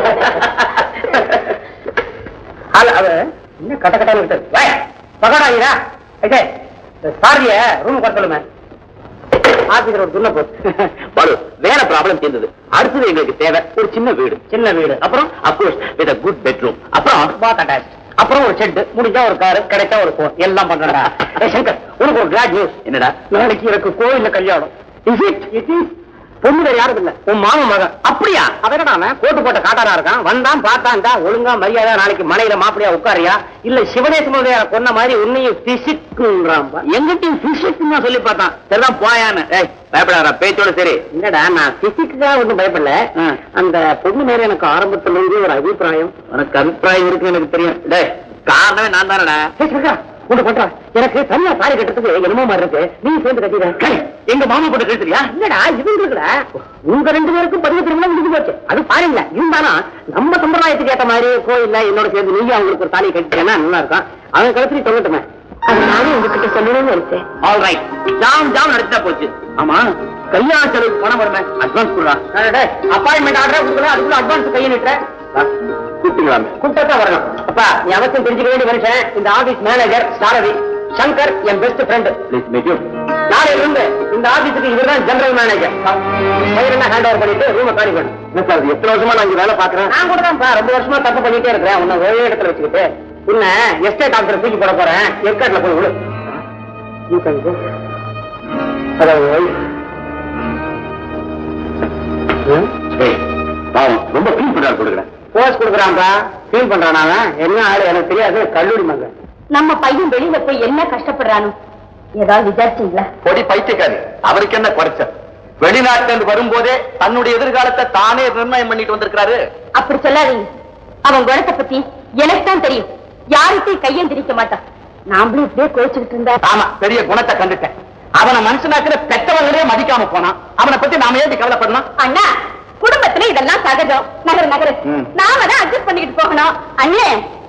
ஆளு, அவ என்ன கட்ட கட்டான்னு விட்டு பகடாயிரா சாரிய ரூம் குறை சொல்லுங்க ஆபீசர் ஒரு துண்ண போச்சு பாலு வேற ப்ராப்ளம் தீர்ந்தது அடுத்தது எங்களுக்கு தேவை ஒரு சின்ன வீடு சின்ன வீடு அப்புறம் அப்கோர்ஸ் வித் குட் பெட்ரூம் அப்புறம் பாத் அட்டாச் அப்புறம் ஒரு ஷெட் முடிஞ்சா ஒரு கார் கிடைச்சா ஒரு போன் எல்லாம் பண்றடா ஏய் சங்கர் உனக்கு ஒரு கிராட் நியூஸ் என்னடா நாளைக்கு எனக்கு கோயில்ல கல்யாணம் இஸ் இட் இட் இஸ் பொண்ணு வேற யாரும் இல்ல உன் மாமன் மகன் அப்படியா அதனடா அவன் கோட்டு போட்ட காட்டாரா இருக்கான் வந்தான் பார்த்தான்டா ஒழுங்கா மரியாதை நாளைக்கு மனையில மாப்பிளையா உட்காரியா இல்ல சிவனேச முதலியார கொன்ன மாதிரி உன்னையும் பிசிக்குன்றான் எங்கிட்டையும் பிசிக்ஸ் தான் சொல்லி பார்த்தான் சரிதான் போயான்னு ஏய் பயப்படாதா பேச்சோட சரி இல்லடா நான் பிசிக்ஸா ஒன்றும் பயப்படல அந்த பொண்ணு மேல எனக்கு ஆரம்பத்துல இருந்து ஒரு அபிப்பிராயம் உனக்கு அபிப்பிராயம் இருக்கு எனக்கு தெரியும் டேய் காரணமே நான் தானடா ஒண்ணு பண்றா எனக்கு தனியா சாரி கட்டுறதுக்கு என்னமோ மாதிரி இருக்கு நீ சேர்ந்து கட்டிடுற எங்க மாமா போட்டு கட்டுறியா இல்லடா இவங்களுக்குல உங்க ரெண்டு பேருக்கும் பதிவு திருமணம் முடிஞ்சு போச்சு அது பாருங்க இருந்தாலும் நம்ம சம்பிரதாயத்துக்கு ஏத்த மாதிரி கோயில்ல என்னோட சேர்ந்து நீங்க அவங்களுக்கு ஒரு தாலியை கட்டிட்டேன்னா நல்லா இருக்கும் அவன் கழுத்துல தொங்கட்டுமே அது நானும் உங்ககிட்ட சொல்லணும்னு நினைச்சேன் ஆல் ரைட் ஜாம் ஜாம் நடத்திட்டா போச்சு ஆமா கல்யாண செலவுக்கு பணம் வருமே அட்வான்ஸ் கொடுறா அப்பாயின்மெண்ட் ஆர்டர் கொடுக்கல அதுக்குள்ள அட்வான்ஸ் கையை நிட்டுற கூப்பிட்டுங்களாமே கூப்பிட்டா வரணும் அப்பா நீ அவசியம் தெரிஞ்சுக்க வேண்டிய மனுஷன் இந்த ஆபீஸ் மேனேஜர் சாரதி சங்கர் என் best friend please meet you நாளையில இருந்து இந்த ஆபீஸுக்கு இவர்தான் ஜெனரல் மேனேஜர் பயிரெல்லாம் ஹேண்ட் ஓவர் பண்ணிட்டு ரூமை காலி பண்ணு சார் எத்தனை வருஷமா நான் இங்க வேலை பாக்குறேன் நான் கூட தான் ரொம்ப வருஷமா தப்பு பண்ணிட்டே இருக்கிறேன் உன்னை ஒரே இடத்துல வச்சுக்கிட்டு உன்னை எஸ்டேட் ஆஃபீஸர் தூக்கி போட போறேன் ஏற்காட்டுல போய் விடு You can go. அதாவது ம்? ஏய், பாவம் ரொம்ப ஃபீல் பண்றாரு கொடுக்குறேன் போஸ் கொடுக்குறான்பா ஃபீல் பண்றான் அவன் என்ன ஆளு எனக்கு தெரியாது கல்லூரி மங்க நம்ம பையன் வெளியில போய் என்ன கஷ்டப்படுறானோ ஏதாவது விசாரிச்சீங்களா பொடி பைத்தியக்காரி அவருக்கு என்ன குறைச்ச வெளிநாட்டுல இருந்து வரும்போதே தன்னுடைய எதிர்காலத்தை தானே நிர்ணயம் பண்ணிட்டு வந்திருக்கிறாரு அப்படி சொல்லாதீங்க அவன் குணத்தை பத்தி எனக்கு தான் தெரியும் யாருக்கும் கையெந்திரிக்க மாட்டான் நாமளும் இப்படியே கோச்சுக்கிட்டு இருந்தா ஆமா பெரிய குணத்தை கண்டுட்டேன் அவனை மனுஷனாக்குற பெற்றவங்களே மதிக்காம போனான் அவனை பத்தி நாம ஏன் கவலைப்படணும் அண்ணா குடும்பத்துல இதெல்லாம் சகஜம் நகரு நகரு ம். நாம தான் அட்ஜஸ்ட் பண்ணிக்கிட்டு போகணும் அண்ணே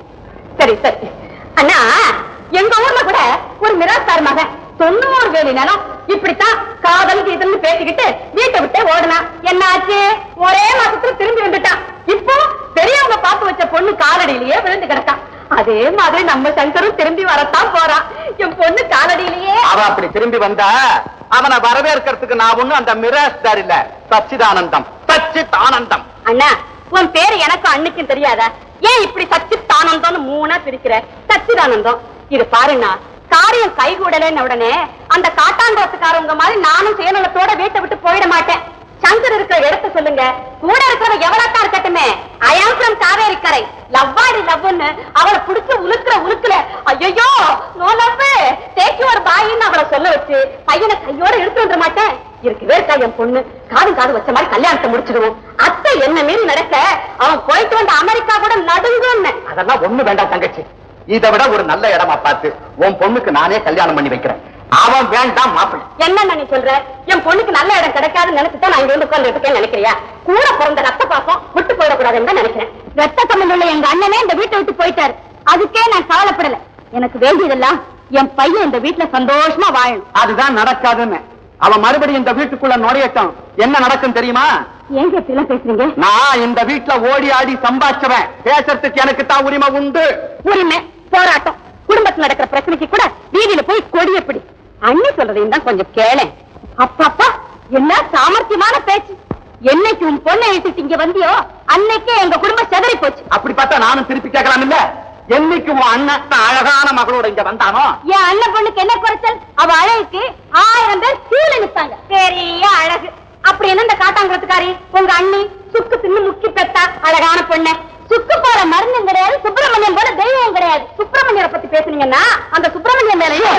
சரி சரி அண்ணா எங்க ஊர்ல கூட ஒரு மிராஸ்தார் மகன் தொண்ணூறு வேலி நிலம் இப்படித்தான் காதல் கீதல்னு பேசிக்கிட்டு வீட்டை விட்டே ஓடுனா என்ன ஆச்சு ஒரே மாசத்துல திரும்பி வந்துட்டான் இப்போ பெரியவங்க பார்த்து வச்ச பொண்ணு காலடியிலேயே விழுந்து கிடக்கான் அதே மாதிரி நம்ம சங்கரும் திரும்பி வரத்தான் போறான் என் பொண்ணு காலடியிலேயே அவன் அப்படி திரும்பி வந்தா அவனை வரவேற்கிறதுக்கு நான் ஒண்ணும் அந்த மிராஸ்தார் இல்ல சச்சிதானந்தம் சச்சிதானந்தம் அண்ணா உன் பேரு எனக்கும் அன்னைக்கும் தெரியாதா ஏன் இப்படி சச்சித்தானந்தம்னு மூணா பிரிக்கிற சச்சிதானந்தம் இது பாருண்ணா காரியம் கைகூடலன்னு உடனே அந்த காட்டாந்தோட்டக்காரவங்க மாதிரி நானும் சுயநலத்தோட வீட்டை விட்டு போயிட மாட்டேன் சங்கர் இருக்கிற இடத்த சொல்லுங்க கூட இருக்கிறவ எவ்வளவுதான் இருக்கட்டுமே அயாம் ஃப்ரம் காவேரி கரை லவ்வாடி லவ்னு அவளை புடிச்சு உலுக்குற உலுக்குல ஐயோ நோ லவ் டேக் யுவர் பாயின்னு அவளை சொல்ல வச்சு பையனை கையோட எடுத்து வந்துட மாட்டேன் இருக்கவே இருக்கா என் பொண்ணு காது காது வச்ச மாதிரி கல்யாணத்தை முடிச்சிடுவோம் அத்தை என்ன மீறி நடக்க அவன் போயிட்டு வந்த அமெரிக்கா கூட நடுங்குன்னு அதெல்லாம் ஒண்ணு வேண்டாம் தங்கச்சி இதை விட ஒரு நல்ல இடமா பார்த்து உன் பொண்ணுக்கு நானே கல்யாணம் பண்ணி வைக்கிறேன் அவன் வேண்டாம் மாப்பிள்ளை என்ன நீ சொல்ற என் பொண்ணுக்கு நல்ல இடம் கிடைக்காதுன்னு நினைச்சுதான் நான் இங்க வந்து உட்கார்ந்து இருக்கேன்னு நினைக்கிறியா கூட பிறந்த ரத்த பாசம் விட்டு போயிடக்கூடாதுன்னு தான் நினைக்கிறேன் ரத்த தமிழ் உள்ள எங்க அண்ணனே இந்த வீட்டை விட்டு போயிட்டாரு அதுக்கே நான் கவலைப்படல எனக்கு வேண்டியதெல்லாம் என் பையன் இந்த வீட்டுல சந்தோஷமா வாழணும் அதுதான் நடக்காதுன்னு அவன் மறுபடியும் இந்த வீட்டுக்குள்ள நுழையட்டும் என்ன நடக்கும் தெரியுமா ஏங்க இப்படி எல்லாம் பேசுறீங்க நான் இந்த வீட்டுல ஓடி ஆடி சம்பாதிச்சவன் பேசுறதுக்கு எனக்கு தான் உரிமை உண்டு உரிமை போராட்டம் குடும்பத்துல நடக்கிற பிரச்சனைக்கு கூட வீதியில போய் கொடி எப்படி அண்ணி சொல்றதையும் தான் கொஞ்சம் கேளேன் அப்பப்பா என்ன சாமர்த்தியமான பேச்சு என்னைக்கு உன் பொண்ணை இழுத்துட்டு இங்க வந்தியோ அன்னைக்கே எங்க குடும்பம் செதறி போச்சு அப்படி பார்த்தா நானும் திருப்பி கேட்கலாம் இல்ல என்னைக்கு உன் அண்ணன் தான் அழகான மகளோட இங்க வந்தானோ என் அண்ணன் பொண்ணுக்கு என்ன குறைச்சல் அவ அழகுக்கு ஆயிரம் பேர் கீழே நிப்பாங்க பெரிய அழகு அப்படி என்ன இந்த காட்டாங்குறதுக்காரி உங்க அண்ணி சுக்கு தின்னு முக்கி பெத்தா அழகான பொண்ணு சுக்கு போற மருந்தும் கிடையாது சுப்பிரமணியம் போல தெய்வம் கிடையாது சுப்பிரமணியரை பத்தி பேசுனீங்கன்னா அந்த சுப்பிரமணியம் மேலையும்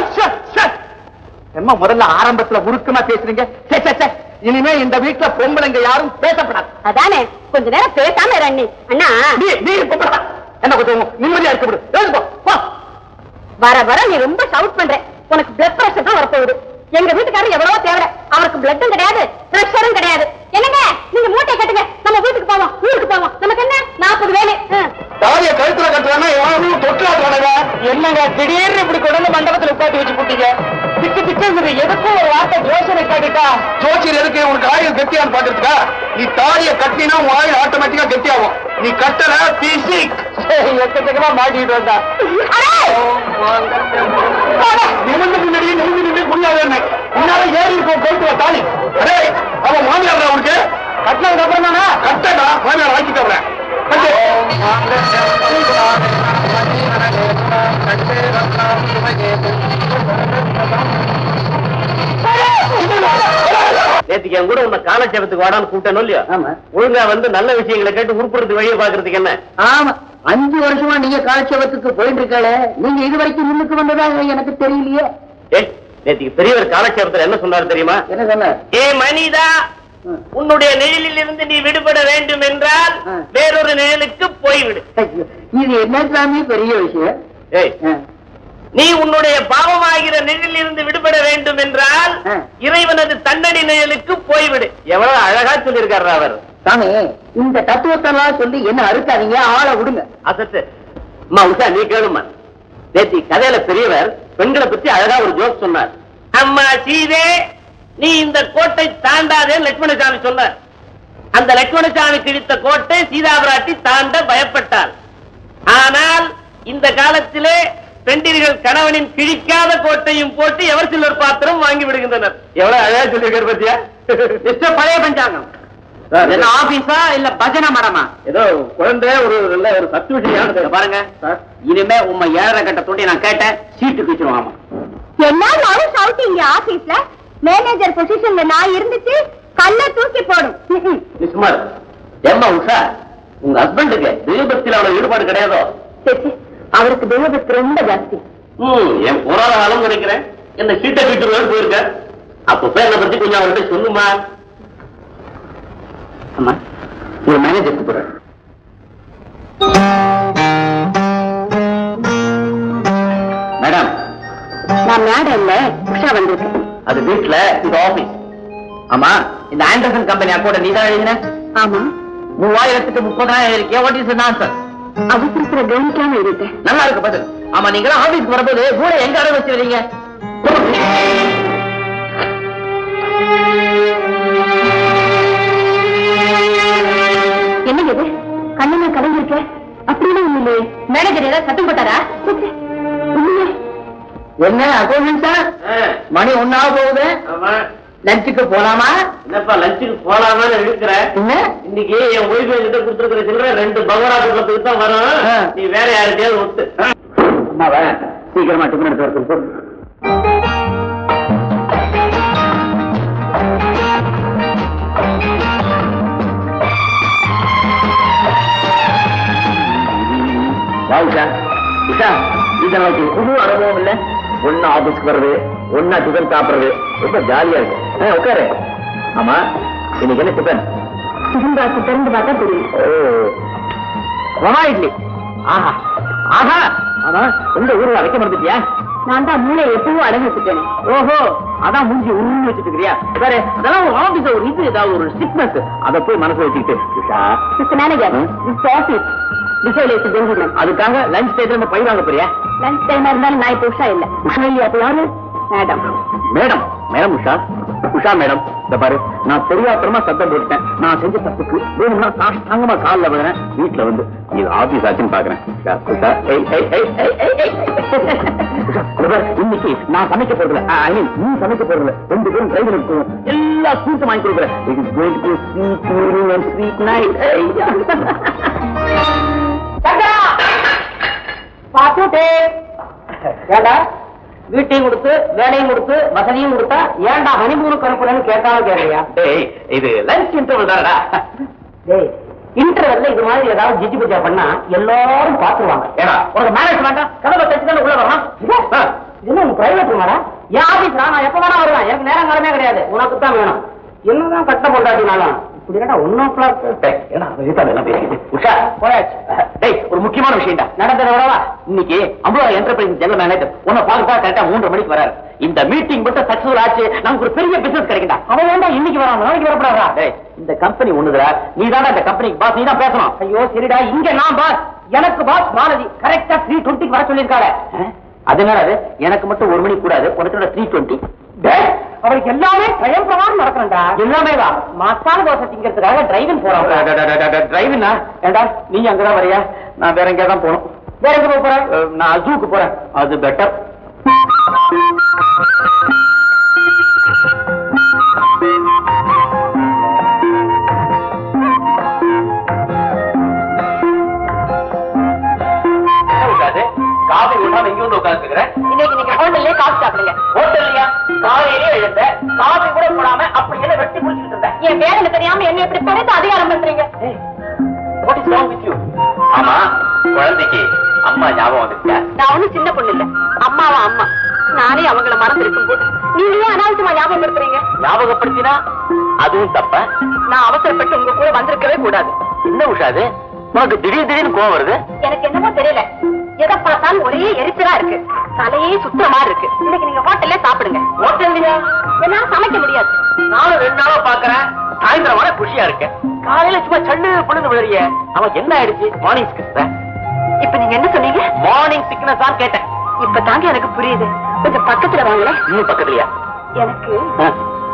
என்ன முதல்ல ஆரம்பத்துல உருக்கமா பேசுறீங்க சே, சே, சே. இனிமே இந்த வீட்டுல பொம்பளைங்க யாரும் பேசப்படாது அதானே கொஞ்ச நேரம் பேசாம இரு அண்ணி அண்ணா நீ நீ கூப்பிடலாம் என்ன கொஞ்சம் நிம்மதியா இருக்க விடு எழுந்து போ, போ வர வர நீ ரொம்ப ஷவுட் பண்ற உனக்கு பிளட் பிரஷர் தான் வரப்போகுது எங்க வீட்டுக்காரர் எவ்வளவோ தேவை அவருக்கு பிளட்டும் கிடையாது பிரஷரும் கிடையாது என்னங்க நீங்க மூட்டை கட்டுங்க நம்ம வீட்டுக்கு போவோம் ஊருக்கு போவோம் நமக்கு என்ன நாற்பது வேலை தாலிய கழுத்துல கட்டுறானா எவனும் தொற்றாது என்னங்க திடீர்னு இப்படி கொண்டு மண்டபத்துல உட்காந்து வச்சு போட்டீங்க திக்கு திக்குங்குது எதுக்கும் ஒரு வார்த்தை யோசனை காட்டிட்டா ஜோசியர் எதுக்கு உனக்கு ஆயுள் கெட்டியான்னு பாத்துருக்கா நீ தாலிய கட்டினா உன் ஆயுள் ஆட்டோமேட்டிக்கா கெட்டியாகும் நீ கட்டல பீசி எக்கச்சக்கமா மாட்டிட்டு வந்தா நிமிந்து முன்னாடியே நிமிந்து நின்று முடியாது என்ன உன்னால ஏறி இருக்கும் கொண்டு வா தாலி அரே அவன் மாமியார் உனக்கு கட்டினதுக்கு அப்புறம் தானே கட்டடா மாமியார் வாங்கிட்டு வரேன் நேத்துக்கு என் கூட உன்னை காலட்சேபத்துக்கு வாடான்னு கூப்பிட்டேனோ இல்லையா ஆமா. ஒழுங்கா வந்து நல்ல விஷயங்களை கேட்டு உருப்புறது வழியை பாக்குறதுக்கு என்ன ஆமா அஞ்சு வருஷமா நீங்க காலட்சேபத்துக்கு போயிட்டு இருக்கல நீங்க இது வரைக்கும் முன்னுக்கு வந்ததாக எனக்கு தெரியலையே ஏ நேத்துக்கு பெரியவர் காலட்சேபத்துல என்ன சொன்னாரு தெரியுமா என்ன சொன்ன ஏ மனிதா உன்னுடைய நிழலில் இருந்து நீ விடுபட வேண்டும் என்றால் ஆ. வேறொரு நிழலுக்கு போய்விடு இது என்ன சாமி பெரிய விஷயம் ஏய் ஆ. நீ உன்னுடைய பாவமாகிற நிழலில் இருந்து விடுபட வேண்டும் என்றால் ஆ. இறைவனது தண்டனை நிழலுக்கு போய்விடு எவ்வளவு அழகா சொல்லியிருக்காரு அவர் சாமி இந்த தத்துவத்தெல்லாம் சொல்லி என்ன அறுக்காதீங்க ஆளை விடுங்க அசத்து அம்மா உஷா நீ கேளுமா நேத்தி கதையில பெரியவர் பெண்களை பத்தி அழகா ஒரு ஜோக் சொன்னார் அம்மா சீதே நீ இந்த கோட்டை தாண்டாதே லட்சுமணசாமி சொன்னார் அந்த லட்சுமணசாமி கிழித்த கோட்டை சீதாபிராட்டி தாண்ட பயப்பட்டாள் ஆனால் இந்த காலத்திலே பெண்டிர்கள் கணவனின் கிழிக்காத கோட்டையும் போட்டு எவர் சிலர் பாத்திரம் வாங்கி விடுகின்றனர் எவ்வளவு அழகா சொல்லியிருக்காரு பத்தியா பழைய பஞ்சாங்கம் என்ன ஆபீஸா இல்ல பஜனை மரமா ஏதோ குழந்தை ஒரு நல்ல ஒரு சர்டிபிகேட் இங்க பாருங்க இனிமே உண்மை ஏழரை கட்ட தொண்டி நான் கேட்டேன் சீட்டு கிச்சிருவாமா எல்லாரும் சவுட்டிங்க ஆபீஸ்ல மேனேஜர் பொசிஷன்ல நான் இருந்துச்சு கல்ல தூக்கி போடும் ம்ம். நிஸ்மார் ஏம்மா உஷா உங்க ஹஸ்பண்டுக்கு தெய்வத்தில் அவ்வளவு ஈடுபாடு கிடையாதோ சரி, அவருக்கு தெய்வபக்தி ரொம்ப ஜாஸ்தி ம் என் போராத காலம் கிடைக்கிறேன் என்ன சீட்டை கிட்டு போயிருக்க அப்பப்ப என்ன பத்தி கொஞ்சம் அவர்கிட்ட சொல்லுமா அம்மா ஒரு மேனேஜர் கூப்பிடுறேன் மேடம் நான் மேடம் இல்ல உஷா வந்திருக்கேன் அது வீட்ல இது ஆபீஸ் ஆமா இந்த ஆண்டர்சன் கம்பெனி அக்கௌண்ட் நீ தான் எழுதின ஆமா மூவாயிரத்துக்கு முப்பதாயிரம் இருக்கே வாட் இஸ் ஆன்சர் அவசரத்துல கவனிக்காம இருக்கேன் நல்லா இருக்கு பதில் ஆமா நீங்க ஆபீஸ்க்கு வரும்போது கூட எங்க அடகு வச்சிருக்கீங்க என்னங்க இது கண்ணனை கலங்கிருக்க அப்படின்னு ஒண்ணு இல்லையே மேனேஜர் ஏதாவது சத்தம் போட்டாரா இல்லையே என்ன அக்கௌண்ட் மணி ஒன்னாக போகுது ஆமா லஞ்சுக்கு போலாமா என்னப்பா லஞ்சுக்கு போலாமான்னு இருக்கிற என்ன இன்னைக்கு என் ஒய்ஃபு கிட்ட கொடுத்துருக்கிற சில்லற ரெண்டு பகவரா குடும்பத்துக்கு தான் வரும் ஆ. நீ வேற யார்கிட்டயாவது ஒத்து அம்மாவா சீக்கிரமா டிஃபன் எடுத்து வர சொல்லு. வா உஷா உஷா இது நமக்கு புது அனுபவம் இல்ல ஒன்னா ஆபீஸ்க்கு வர்றது ஒன்னா டிஃபன் சாப்பிடுறது ரொம்ப ஜாலியா இருக்கு ஆ, உட்காரு ஆமா இன்னைக்கு என்ன டிஃபன் டிஃபன் பாக்ஸ் திறந்து பார்த்தா தெரியும் ஓ ரவா இட்லி ஆஹா ஆஹா ஆமா உங்க ஊர்ல வைக்க மறந்துட்டியா நான் தான் மூளை எப்பவும் அடகு வச்சுட்டேனே ஓஹோ அதான் மூஞ்சி உருன்னு வச்சுட்டு இருக்கிறியா வேற அதெல்லாம் ஒரு ஆபீஸ் ஒரு இது ஏதாவது ஒரு சிக்னஸ் அத போய் மனசுல வச்சுக்கிட்டு உஷா மிஸ்டர் மேனேஜர் ம்? திஸ் ஆபீஸ் டிசைலேஷன் ஜென்டில்மேன் அதுக்காக லஞ்ச் டைத்துல நம்ம பை வாங்க போறியா லஞ்ச் டைமா இருந்தாலும் நான் இப்ப உஷா இல்ல உஷா இல்லையா அப்ப யாரு madam madam madam Usha Usha madam இந்த பாரு நான் தெரியாத்தனமா சத்தம் போட்டுட்டேன் நான் செஞ்ச தப்புக்கு வேணும்னா சாஷ்டாங்கமா காலில் விழுறேன் வீட்டுல வந்து இது ஆபீஸ் ஆச்சுன்னு பாக்குறேன் உஷா, உஷா, ஏய், ஏய், ஏய், ஏய், ஏய், ஏய். உஷா, இந்த பாரு, இன்னைக்கு நான் சமைக்க போறதுல ஐ மீன் நீ சமைக்க போறதுல ரெண்டு பேரும் டிரைவர் இருக்கும் எல்லா ஸ்வீட்டும் வாங்கி கொடுக்குறேன் it is going to sweet evening and sweet night பாத்துட்டே ஏண்டா வீட்டையும் கொடுத்து வேலையும் கொடுத்து வசதியும் கொடுத்தா ஏன்டா ஹனிமூனுக்கு அனுப்புறேன்னு கேட்காம கேட்கறியா டேய் இது லஞ்ச் இன்டர்வல் தானடா டேய் இன்டர்வெல்ல இது மாதிரி ஏதாவது ஜிஜி பூஜா பண்ணா எல்லாரும் பாத்துருவாங்க ஏடா உனக்கு மேனேஜ் வேண்டாம் கதவை தச்சு தானே உள்ள வரணும் ஆ. இது உங்க பிரைவேட் ரூமாடா என் ஆபீஸ் நான் எப்ப வேணா வருவேன் எனக்கு நேரம் காலமே கிடையாது உனக்கு தான் வேணும் என்னதான் கட்ட பொண்டாட்டினாலும் இப்படி கேட்டா ஒன் ஓ கிளாக் டேய், ஏடா, அவன் எதுக்கு அதெல்லாம் பேசிக்கிட்டு? உஷா, போயாச்சு டேய், ஒரு முக்கியமான விஷயம்டா நடந்தத விடவா இன்னைக்கு அம்புவா என்டர்பிரைஸ் ஜெனரல் மேனேஜர் உன்னை பார்க்க கரெக்டா மூன்று மணிக்கு வராரு இந்த மீட்டிங் மட்டும் சக்சஸ்ஃபுல் ஆச்சு நமக்கு ஒரு பெரிய பிசினஸ் கிடைக்கும்டா அவன் ஏன்டா இன்னைக்கு வரான் நாளைக்கு வரப்படாதா டேய், இந்த கம்பெனி ஒண்ணுதுடா நீ தானே இந்த கம்பெனிக்கு பாஸ் நீ தான் பேசணும் ஐயோ சரிடா இங்க நான் பாஸ் எனக்கு பாஸ் மாலதி கரெக்டா த்ரீ டுவெண்ட்டிக்கு வர சொல்லியிருக்காரு ஆ? அது என்னடா அது? எனக்கு மட்டும் ஒரு மணிக்கு கூடாது உனக்கு த்ரீ டுவெண்ட்டி அவருக்கு எல்லாமே டைம் பிரகாரம் நடக்கணும்டா எல்லாமே தான் மசாலா தோசை திங்கிறதுக்காக டிரைவிங் போறாங்க டிரைவினா ஏண்டா நீ அங்கதான் வரியா நான் வேற எங்கேயா தான் போகணும் வேற எங்க போப் போற அஹ், நான் ஜூக்கு போறேன் அது பெட்டர் காபி விடாம இங்க வந்து உட்காந்துக்கிறேன் இன்னைக்கு நீங்க ஹோட்டல்லே காசு சாப்பிடுங்க ஹோட்டல்லையா காலையிலேயே எழுந்த காபி கூட போடாம அப்படி என்ன வெட்டி குடிச்சிட்டு இருந்தேன் என் வேலை தெரியாம என்ன எப்படி படுத்து அதிகாரம் பண்றீங்க what is wrong with you ஆமா குழந்தைக்கு அம்மா ஞாபகம் வந்துச்சா நான் ஒண்ணும் சின்ன பொண்ணு இல்ல அம்மாவா அம்மா நானே அவங்கள மறந்துருக்கும் போது நீங்க ஏன் அனாவசியமா ஞாபகம் இருக்கிறீங்க ஞாபகப்படுத்தினா அதுவும் தப்ப நான் அவசரப்பட்டு உங்க கூட வந்திருக்கவே கூடாது என்ன உஷாது உனக்கு திடீர் திடீர்னு கோவம் வருது எனக்கு என்னமோ தெரியல எதை பார்த்தாலும் ஒரே எரிச்சலா இருக்கு தலையே சுத்துற மாதிரி இருக்கு இன்னைக்கு நீங்க ஹோட்டல்ல சாப்பிடுங்க ஹோட்டல்லையா என்னால சமைக்க முடியாது நானும் ரெண்டு நாளா பாக்குறேன் சாயந்தரம் வர குஷியா இருக்கேன் காலையில சும்மா சல்லு புழுந்து விழுறிய அவன் என்ன ஆயிடுச்சு மார்னிங் சிக்னஸ் இப்ப நீங்க என்ன சொன்னீங்க மார்னிங் சிக்னஸ் தான் கேட்டேன் இப்ப தாங்க எனக்கு புரியுது கொஞ்சம் பக்கத்துல வாங்கல இன்னும் பக்கத்துலயா எனக்கு ஆ.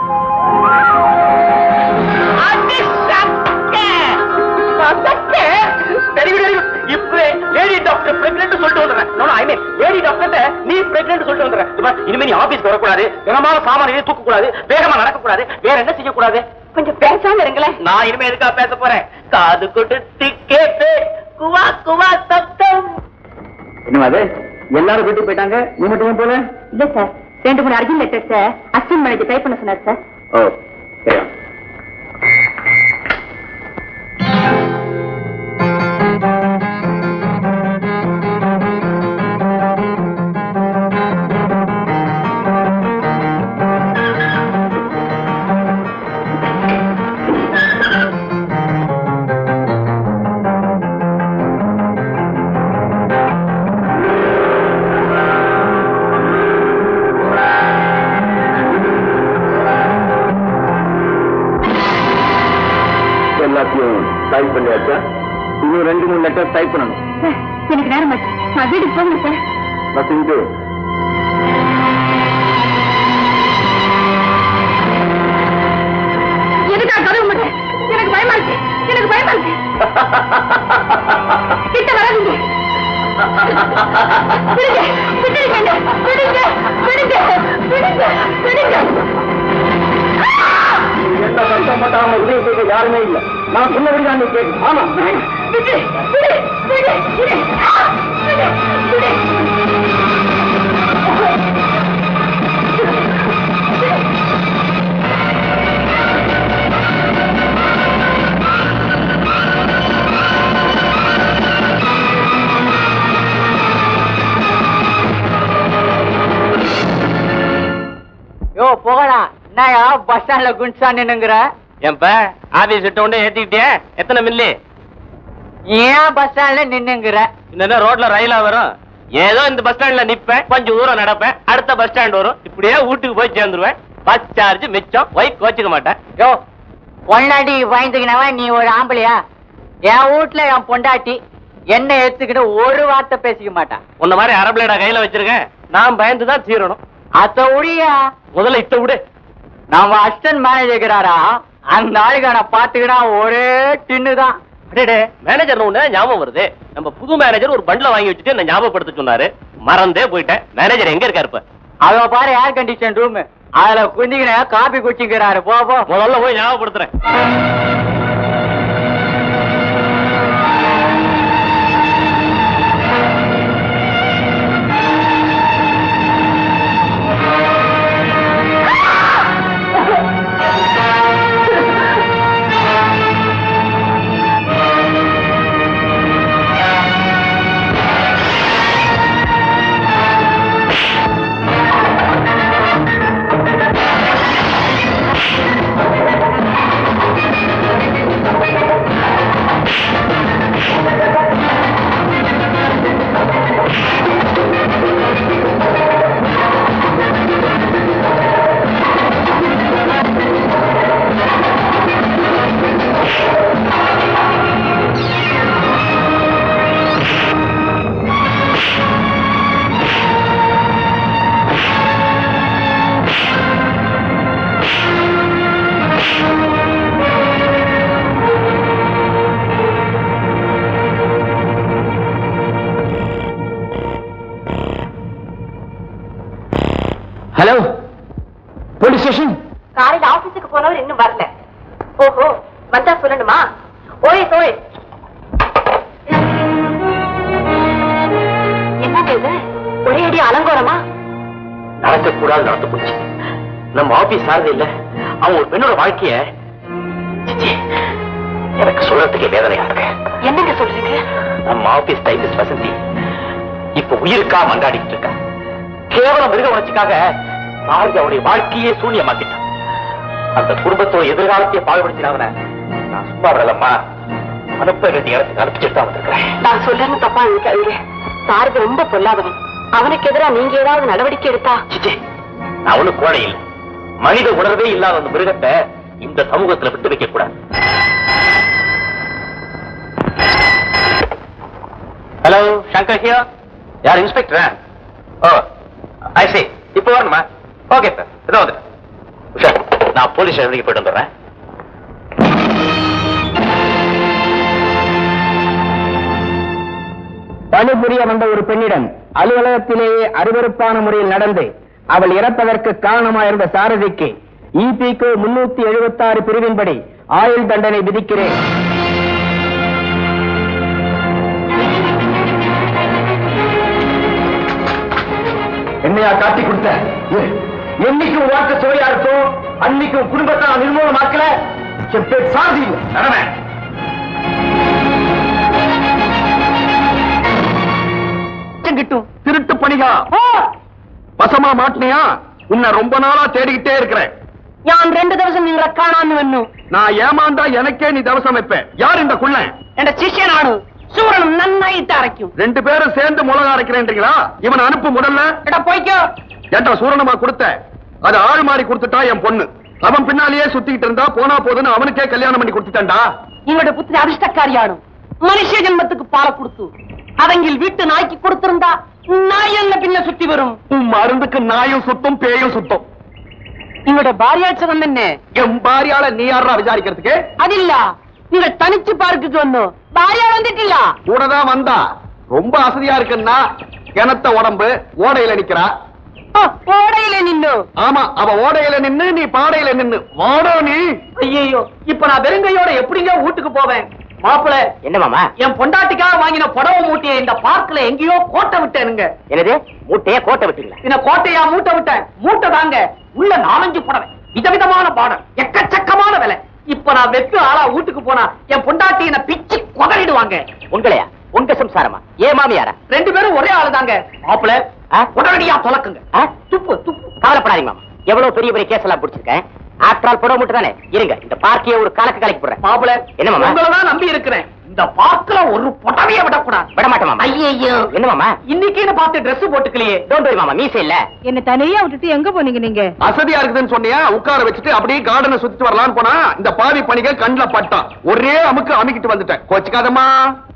சரி, விடு, விடு. இப்பவே லேடி டாக்டர் பிரெக்னன்ட் சொல்லிட்டு வந்துடுறேன் No, no, I mean, lady doctor நீ பிரெக்னன்ட் சொல்லிட்டு வந்துடுறேன் இப்ப இனிமே நீ ஆபீஸ்க்கு வரக்கூடாது கனமான சாமானியை தூக்க கூடாது வேகமா நடக்க கூடாது வேற என்ன செய்ய கூடாது கொஞ்சம் பேசாம இருங்களேன் நான் இனிமே எதுக்கா பேச போறேன் காது கொடுத்து கேட்டு குவா குவா சத்தம் என்னமா அது எல்லாரும் வீட்டுக்கு போயிட்டாங்க நீ மட்டும் ஏன் போல இல்ல சார் ரெண்டு மூணு urgent letters assistant manager type பண்ண சொன்னார் சார் ஓ சரி எல்லாத்தையும் டைப் பண்ணியாச்சா இன்னும் ரெண்டு மூணு லெட்டர் டைப் பண்ணணும் சார் எனக்கு நேரம் ஆச்சு நான் வீட்டுக்கு போங்க சார் நத்திங் எதுக்கா கதவு மாட்டேன் எனக்கு பயமா இருக்கு எனக்கு பயமா இருக்கு கிட்ட வராதீங்க விடுங்க, விட்டுடுங்க என்னை. விடுங்க, விடுங்க, விடுங்க, விடுங்க. எந்த கஷ்டப்பட்டாம உதவி செய்ய யாருமே இல்ல நான் சொன்னபடி தான் நீ கேட்கு ஆமா விடு, விடு, விடு, விடு. ஆ, விடு, விடு. யோ போகடா என்னயா பஸ் ஸ்டாண்ட்ல குண்டா நின்னுங்கிற ஏன்ப ஆபீஸ் விட்ட உடனே ஏத்திக்கிட்டியா எத்தனை மில்லி ஏன் பஸ் ஸ்டாண்ட்ல நின்னுங்கிற இந்த ரோட்ல ரயிலா வரும் ஏதோ இந்த பஸ் ஸ்டாண்ட்ல நிப்பேன் கொஞ்சம் தூரம் நடப்பேன் அடுத்த பஸ் ஸ்டாண்ட் வரும் இப்படியே வீட்டுக்கு போய் சேர்ந்துருவேன் பஸ் சார்ஜ் மிச்சம் ஒய்ஃப் கோச்சுக்க மாட்டேன் யோ பொண்டாட்டி பயந்துக்கினவன் நீ ஒரு ஆம்பளையா என் வீட்ல என் பொண்டாட்டி என்ன எடுத்துக்கிட்டு ஒரு வார்த்தை பேசிக்க மாட்டான் உன்ன மாதிரி அரபிளேடா கையில வச்சிருக்கேன் நான் பயந்து தான் தீரணும் அத்த உடியா முதல்ல இத்த விடு நம்ம அசிஸ்டன்ட் மேனேஜர் இருக்கிறாரா அந்த ஆளுக்கு நான் பாத்துக்கினா ஒரே டின்னு தான் அடேடே மேனேஜர் ஒண்ணு ஞாபகம் வருது நம்ம புது மேனேஜர் ஒரு பண்ட்ல வாங்கி வச்சுட்டு என்ன ஞாபகப்படுத்த சொன்னாரு மறந்தே போயிட்டேன் மேனேஜர் எங்க இருக்காரு இப்ப அத பாரு ஏர் கண்டிஷன் ரூம் அதுல குந்திக்கின காபி குடிச்சுக்கிறாரு போ போ முதல்ல போய் ஞாபகப்படுத்துறேன் ஹலோ போலீஸ் ஸ்டேஷன் காலையில ஆபீஸுக்கு போனவர் இன்னும் வரல ஓஹோ வந்தா சொல்லணுமா ஓய் ஓய் என்னங்க இது ஒரே அடி அலங்கோரமா நடக்கக்கூடாது நடந்து போச்சு நம்ம ஆபீஸ் சாரதி இல்ல அவன் ஒரு பெண்ணோட வாழ்க்கைய சிச்சி, எனக்கு சொல்றதுக்கே வேதனையா இருக்கு என்னங்க சொல்றீங்க நம்ம ஆபீஸ் டைபிஸ் வசந்தி இப்ப உயிருக்கா மண்டாடிட்டு இருக்கா கேவலம் மிருக உணர்ச்சிக்காக சாரதி அவருடைய வாழ்க்கையே சூன்யமாக்கிட்டான் அந்த குடும்பத்தோட எதிர்காலத்தையே பாடுபடுத்தினாங்க நான் சும்மா விடலம்மா அனுப்ப வேண்டிய இடத்துக்கு அனுப்பிச்சுட்டு தான் வந்திருக்கிறேன் நான் சொல்றேன்னு தப்பா நினைக்காதீங்க சாரதி ரொம்ப பொல்லாதவன் அவனுக்கு எதிரா நீங்க ஏதாவது நடவடிக்கை எடுத்தா சிச்சே நான் ஒண்ணும் கோழை இல்லை மனித உணர்வே இல்லாத அந்த மிருகத்தை இந்த சமூகத்துல விட்டு வைக்க கூடாது ஹலோ சங்கர் ஹியோ யார் இன்ஸ்பெக்டரா ஓ ஐ see இப்போ வரணுமா ஓகே சார் இதோ வந்துட்டேன் உஷா நான் போலீஸ் ஸ்டேஷனுக்கு போயிட்டு வந்துடுறேன் பணிபுரிய வந்த ஒரு பெண்ணிடம் அலுவலகத்திலேயே அருவருப்பான முறையில் நடந்து அவள் இறப்பதற்கு காரணமாயிருந்த சாரதிக்கு இபிக்கு முன்னூத்தி எழுபத்தி ஆறு பிரிவின்படி ஆயுள் தண்டனை விதிக்கிறேன் என்னையா காட்டி கொடுத்த என்னைக்கும் வாழ்க்கை சுவையா இருக்கும் அன்னைக்கும் குடும்பத்தை நான் நிர்மூலமாக்கல என் பேர் சாதி நடன கிட்டும் திருட்டு பணிகா வசமா மாட்டினியா உன்னை ரொம்ப நாளா தேடிக்கிட்டே இருக்கிறேன் ഞാൻ രണ്ടു ദിവസം നിങ്ങളെ കാണാന്ന് വന്നു நான் ஏமாந்தா எனக்கே நீ தவசம் வைப்பேன் யார் இந்த குள்ளன் എന്റെ ശിഷ്യനാണ് സൂര്യൻ നന്നായിട്ട് അരയ്ക്കും ரெண்டு பேரும் சேர்ந்து முளக அரைக்கிறேன்றீங்களா இவனை அனுப்பு முதல்ல എടാ പോയിക്കോ ஏன்டா சூரணமா கொடுத்த அது ஆள் மாறி கொடுத்துட்டா என் பொண்ணு அவன் பின்னாலேயே சுத்திக்கிட்டு இருந்தா போனா போதுன்னு அவனுக்கே கல்யாணம் பண்ணி கொடுத்துட்டான்டா നിങ്ങളുടെ പുത്രി അധിഷ്ഠക്കാരിയാണ് മനുഷ്യ ജന്മத்துக்கு പാല കൊടുത്തു അതെങ്കിൽ വീട്ടു നായ്ക്ക് കൊടുത്തിരുന്നാ നായ എന്നെ പിന്നെ சுத்தி വരും உன் மருந்துக்கு நாயும் சுத்தம் பேயும் சுத்தம் നിങ്ങളുടെ ഭാര്യാഴ്ചകം തന്നെ என் பாரியால நீ யாரா விசாரிக்கிறதுக்கு അതില്ല നിങ്ങൾ തനിച്ച് പാർക്കിക്ക് വന്നു ഭാര്യ വന്നിട്ടില്ല கூட தான் வந்தா ரொம்ப அசதியா இருக்குன்னா கிணத்த உடம்பு ஓடையில நிக்கிறா ആ, ഓടയിലെ നിന്നു ஆமா அவ ஓடையில நின்னு நீ பாடையில நின்னு வாடோ நீ ஐயோ இப்ப நான் வெறுங்கையோட எப்படிங்க வீட்டுக்கு போவேன் மாப்பிள என்ன மாமா என் பொண்டாட்டிக்காக வாங்கின புடவை மூட்டையை இந்த பார்க்ல எங்கேயோ கோட்டை விட்டேனுங்க என்னது மூட்டையே கோட்டை விட்டீங்களா இந்த கோட்டையா மூட்டை விட்டேன் மூட்டை தாங்க உள்ள நாலஞ்சு புடவை விதவிதமான பாடம் எக்கச்சக்கமான விலை இப்ப நான் வெத்து ஆளா வீட்டுக்கு போனா என் பொண்டாட்டி என்ன பிச்சு கொதறிடுவாங்க உங்களையா உங்க சம்சாரமா ஏ மாமியாரா ரெண்டு பேரும் ஒரே ஆளு தாங்க மாப்பிள ஆ? உடனடியா தொலக்குங்க ஆ? துப்பு துப்பு கவலைப்படாதீங்க மாமா எவ்வளவு பெரிய பெரிய கேஸ் எல்லாம் பிடிச்சிருக்கேன் ஆஃப்டர் ஆல் புடவை மட்டும் தானே இருங்க இந்த பார்க்கையே ஒரு கலக்கு கலக்கி போடுறேன் மாப்பிள என்ன மாமா? உங்களை தான் நம்பி இருக்கிறேன் இந்த பார்க்கல ஒரு புடவைய விடக்கூடாது விட மாட்டேன் மாமா ஐயையோ. என்ன மாமா இன்னைக்குன்னு பார்த்து Dress போட்டுக்கலையே டோன்ட் வரி மாமா மீசை இல்ல என்ன தனியா விட்டுட்டு எங்க போனீங்க நீங்க அசதியா இருக்குதுன்னு சொன்னியா உட்கார வச்சுட்டு அப்படியே கார்டனை சுத்திட்டு வரலாம்னு போனா இந்த பாவி பணிக கண்ணுல பட்டான் ஒரே அமுக்கு அமுக்கிட்டு வந்துட்டேன் கோச்சுக்காதம்மா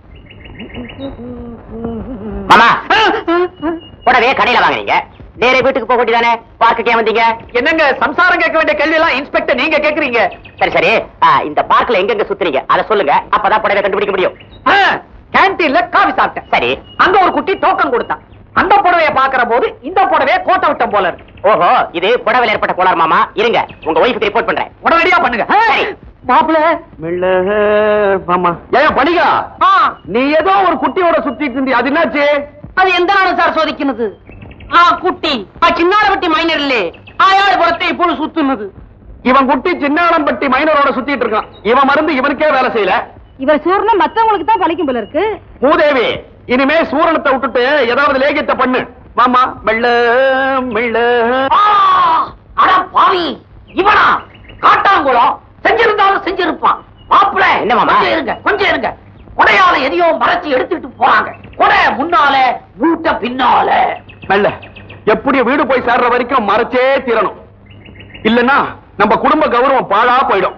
மாமா புடவையே கடையில வாங்குறீங்க நேரே வீட்டுக்கு போக வேண்டியதானே பார்க்குக்கே வந்தீங்க என்னங்க சம்சாரம் கேட்க வேண்டிய கேள்வி எல்லாம் இன்ஸ்பெக்டர் நீங்க கேக்குறீங்க சரி சரி ஆ, இந்த பார்க்ல எங்கெங்க சுத்துறீங்க அதை சொல்லுங்க அப்பதான் புடவை கண்டுபிடிக்க முடியும் கேன்டீன்ல காபி சாப்பிட்டேன் சரி அங்க ஒரு குட்டி டோக்கன் கொடுத்தான் அந்த புடவைய பாக்குற போது இந்த புடவைய கோட்டை விட்டம் போல இருக்கு ஓஹோ இது புடவையில் ஏற்பட்ட கோளாறு மாமா இருங்க உங்க ஒய்ஃபுக்கு ரிப்போர்ட் பண்றேன் உடனடியா பண்ணுங்க சரி. மாப்பிள ஆமா ஏன் பணிகா நீ ஏதோ ஒரு குட்டியோட சுத்திட்டு இருந்தி அது என்னாச்சு അത് എന്താണ് സാർ ചോദിക്കുന്നത് ആ കുട്ടി ആ ചിന്നാളപട്ടി മൈനറില്ലേ അയാൾ പുറത്തെ ഇപ്പോൾ സുത്തുന്നത് இவன் குட்டி சின்னாளம்பட்டி மைனரோட சுத்திட்டு இருக்கான் இவன் மருந்து இவனுக்கே வேலை செய்யல இவர் சூர்ணம் மத்தவங்களுக்கு தான் பழிக்கும் போல இருக்கு மூதேவி இனிமே சூரணத்தை விட்டுட்டு ஏதாவது லேகியத்தை பண்ணு மாமா மெல்ல மெல்ல ஆ, அட பாவி இவனா காட்டாங்குளம் செஞ்சிருந்தாலும் செஞ்சிருப்பான் மாப்பிள என்ன மாமா? கொஞ்சம் இருங்க கொஞ்சம் இருங்க கொடையால எதையோ மறைச்சு எடுத்துட்டு போறாங்க கொடை முன்னால மூட்டை பின்னால மெல்ல எப்படி வீடு போய் சேர்ற வரைக்கும் மறைச்சே தீரணும் இல்லன்னா நம்ம குடும்ப கௌரவம் பாழா போயிடும்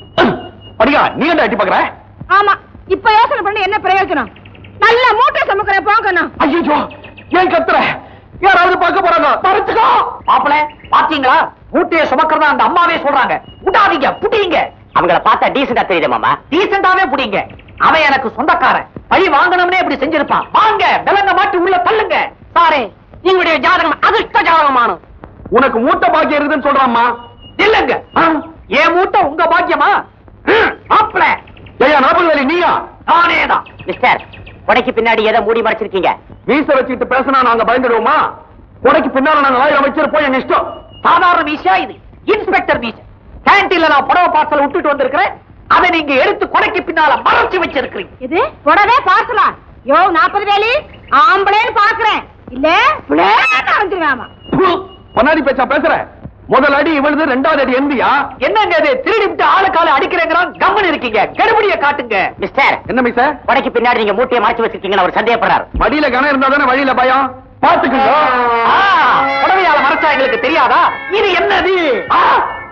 படிகா நீ என்ன அட்டி பாக்குற ஆமா இப்ப யோசனை பண்ணி என்ன பிரயோஜனம் நல்ல மூட்டை சமக்கிற போகணும் ஐயோ ஏன் கத்துற யாராவது பார்க்க போறாங்க மறைச்சுக்கோ மாப்பிள பாத்தீங்களா மூட்டையை சுமக்கிறதா அந்த அம்மாவே சொல்றாங்க விடாதீங்க புடிங்க அவங்கள பார்த்தா டீசெண்டா தெரியுது மாமா டீசெண்டாவே புடிங்க அவன் எனக்கு சொந்தக்காரன் பழி வாங்கணும்னே இப்படி செஞ்சிருப்பான் வாங்க விலங்க மாட்டி உள்ள தள்ளுங்க சாரே உங்களுடைய ஜாதகம் அதிர்ஷ்ட ஜாதகமான உனக்கு மூட்டை பாக்கி இருக்குதுன்னு சொல்றாம்மா இல்லங்க என் மூட்டை உங்க பாக்கியமா ம், மாப்பிள ஐயா நாற்பது வேலி நீயா நானேதான் மிஸ்டர் கொடைக்கு பின்னாடி எதை மூடி மறைச்சிருக்கீங்க வீச வச்சுக்கிட்டு பேசினா நாங்க பயந்துடுவோமா உனக்கு பின்னால நாங்க ஆயிரம் வச்சிருப்போம் எங்க இஷ்டம் சாதாரண வீசா இது இன்ஸ்பெக்டர் வீச கேன்டீன்ல நான் புடவை பார்சல் விட்டுட்டு வந்திருக்கிறேன் அதை நீங்க எடுத்து கொடைக்கு பின்னால மறைச்சு வச்சிருக்கிறீங்க இது புடவே பார்சலா யோ நாற்பது வேலி ஆம்பளைன்னு பாக்குறேன் இல்ல பிளேன்னு வந்துருவாமா பொன்னாடி பேச்சா பேசுற முதல் அடி இவளுது ரெண்டாவது அடி எந்தியா என்னங்க இது திருடி விட்டு ஆளு கால அடிக்கிறேங்கிறான் கம்மன் இருக்கீங்க கெடுபடிய காட்டுங்க மிஸ்டர் என்ன மிஸ் கொடைக்கு பின்னாடி நீங்க மூட்டையை மறைச்சு வச்சிருக்கீங்கன்னு அவர் சந்தேகப்படுறாரு மடியில கணம் இருந்தா தானே வழியில பயம் பாத்துக்கோ ஆ, புடவையால மறைச்சா எங்களுக்கு தெரியாதா இது என்னது ஆ,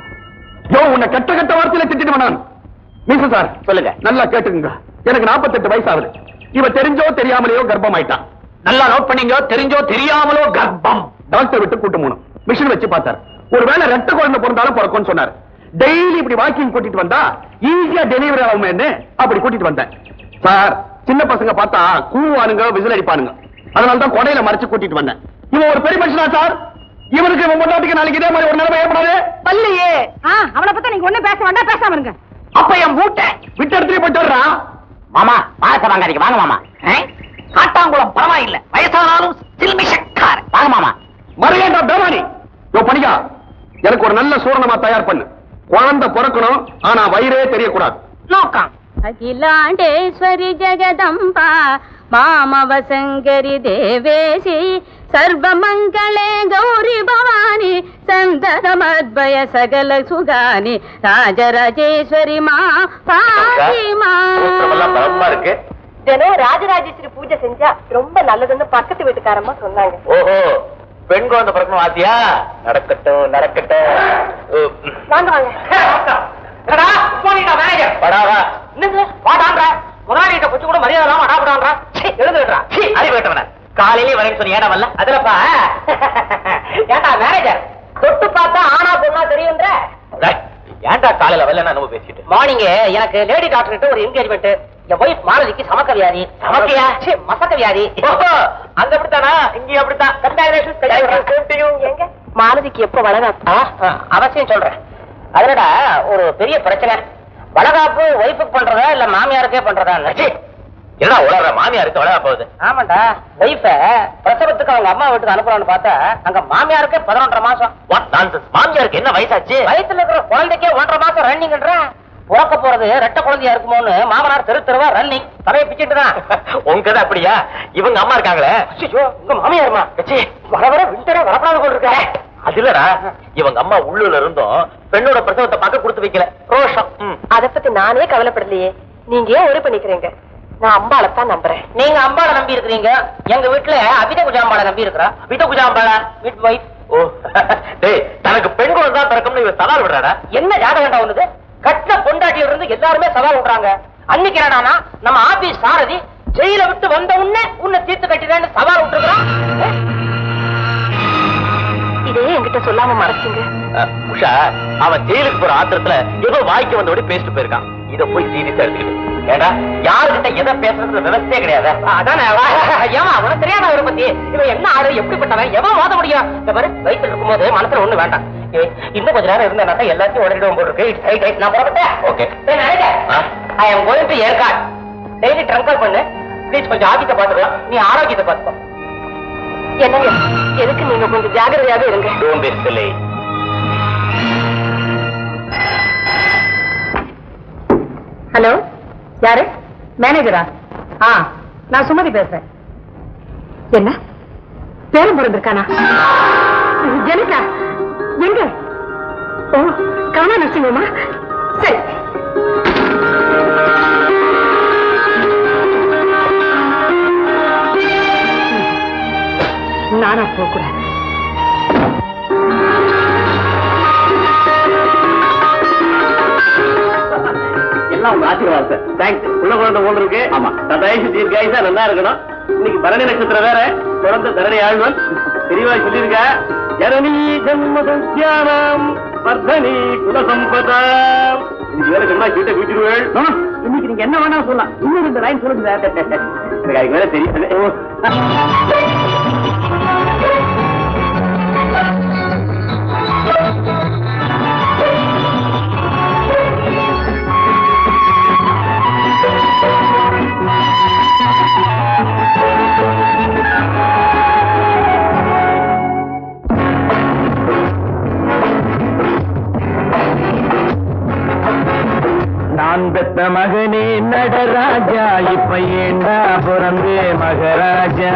யோ உன்னை கெட்ட கெட்ட வார்த்தையில திட்டிட்டு நான் மிஸ் சார் சொல்லுங்க நல்லா கேட்டுக்குங்க எனக்கு 48 வயசு ஆகுது இவ தெரிஞ்சோ தெரியாமலையோ கர்ப்பம் ஆயிட்டான் நல்லா நோட் பண்ணீங்க தெரிஞ்சோ தெரியாமலோ கர்ப்பம் டாக்டர் விட்டு கூட்டு போனோம் மிஷின் வச்சு பார்த்தார் ஒருவேளை ரெட்ட குழந்தை பிறந்தாலும் பிறக்கும்னு சொன்னார் டெய்லி இப்படி வாக்கிங் கூட்டிட்டு வந்தா ஈஸியா டெலிவரி ஆகுமேன்னு அப்படி கூட்டிட்டு வந்தேன் சார் சின்ன பசங்க பார்த்தா கூவானுங்க விசில் அடிப்பானுங்க அதனால தான் கொடையில மறைச்சு கூட்டிட்டு வந்தேன் இவன் ஒரு பெரிய மனுஷனா சார் இவனுக்கு இவன் பொண்டாட்டிக்கு நாளைக்கு இதே மாதிரி ஒரு நிலைமை ஏற்படாது பல்லையே அவனை பத்தி நீங்க ஒண்ணும் பேச வேண்டாம் பேசாம இருங்க அப்ப என் மூட்டை விட்டு எடுத்துட்டு போயிட்டு வர்றான் மாமா பாயச வாங்காதீங்க வாங்க மாமா ஆ? காட்டாங்குளம் பரவாயில்ல வயசானாலும் சில்மிஷக்கார வாங்க மாமா மறையேண்டா பேமானி யோ பணியா எனக்கு ஒரு நல்ல சூரணமா தயார் பண்ணு குழந்தை பிறக்கணும் ஆனா வயிறே தெரியக்கூடாது நோக்கம் అఖిలాండేశ్వరి జగదంబ మామవ శంకరి దేవేశి సర్వమంగళే గౌరి భవాని సందరమద్వయ సగల సుగాని రాజరాజేశ్వరి మా పాతిమా சூத்திரமெல்லாம் பலமா இருக்கு தினம் ராஜராஜேஸ்வரி பூஜை செஞ்சா ரொம்ப நல்லதுன்னு பக்கத்து வீட்டுக்காரம்மா சொன்னாங்க ஓஹோ பெண் குழந்தை பிறக்கணும் ஆத்தியா நடக்கட்டும் நடக்கட்டும் உம். வாங்க வாங்க என்னடா போனீங்க மேனேஜர் வாடா, வா. என்னது வாடான்ற முதலாளிகிட்ட கொஞ்சம் கூட மரியாதை இல்லாம அடாபடான்றா எழுந்து விடுறா சீ, அறிவு கெட்டவன. காலையிலே வரேன்னு சொன்ன ஏடா வரல அதுலப்பா ஏண்டா மேனேஜர் தொட்டு பார்த்தா ஆனா பொண்ணா தெரியுன்ற டேய், ஏன்டா காலையில வரல நம்ம பேசிட்டு மார்னிங் எனக்கு லேடி டாக்டர் கிட்ட ஒரு என்கேஜ்மெண்ட் என் ஒய்ஃப் மாலதிக்கு சமக்க வியாதி சமக்கையா? சீ, மசக்க வியாதி ஓஹோ, அங்க அப்படித்தானா இங்கேயும் அப்படித்தான் எங்க மாலதிக்கு எப்ப வளகாப்பு அவசியம் சொல்றேன் அதுலடா ஒரு பெரிய பிரச்சனை வளகாப்பு ஒய்ஃபுக்கு பண்றதா இல்ல மாமியாருக்கே பண்றதா என்னடா உலக மாமியாருக்கு வளர போகுது ஆமாண்டா ஒய்ஃப பிரசவத்துக்கு அவங்க அம்மா வீட்டுக்கு அனுப்புறான்னு பார்த்தா அங்க மாமியாருக்கே பதினொன்றரை மாசம் வாட் நான்சென்ஸ் மாமியாருக்கு என்ன வயசாச்சு வயித்துல இருக்கிற குழந்தைக்கே ஒன்றரை மாசம் ரன்னிங்ன்ற பிறக்க போறது ரெட்ட குழந்தையா இருக்குமோன்னு மாமனார் தெரு தெருவா ரன்னிங் தலையை பிச்சுட்டு தான் உங்க கதை அப்படியா இவங்க அம்மா இருக்காங்களே ஐயோ, உங்க மாமியாருமா கச்சி, வர வர விண்டரே வரப்படாத போல் இருக்க அது இல்லடா இவங்க அம்மா உள்ளூர்ல இருந்தும் பெண்ணோட பிரசவத்தை பார்க்க கொடுத்து வைக்கல ரோஷம் ம். அத பத்தி நானே கவலைப்படலையே நீங்க ஏன் ஒரே பண்ணிக்கிறீங்க நான் அம்பாளைத்தான் நம்புறேன் நீங்க அம்பாளை நம்பி இருக்கிறீங்க எங்க வீட்டுல அபித குஜாம்பாளை நம்பி இருக்கிறா வித குஜாம்பாளா வீட் வைஃப் ஓ டேய் தனக்கு பெண் குழந்தை தான் பிறக்கும்னு இவன் சவால் விடுறாடா என்ன ஜாதகண்டா ஒண்ணுது கட்டின பொண்டாட்டியில இருந்து எல்லாருமே சவால் விடுறாங்க அன்னைக்கு என்னடானா நம்ம ஆபீஸ் சாரதி ஜெயில விட்டு வந்த உடனே உன்னை தீர்த்து கட்டிடுறேன்னு சவால் விட்டுருக்கான் இதே என்கிட்ட சொல்லாம மறைச்சிங்க அஹ், உஷா அவன் ஜெயிலுக்கு போற ஆத்திரத்துல ஏதோ வாய்க்கு வந்தபடி பேசிட்டு போயிருக்கான் இத போய் சீரியஸா எடுத்துக்கிட்டு ஏடா யாருகிட்ட எதை பேசுறது விவசாயே கிடையாது அதானே ஏமா உனக்கு தெரியாத அவரை பத்தி இவன் என்ன ஆளு எப்படிப்பட்டவன் எவன் மோத முடியும் இந்த மாதிரி வயிற்றுல இருக்கும்போது மனசுல ஒண்ணு வேண்டாம் ஏய், இன்னும் கொஞ்ச நேரம் இருந்தா எல்லாத்தையும் உடனே போல் இருக்கு இட்ஸ் ரைட் ரைட் நான் புறப்பட்டேன் Okay. ஆ? I am going to Yercaud daily trunk call பண்ணு ப்ளீஸ் கொஞ்சம் ஆதித்த பாத்துக்கலாம் நீ ஆரோக்கியத்தை பாத்துக்கோ என்னங்க எதுக்கு நீங்க கொஞ்சம் ஜாகிரதையாவே இருங்க Don't be silly. ஹலோ யாரு மேனேஜரா ஆ நான் சுமதி பேசுறேன் என்ன பேரம் பிறந்திருக்கானா ஜெனிகா எங்க ஓ காணா நரசிங்கம்மா சரி நானா போகக்கூடாது எல்லாம் உங்க ஆசீர்வாதம் சார் தேங்க்ஸ் உள்ள குழந்தை போல் இருக்கு ஆமா சதாயிஷ் தீர்காயுசா நல்லா இருக்கணும் இன்னைக்கு பரணி நட்சத்திரம் வேற பிறந்த தரணி ஆழ்வன் தெளிவாய் சொல்லியிருக்க ஜனனி ஜன்ம சத்யானாம் வர்தனி குலசம்பதா இன்னைக்கு வேற சொன்னா வீட்டை குடிச்சிருவேள் இன்னைக்கு நீங்க என்ன வேணா சொல்லலாம் இன்னும் ரெண்டு லைன் சொல்லுங்க சார் எனக்கு அதுக்கு வேற தெரியும் நான் பெத்த மகனே நடராஜா இப்ப ஏண்டா பிறந்தே மகராஜா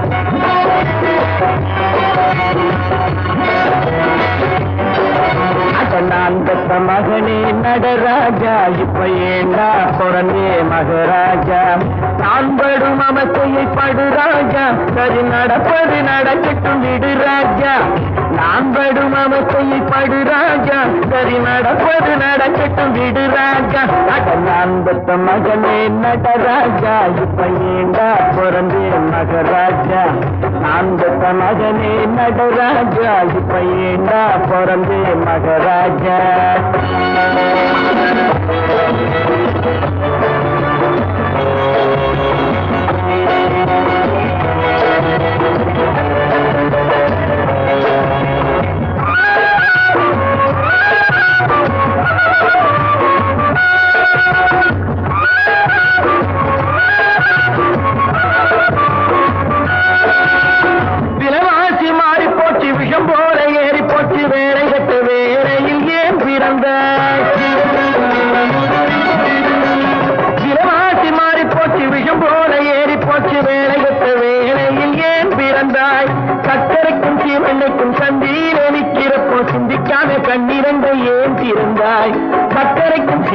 அட நான் பெத்த மகனே நடராஜா இப்ப ஏண்டா பிறந்தே மகராஜா நான் படும் அமத்தையை படு ராஜா சரி நடப்பது நடக்கட்டும் விடு ராஜா நான் படும் அமத்தையை படு ராஜா சரி நடப்பது நடக்கட்டும் விடு ராஜா அட நான் பெத்த மகனே நடராஜா இப்ப ஏண்டா பிறந்தே மகராஜா நான் பெத்த மகனே நடராஜா இப்ப ஏண்டா பிறந்தே மகராஜா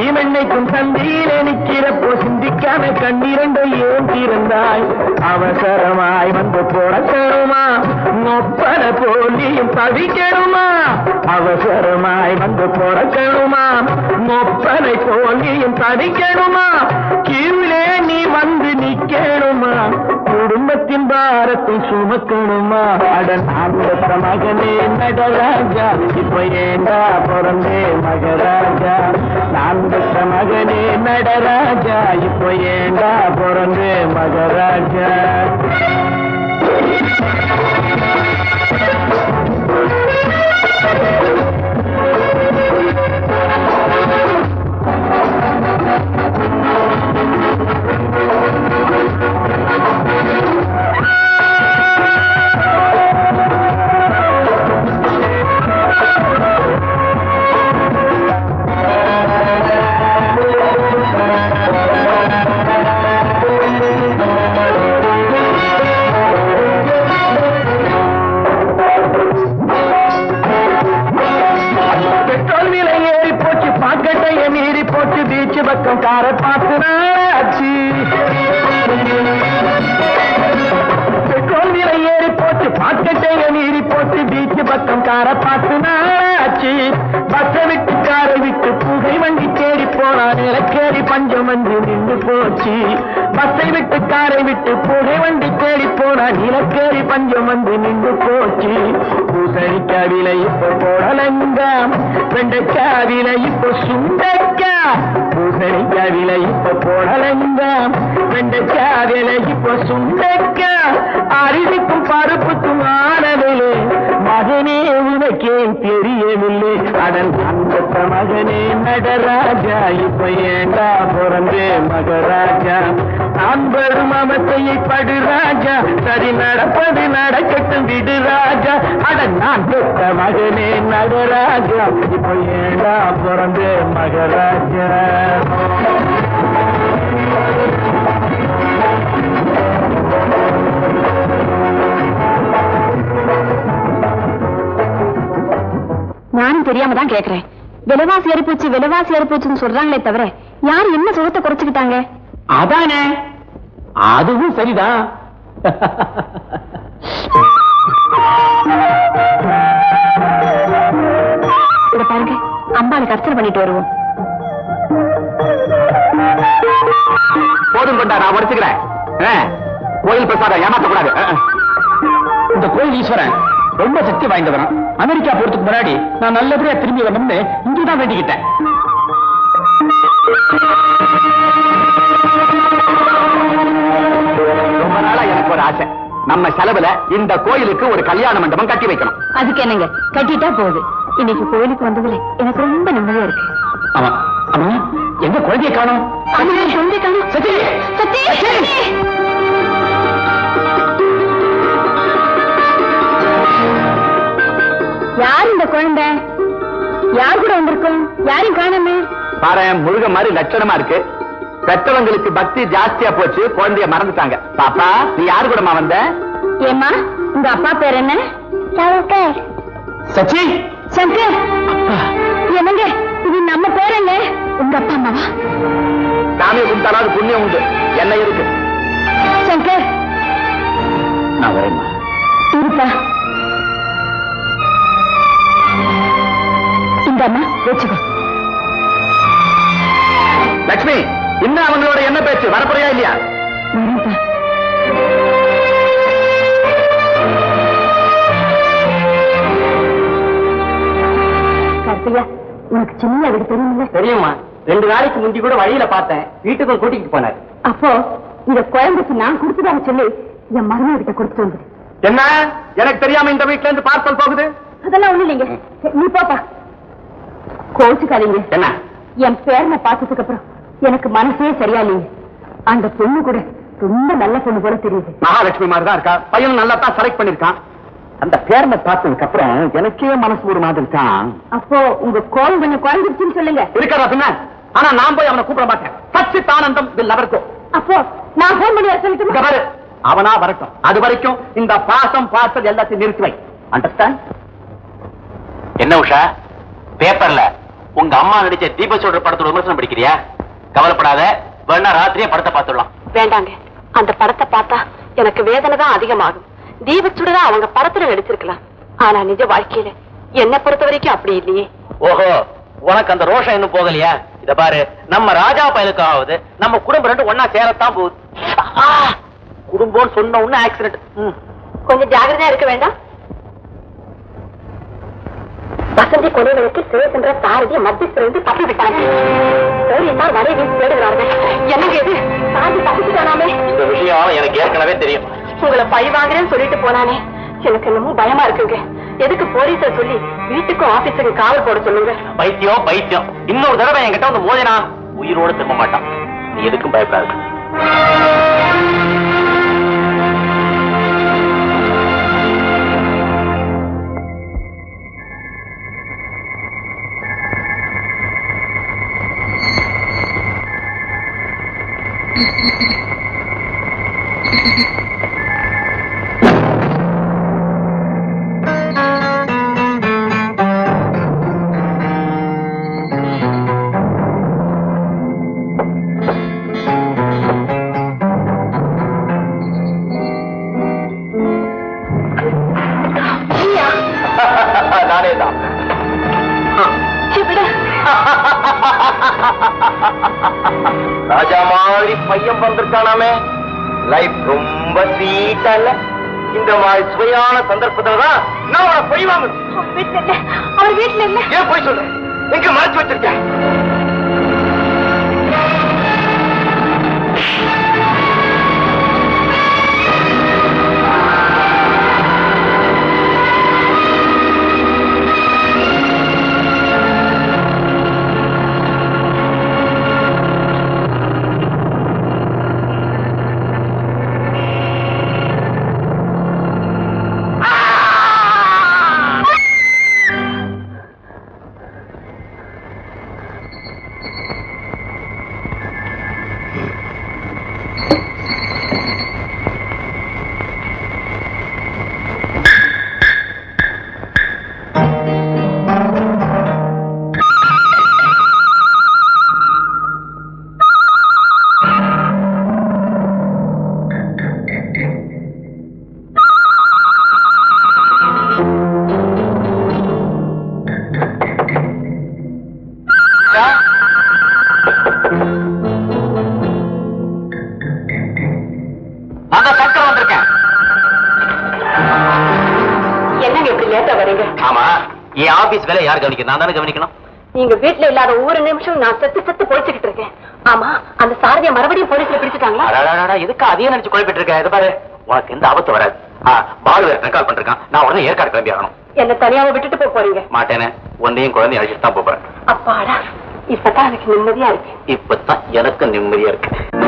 சீமெண்ணைக்கும் சந்தியிலே நிக்கிறப்போ சிந்திக்காம கண்ணிரண்டை ஏன் திறந்தாய் அவசரமாய் வந்து போடக்கணுமா ஒப்பன போலியும் தவிக்கணுமா அவசரமாய் வந்து போடக்கணுமா ஒப்பனை போலியும் தவிக்கணுமா கீழே நீ வந்து நிக்கணுமா குடும்பத்தின் பாரத்தை சுமக்கணுமா அடன் ஆண்ட மகனே நடராஜா இப்ப ஏண்டா பிறந்தே மகராஜா நான் பெற்ற மகனே நடராஜா இப்ப ஏண்டா பிறந்தே மகராஜா பெட்ரோல் விலை ஏறி போச்சு பாக்கெட்டைய மீறி போச்சு பீச்சு பக்கம் காரை பார்த்து நாளாச்சு பெட்ரோல் விலை ஏறி போச்சு பாக்கெட்டைய மீறி போச்சு பீச்சு பக்கம் காரை பார்த்து நாளாச்சு பஸ்ஸை விட்டு காரை விட்டு புகை வண்டி தேடி போனா நிலக்கேறி பஞ்சம் வந்து நின்று போச்சு பஸ்ஸை விட்டு காரை விட்டு புகை வண்டி தேடி போனா நிலக்கேறி பஞ்சம் வந்து நின்று போச்சு பூசணிக்காய் விலை இப்ப போடலங்க வெண்டைக்காய் விலை இப்ப சுண்டைக்கா பூசணிக்காய் விலை இப்ப போடலங்க வெண்டைக்காய் விலை இப்ப சுண்டைக்கா அரிசிக்கும் பருப்புக்கும் ஆனவில்லை மகனே உனக்கே தெரியவில்லை அடன் அந்த மகனே நடராஜா இப்ப ஏண்டா பிறந்தே மகராஜா நான் வரும் அவத்தையை படு ராஜா சரி நடப்பது நடக்கட்டும் விடு ராஜா அடன் நான் பெற்ற மகனே நடராஜா இப்ப ஏண்டா பிறந்தே மகராஜா நானும் தெரியாம தான் கேக்குறேன் விலைவாசி ஏறிப்போச்சு விலைவாசி ஏறிப்போச்சுன்னு சொல்றாங்களே தவிர யார் என்ன சுகத்தை குறைச்சுக்கிட்டாங்க அதானே அதுவும் சரிதான் இத பாருங்க அம்பாளுக்கு அர்ச்சனை பண்ணிட்டு வருவோம் போதும் கொண்டா நான் உடச்சுக்கிறேன் ஆ, கோயில் பிரசாதம் ஏமாத்தக்கூடாது ஆ, ஆ. இந்த கோயில் ஈஸ்வரன் ரொம்ப சக்தி வாய்ந்தவன் அமெரிக்கா போறதுக்கு முன்னாடி நான் நல்லபடியா திரும்பி வரணும்னு இங்கதான் வேண்டிக்கிட்டேன் ரொம்ப நாளா எனக்கு ஒரு ஆசை நம்ம செலவுல இந்த கோயிலுக்கு ஒரு கல்யாண மண்டபம் கட்டி வைக்கணும் அதுக்கு என்னங்க கட்டிட்டா போகுது இன்னைக்கு கோயிலுக்கு வந்ததுல எனக்கு ரொம்ப நிம்மதியா இருக்கு ஆமா ஆமா எங்க குழந்தைய காணோம் ஆமா, குழந்தை காணோம். சத்தி! சத்தி, சத்தி! யார் இந்த குழந்தை யார் கூட வந்திருக்கோம் யாரையும் காணாமே பாரு முருக மாதிரி லட்சணமா இருக்கு பெற்றவங்களுக்கு பக்தி ஜாஸ்தியா போச்சு குழந்தைய மறந்துட்டாங்க பாப்பா நீ யாரு கூடமா வந்த ஏமா உங்க அப்பா பேர் என்ன சங்கர் சச்சி சங்கர் என்னங்க இது நம்ம பேர் என்ன உங்க அப்பா அம்மாவா சாமியை கும்பிட்டாலாவது புண்ணியம் உண்டு என்ன இருக்கு சங்கர் நான் வரேம்மா இருப்பா இந்த அம்மா வச்சுக்கோ லட்சுமி இன்னும் அவங்களோட என்ன பேச்சு வரப்போறியா இல்லையா வரேன்ப்பா கார்த்தியா உனக்கு சின்ன வீடு தெரியுமில்ல தெரியுமா ரெண்டு நாளைக்கு முந்தி கூட வழியில பார்த்தேன் வீட்டுக்கும் கூட்டிட்டு போனார் அப்போ இத குழந்தைக்கு நான் கொடுத்துதாக சொல்லி என் மருமக கிட்ட கொடுத்துட்டு வந்துடு என்ன எனக்கு தெரியாம இந்த வீட்ல இருந்து பார்சல் போகுது அதெல்லாம் ஒண்ணு இல்லைங்க சரி, நீ போப்பா கோச்சுக்காதீங்க என்ன என் பேரனை பார்த்ததுக்கு அப்புறம் எனக்கு மனசே சரியா இல்லைங்க அந்த பொண்ணு கூட ரொம்ப நல்ல பொண்ணு போல தெரியுது மகாலட்சுமி மாதிரி தான் இருக்கா பையனும் நல்லா தான் செலக்ட் பண்ணிருக்கான் அந்த பேரனை பார்த்ததுக்கு அப்புறம் எனக்கே மனசு ஒரு மாதிரி தான் அப்போ உங்க கோலம் கொஞ்சம் குறைஞ்சிருச்சுன்னு சொல்லுங்க இருக்கிறதா பின்ன ஆனா நான் போய் அவனை கூப்பிட மாட்டேன் சச்சித் ஆனந்தம் வில் அவருக்கும் அப்போ நான் போன் பண்ணி வர இங்க சொல்லட்டுமா பாரு அவனா வரட்டும் அது வரைக்கும் இந்த பாசம் பாசல் எல்லாத்தையும் நிறுத்தி வை அண்டர்ஸ்டாண்ட் என்ன உஷா பேப்பர்ல உங்க அம்மா நடிச்ச தீப சொல்ற படத்தோட விமர்சனம் படிக்கிறியா கவலைப்படாத வேணா ராத்திரியே படத்தை பார்த்துடலாம் வேண்டாங்க அந்த படத்தை பார்த்தா எனக்கு வேதனை தான் அதிகமாகும் தீபச்சுடதா அவங்க படத்துல நடிச்சிருக்கலாம் ஆனா நிஜ வாழ்க்கையில என்ன பொறுத்த வரைக்கும் அப்படி இல்லையே ஓஹோ உனக்கு அந்த ரோஷம் இன்னும் போகலையா இத பாரு நம்ம ராஜா பயலுக்காவது நம்ம குடும்பம் ரெண்டு ஒன்னா சேரத்தான் போகுது ஆ, குடும்பம்னு சொன்ன உடனே ஆக்சிடென்ட் கொஞ்சம் ஜாகிரதையா இருக்க வேண்டாம் வசந்தி கொலை வழக்கில் சிறை சென்ற சாரதியை மத்தியிலிருந்து தப்பி விட்டாங்க போலீசார் வலை வீசி தேடுகிறார்கள் என்னங்க இது சாரதி தப்பிச்சுட்டானாமே இந்த விஷயம் எனக்கு ஏற்கனவே தெரியும் உங்களை பழி வாங்குறேன்னு சொல்லிட்டு போனானே எனக்கு என்னமோ பயமா இருக்குங்க எதுக்கு போலீஸ சொல்லி வீட்டுக்கும் ஆபீஸுக்கும் காவல் போட சொல்லுங்க பைத்தியம் பைத்தியம் இன்னொரு தடவை என்கிட்ட வந்து மோதினா உயிரோட திரும்ப மாட்டான் நீ எதுக்கும் பயப்படாது நானே தான் ராஜா மாதிரி பையன் வந்திருக்கானாமே லைஃப் ரொம்ப ஸ்வீட்டா இல்ல இந்த மாதிரி சுவையான சந்தர்ப்பத்துல தான் நான் உன பொய் வாங்கணும் வீட்டுல இல்ல அவர் வீட்டுல இல்ல ஏன் போய் சொல்லு எங்க மறைச்சு வச்சிருக்கேன் அந்த சக்கரம் வந்திருக்கேன் என்னங்க இப்படி லேட்டா வரீங்க ஆமா என் ஆபீஸ் வேலை யார் கவனிக்கணும் நான் தானே கவனிக்கணும் நீங்க வீட்டுல இல்லாத ஒவ்வொரு நிமிஷம் நான் செத்து செத்து பொழிச்சுக்கிட்டு இருக்கேன் ஆமா அந்த சாரதிய மறுபடியும் போலீஸ்ல பிடிச்சிட்டாங்களா அடடடடா, எதுக்கு அதையே நினைச்சு குழப்பிட்டு இருக்க இது பாரு உனக்கு எந்த ஆபத்து வராது ஆ, பாலு வேற ரெக்கார்ட் பண்ணிருக்கான் நான் உடனே ஏற்காடு கிளம்பி ஆகணும் என்ன தனியாவை விட்டுட்டு போக போறீங்க மாட்டேனே உன்னையும் குழந்தையும் அழைச்சிட்டு தான் போறேன் அப்பாடா இப்பதான் எனக்கு நிம்மதியா இருக்கு இப்பதான் எனக்கு நிம்மதியா இருக்கு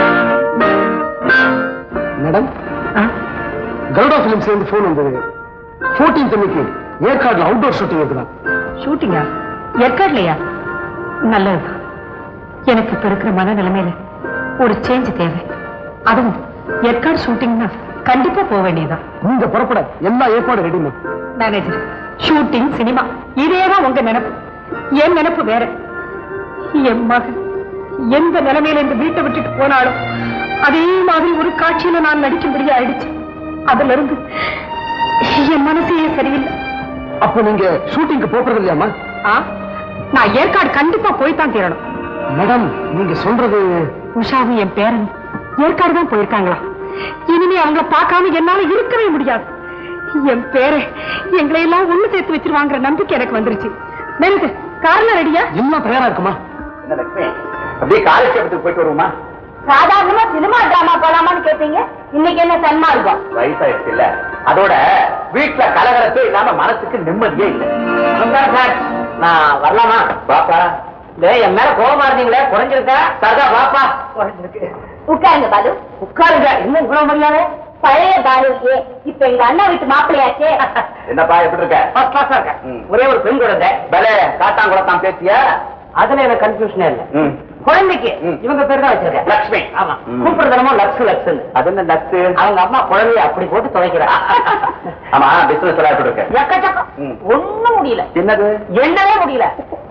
மேடம் கருடா பிலிம்ஸ்ல இருந்து போன் வந்தது 14th அன்னைக்கு ஏற்காடுல அவுட்டோர் ஷூட்டிங் இருக்குதான் ஷூட்டிங்கா ஏற்காட்லையா நல்லது எனக்கு இப்ப இருக்கிற மன நிலைமையில ஒரு சேஞ்ச் தேவை அதுவும் ஏற்காடு ஷூட்டிங்னா கண்டிப்பா போக வேண்டியதுதான் நீங்க புறப்பட எல்லா ஏற்பாடு ready ma'am manager shooting cinema இதேதான் உங்க நினைப்பு என் நினைப்பு வேற என் மகன் எந்த நிலைமையில இந்த வீட்டை விட்டுட்டு போனாலும் அதே மாதிரி ஒரு காட்சியில நான் நடிக்கும்படி ஆயிடுச்சு அதுல இருந்து என் மனசே சரியில்லை அப்போ நீங்க ஷூட்டிங்க்கு போறது இல்லையாமா ஆ நான் ஏற்காடு கண்டிப்பா போய் தான் தீரணும் மேடம் நீங்க சொல்றது உஷாவும் என் பேரன் ஏற்காடு தான் போயிருக்காங்களா இனிமே அவங்கள பார்க்காம என்னால இருக்கவே முடியாது என் பேரை எங்களை எல்லாம் ஒண்ணு சேர்த்து வச்சிருவாங்கிற நம்பிக்கை எனக்கு வந்துருச்சு மேனேஜர் கார்ல ரெடியா எல்லாம் தயாரா இருக்குமா என்ன லட்சுமி அப்படியே காலட்சேபத்துக்கு போயிட்டு வருவோமா சாதாரணமா சினிமா டிராமா போலாமான்னு கேட்பீங்க இன்னைக்கு என்ன சன்மா இருக்கும் வயசாயிடுச்சு இல்ல அதோட வீட்டுல கலகலப்பே இல்லாம மனசுக்கு நிம்மதியே இல்ல சார் நான் வரலாமா பாப்பா டேய், என் மேல கோபமா இருந்தீங்களே குறைஞ்சிருக்கா சரதா பாப்பா குறைஞ்சிருக்கு உட்காருங்க பாலு உட்காருங்க இன்னும் குணம் பண்ணலாமே பழைய பாலுக்கே இப்ப எங்க அண்ணா வீட்டு மாப்பிள்ளையாச்சே என்னப்பா எப்படி இருக்க ஃபர்ஸ்ட் கிளாஸா இருக்கேன் ம். ஒரே ஒரு பெண் குழந்தை பலே காட்டாங்குளத்தான் பேசியா அதுல எனக்கு கன்ஃபியூஷனே இல்ல ம். குழந்தைக்கு ம். இவங்க பேர் தான் வச்சிருக்கேன் லக்ஷ்மி. ஆமா ம். கூப்பிடுறதனமோ லக்ஸ் லக்ஸ் அது என்ன நட்சு அவங்க அம்மா குழந்தைய அப்படி போட்டு துவைக்கிறா ஆமா பிசினஸ் எல்லாம் எப்படி இருக்கு எக்கச்சக்கம் ம். ஒண்ணும் முடியல என்னது எண்ணவே முடியல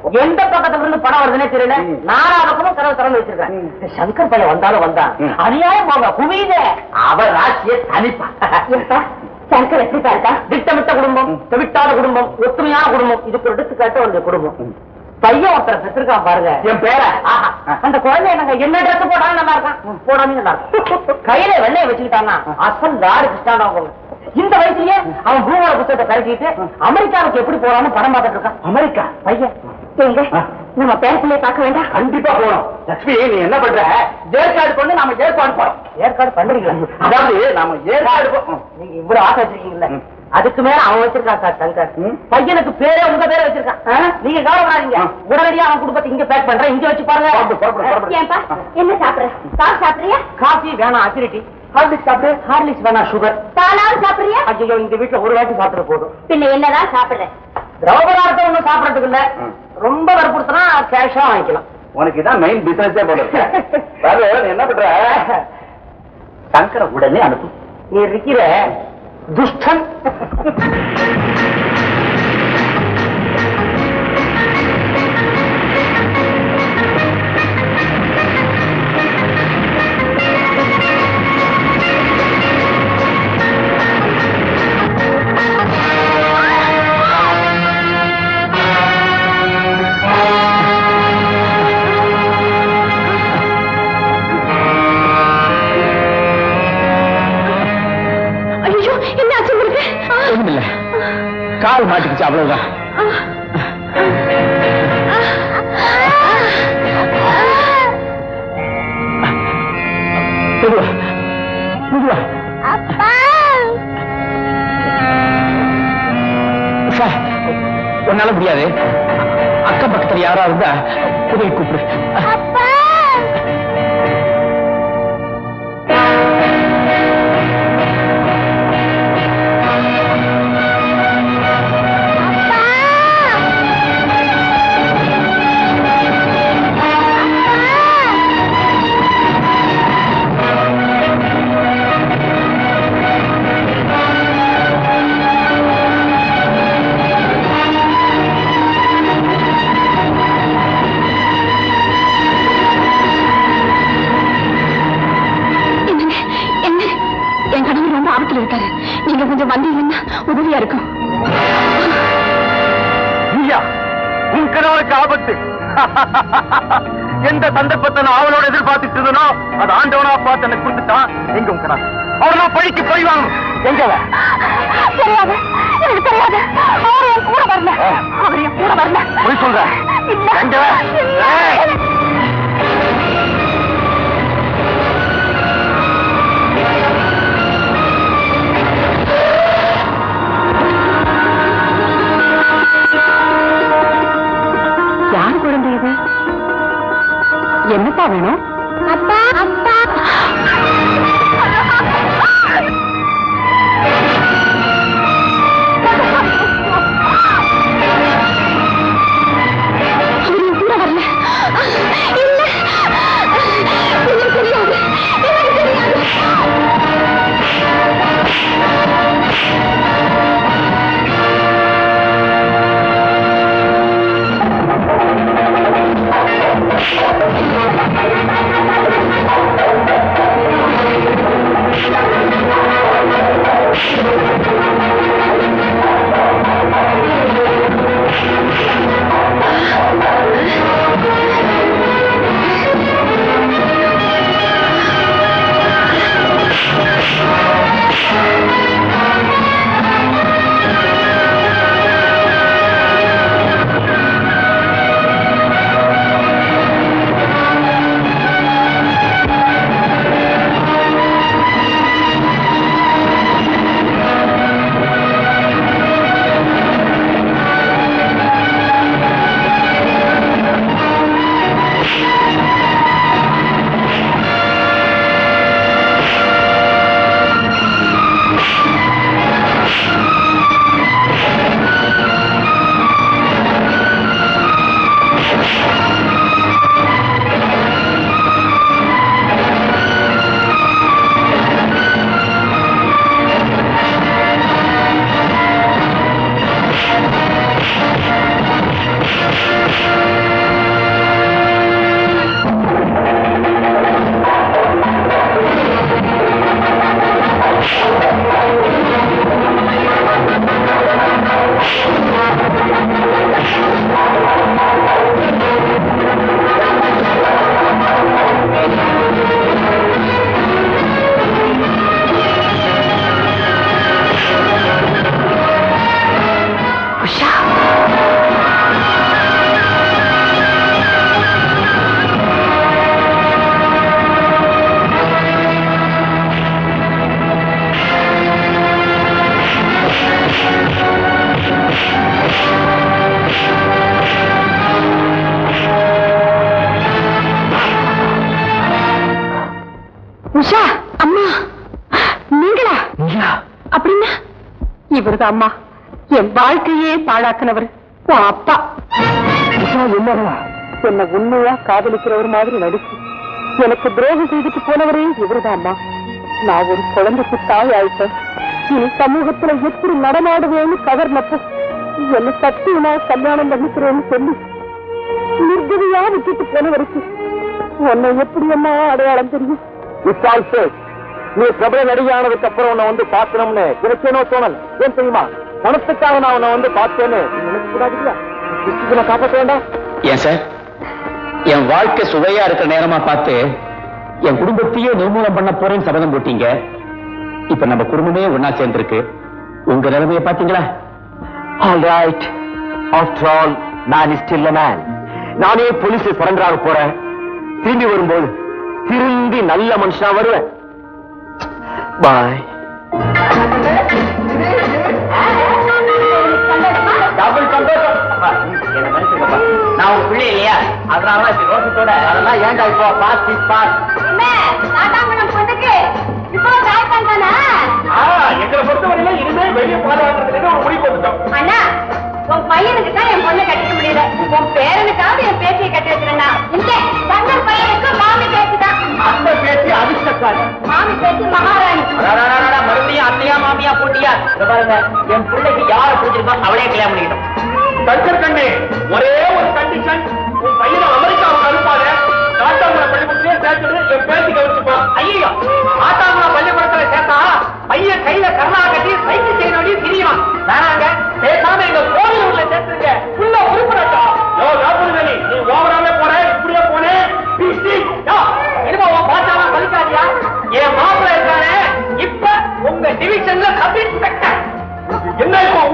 எந்த பக்கத்துல இருந்து படம் வருதுன்னே தெரியல நாலா பக்கமும் கதவு திறந்து வச்சிருக்கேன் சங்கர் பையன் வந்தாலும் வந்தான் அநியாயம் போங்க குவியுதே அவர் ராசிய தனிப்பா சங்கர் எப்படி பார்த்தா திட்டமிட்ட குடும்பம் தவிட்டாத குடும்பம் ஒத்துமையான குடும்பம் இதுக்கு ஒரு எடுத்துக்காட்டு அந்த குடும்பம் பையன் ஒருத்தர் பெற்றிருக்கான் பாருங்க என் பேரை ஆஹா, அந்த குழந்தை என்னங்க என்ன ட்ரெஸ் போட்டாலும் நல்லா இருக்கான் போடாம நல்லா இருக்கும் கையில வெள்ளைய வச்சுக்கிட்டான்னா அசல் லாடு கிருஷ்ணாண்டா போங்க இந்த வயசுலயே அவன் பூவோட புத்தகத்தை கரைச்சிட்டு அமெரிக்காவுக்கு எப்படி போறான்னு படம் பார்த்துட்டு இருக்கான் அமெரிக்கா பையன் எங்க நம்ம பேரப்பிள்ளைய பார்க்க வேண்டாம் கண்டிப்பா போகணும் லட்சுமி நீ என்ன பண்ற ஏற்காடு கொண்டு நாம ஏற்பாடு போறோம் ஏற்காடு பண்ணுறீங்களா அதாவது நாம ஏற்காடு போ- நீங்க இவ்வளவு ஆசை வச்சிருக்கீங்கல்ல அதுக்கு மேல அவன் வச்சிருக்கான் சார் சங்கர் பையனுக்கு பேரே உங்க பேரே வச்சிருக்கான் ஆ? நீங்க கவலைப்படாதீங்க உடனடியா அவன் குடும்பத்தை இங்க பேக் பண்றேன் இங்க வச்சு பாருங்க ஏன்பா என்ன சாப்பிடுற பால் சாப்பிடுறியா காஃபி வேணாம் அசிடிட்டி ஹார்லிக்ஸ் சாப்பிடு ஹார்லிக்ஸ் வேணாம் சுகர் பாலாவது சாப்பிடுறியா ஐயோ இந்த வீட்டுல ஒரு வாட்டி சாப்பிட்டு போதும் பின்ன என்னதான் சாப்பிடுற திரவ பதார்த்தம் ஒண்ணும் சாப்பிடறதுக்கு இல்ல ரொம்ப வற்புறுத்தினா கேஷா வாங்கிக்கலாம் உனக்கு இதான் மெயின் பிசினஸே போல இருக்கு. பாரு, நீ என்ன பண்ற சங்கரை உடனே அனுப்பு நீ இருக்கிற துஷ்டன் ஐயோ என்ன ஆச்சு உங்களுக்கு ஆ, ஒண்ணுமில்ல கால் மாட்டிக்கிச்சு அவ்வளவுதான் மெதுவா மெதுவா சார் உன்னால முடியாது அக்கம் பக்கத்துல யாரா இருந்தா உதவி கூப்பிடு என்னங்க என்ன என் கணவர் ரொம்ப ஆபத்துல இருக்காரு நீங்க கொஞ்சம் வந்தீங்கன்னா உதவியா இருக்கும் ஐயா உன் கணவனுக்கு ஆபத்து எந்த சந்தர்ப்பத்தை நான் அவளோட எதிர்பார்த்துட்டு இருந்தனோ அது ஆண்டவனா பார்த்து எனக்கு கொடுத்துட்டான் எங்க உன் கணவன் அவனா பழிக்கு போய் வாங்க எங்க அவன்? தெரியாது எனக்கு தெரியாது அவர் என் கூட வரல அவர் என் கூட வரல பொய் சொல்ற இல்ல. எங்க அவன்? இல்ல. ஏய்! யார் குழந்தை இது என்னப்பா வேணும் அப்பா அப்பா கூட வரல இல்ல எனக்கு தெரியாது எனக்கு தெரியாது ஆ அம்மா நீங்களா அப்படின்னா இவருதான் அம்மா என் வாழ்க்கையே பாழாக்குனவர் உன் அப்பா என்னடா என்ன உண்மையா காதலிக்கிறவர் மாதிரி நடிச்சு எனக்கு துரோகம் செய்துட்டு போனவரே இவருதான் அம்மா நான் ஒரு குழந்தைக்கு தாய் ஆயிட்டேன் இனி சமூகத்துல எப்படி நடமாடுவேன்னு கவர்னப்ப என்ன சத்தியமா கல்யாணம் பண்ணிக்கிறேன்னு சொல்லி நிர்கதியா விட்டுட்டு போனவருக்கு உன்னை எப்படி அம்மா அடையாளம் தெரியும் விசால் சேஷ் நீ பிரபல நடிகையானதுக்கு அப்புறம் உன்னை வந்து பார்க்கணும்னு எனக்கு என்ன தோணல் ஏன் தெரியுமா பணத்துக்காக நான் உன்னை வந்து பார்த்தேன்னு நீ நினைக்க கூடாது இல்லையா நான் காப்பாற்ற வேண்டாம் ஏன் சார் என் வாழ்க்கை சுவையா இருக்கிற நேரமா பார்த்து என் குடும்பத்தையே நிர்மூலம் பண்ண போறேன்னு சபதம் போட்டீங்க இப்ப நம்ம குடும்பமே ஒன்னா சேர்ந்திருக்கு உங்க நிலைமையை பாத்தீங்களா ஆல் ரைட் ஆஃப்டர் ஆல் நான் ஸ்டில் மேன் நானே போலீஸ் சரண்டர் ஆக போறேன் திரும்பி வரும்போது திரும்பி நல்ல மனுஷனா வருவேன் பாய் டபுள் சந்தோஷம் அப்பா, என்ன மன்னிச்சுக்கப்பா. நான் உங்க பிள்ளை இல்லையா அதனால இப்படி ரோஷத்தோட அதெல்லாம் ஏன்டா இப்போ பாஸ் இஸ் பாஸ் என்ன காட்டாங்குளம் பொண்ணுக்கு இப்போ காட்டான் தானா எங்களை பொறுத்தவரையில இனிமே வெளியே பாதுகாக்கிறதுக்கு ஒரு முடிவு வந்துட்டோம் அண்ணா உன் பையனுக்கு தான் என் பொண்ணை கட்டிக்க முடியல உன் பேரனுக்காவது என் பேத்தியை கட்டி வச்சிருந்தா இந்த தங்கர் பையனுக்கு மாமி பேச்சுதான் அந்த பேச்சு அதிர்ஷ்டக்காரி மாமி பேச்சு மகாராணி அடாடாடாடா, மறுபடியும் அண்ணியா மாமியா போட்டியா இத பாருங்க என் பிள்ளைக்கு யார பிடிச்சிருக்கோ அவளே கல்யாணம் பண்ணிக்கிட்டோம் சங்கர் கண்ணே ஒரே ஒரு கண்டிஷன் உன் பையனை அமெரிக்காவுக்கு அனுப்பாத காட்டாங்குளம் பள்ளிக்கூடத்திலே சேர்த்துடு என் பேத்திக்கு வச்சுப்போ ஐயோ ஆட்டாங்குளம் பள்ளிக்கூடத்துல சேர்த்தா பையன் கையில கர்ணா கட்டி சைக்கிள் செய்ய வேண்டிய தெரியும் வேணாங்க பேசாம எங்க கோவில் உள்ள சேர்த்துருங்க உள்ள உறுப்பினட்டா யோ ராபுல்வேலி நீ ஓவராவே போற இப்படியே போனே பிசி என்னமோ உன் பாட்டாலாம் பலிக்காதியா என் மாப்பிள்ள இருக்கானே இப்ப உங்க டிவிஷன்ல சப் இன்ஸ்பெக்டர் என்ன இப்போ